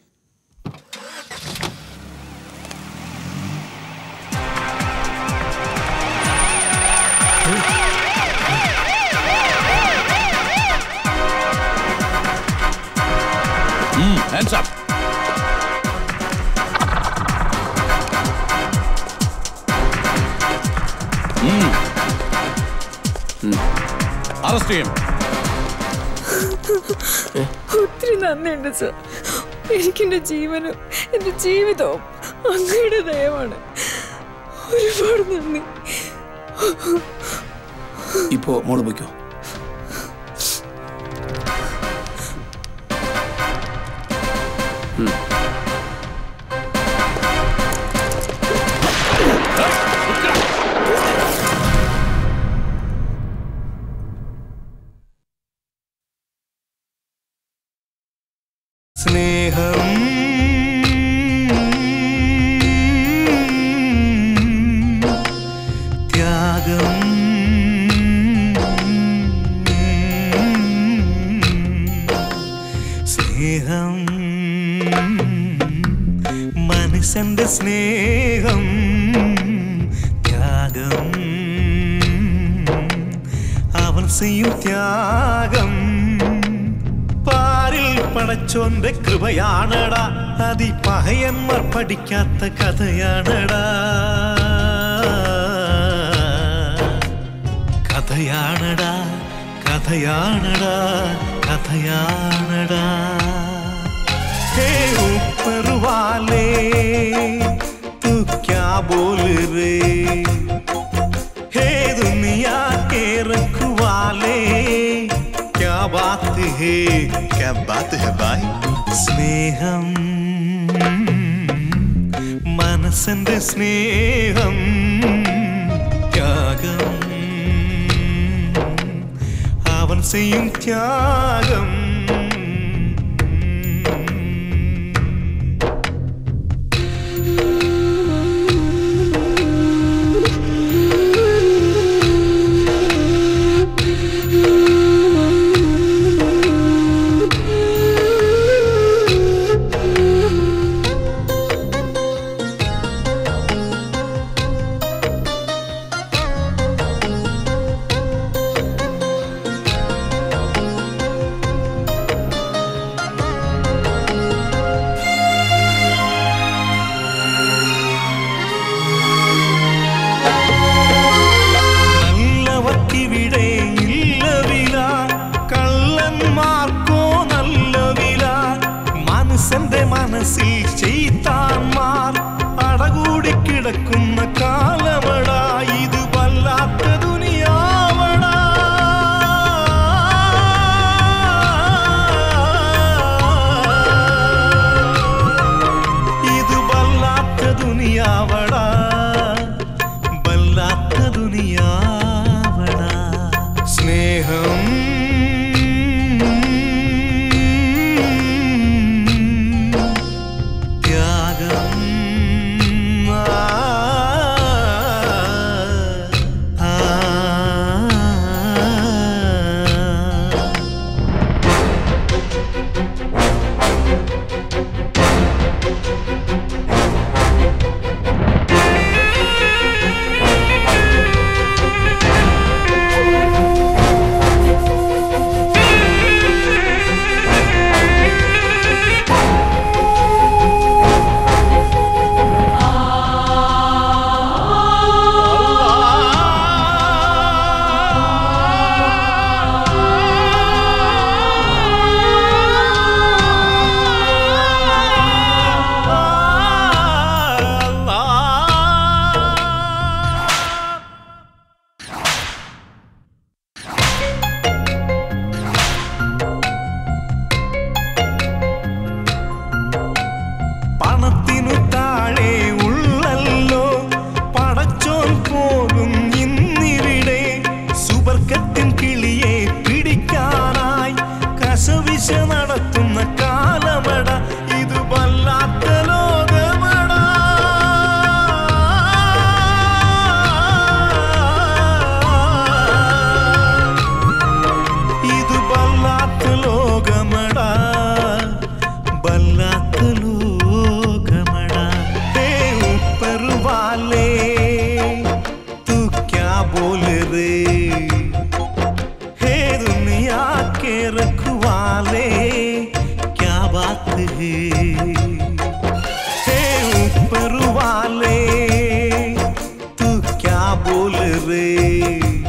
ഹാൻഡ്സ് അപ്പ് അറസ്റ്റ് ചെയ്യും
ഒത്തിരി നന്ദിയുണ്ട് സർ എനിക്കെന്റെ ജീവനും എന്റെ ജീവിതവും അങ്ങയുടെ ദയവാണ് ഒരുപാട് നന്ദി
ഇപ്പോ മോള് പൊയ്ക്കോ
സ്നേഹം ത്യാഗം സ്നേഹം മനസ്സന്റെ സ്നേഹം ത്യാഗം അവൻ ചെയ്യും ത്യാഗം പാരിൽ പടച്ചോന്റെ കൃപയാണടാ അതി പഹയന്മാർ പഠിക്കാത്ത കഥയാണടാ കഥയാണടാ കഥയാണടാ കഥയാണടാ ഹേ ऊपर वाले तू क्या बोल रे हे दुनिया के रखवाले क्या बात है क्या बात है भाई സ്നേഹം മനസ്സിന്റെ സ്നേഹം ത്യാഗം അവൻ ചെയ്യും ത്യാഗം നല്ലവർക്കിവിടെ ഇല്ല വില കള്ളന്മാർക്കോ നല്ല വില മനസ്സന്റെ മനസ്സിൽ ചെയ്താന്മാർ അടകൂടി കിടക്കുന്ന കാലമടാ ഇത് വല്ലാത്ത ദുനിയാവടാ ഇത് വല്ലാത്ത ദുനിയാവടാ വല്ലാത്ത ദുനിയാവടാ സ്നേഹം ത്യാഗം ആ, ആ, वाले तू क्या बोल रे हे दुनिया के रखवाले क्या बात है हे ऊपर वाले तू क्या बोल रे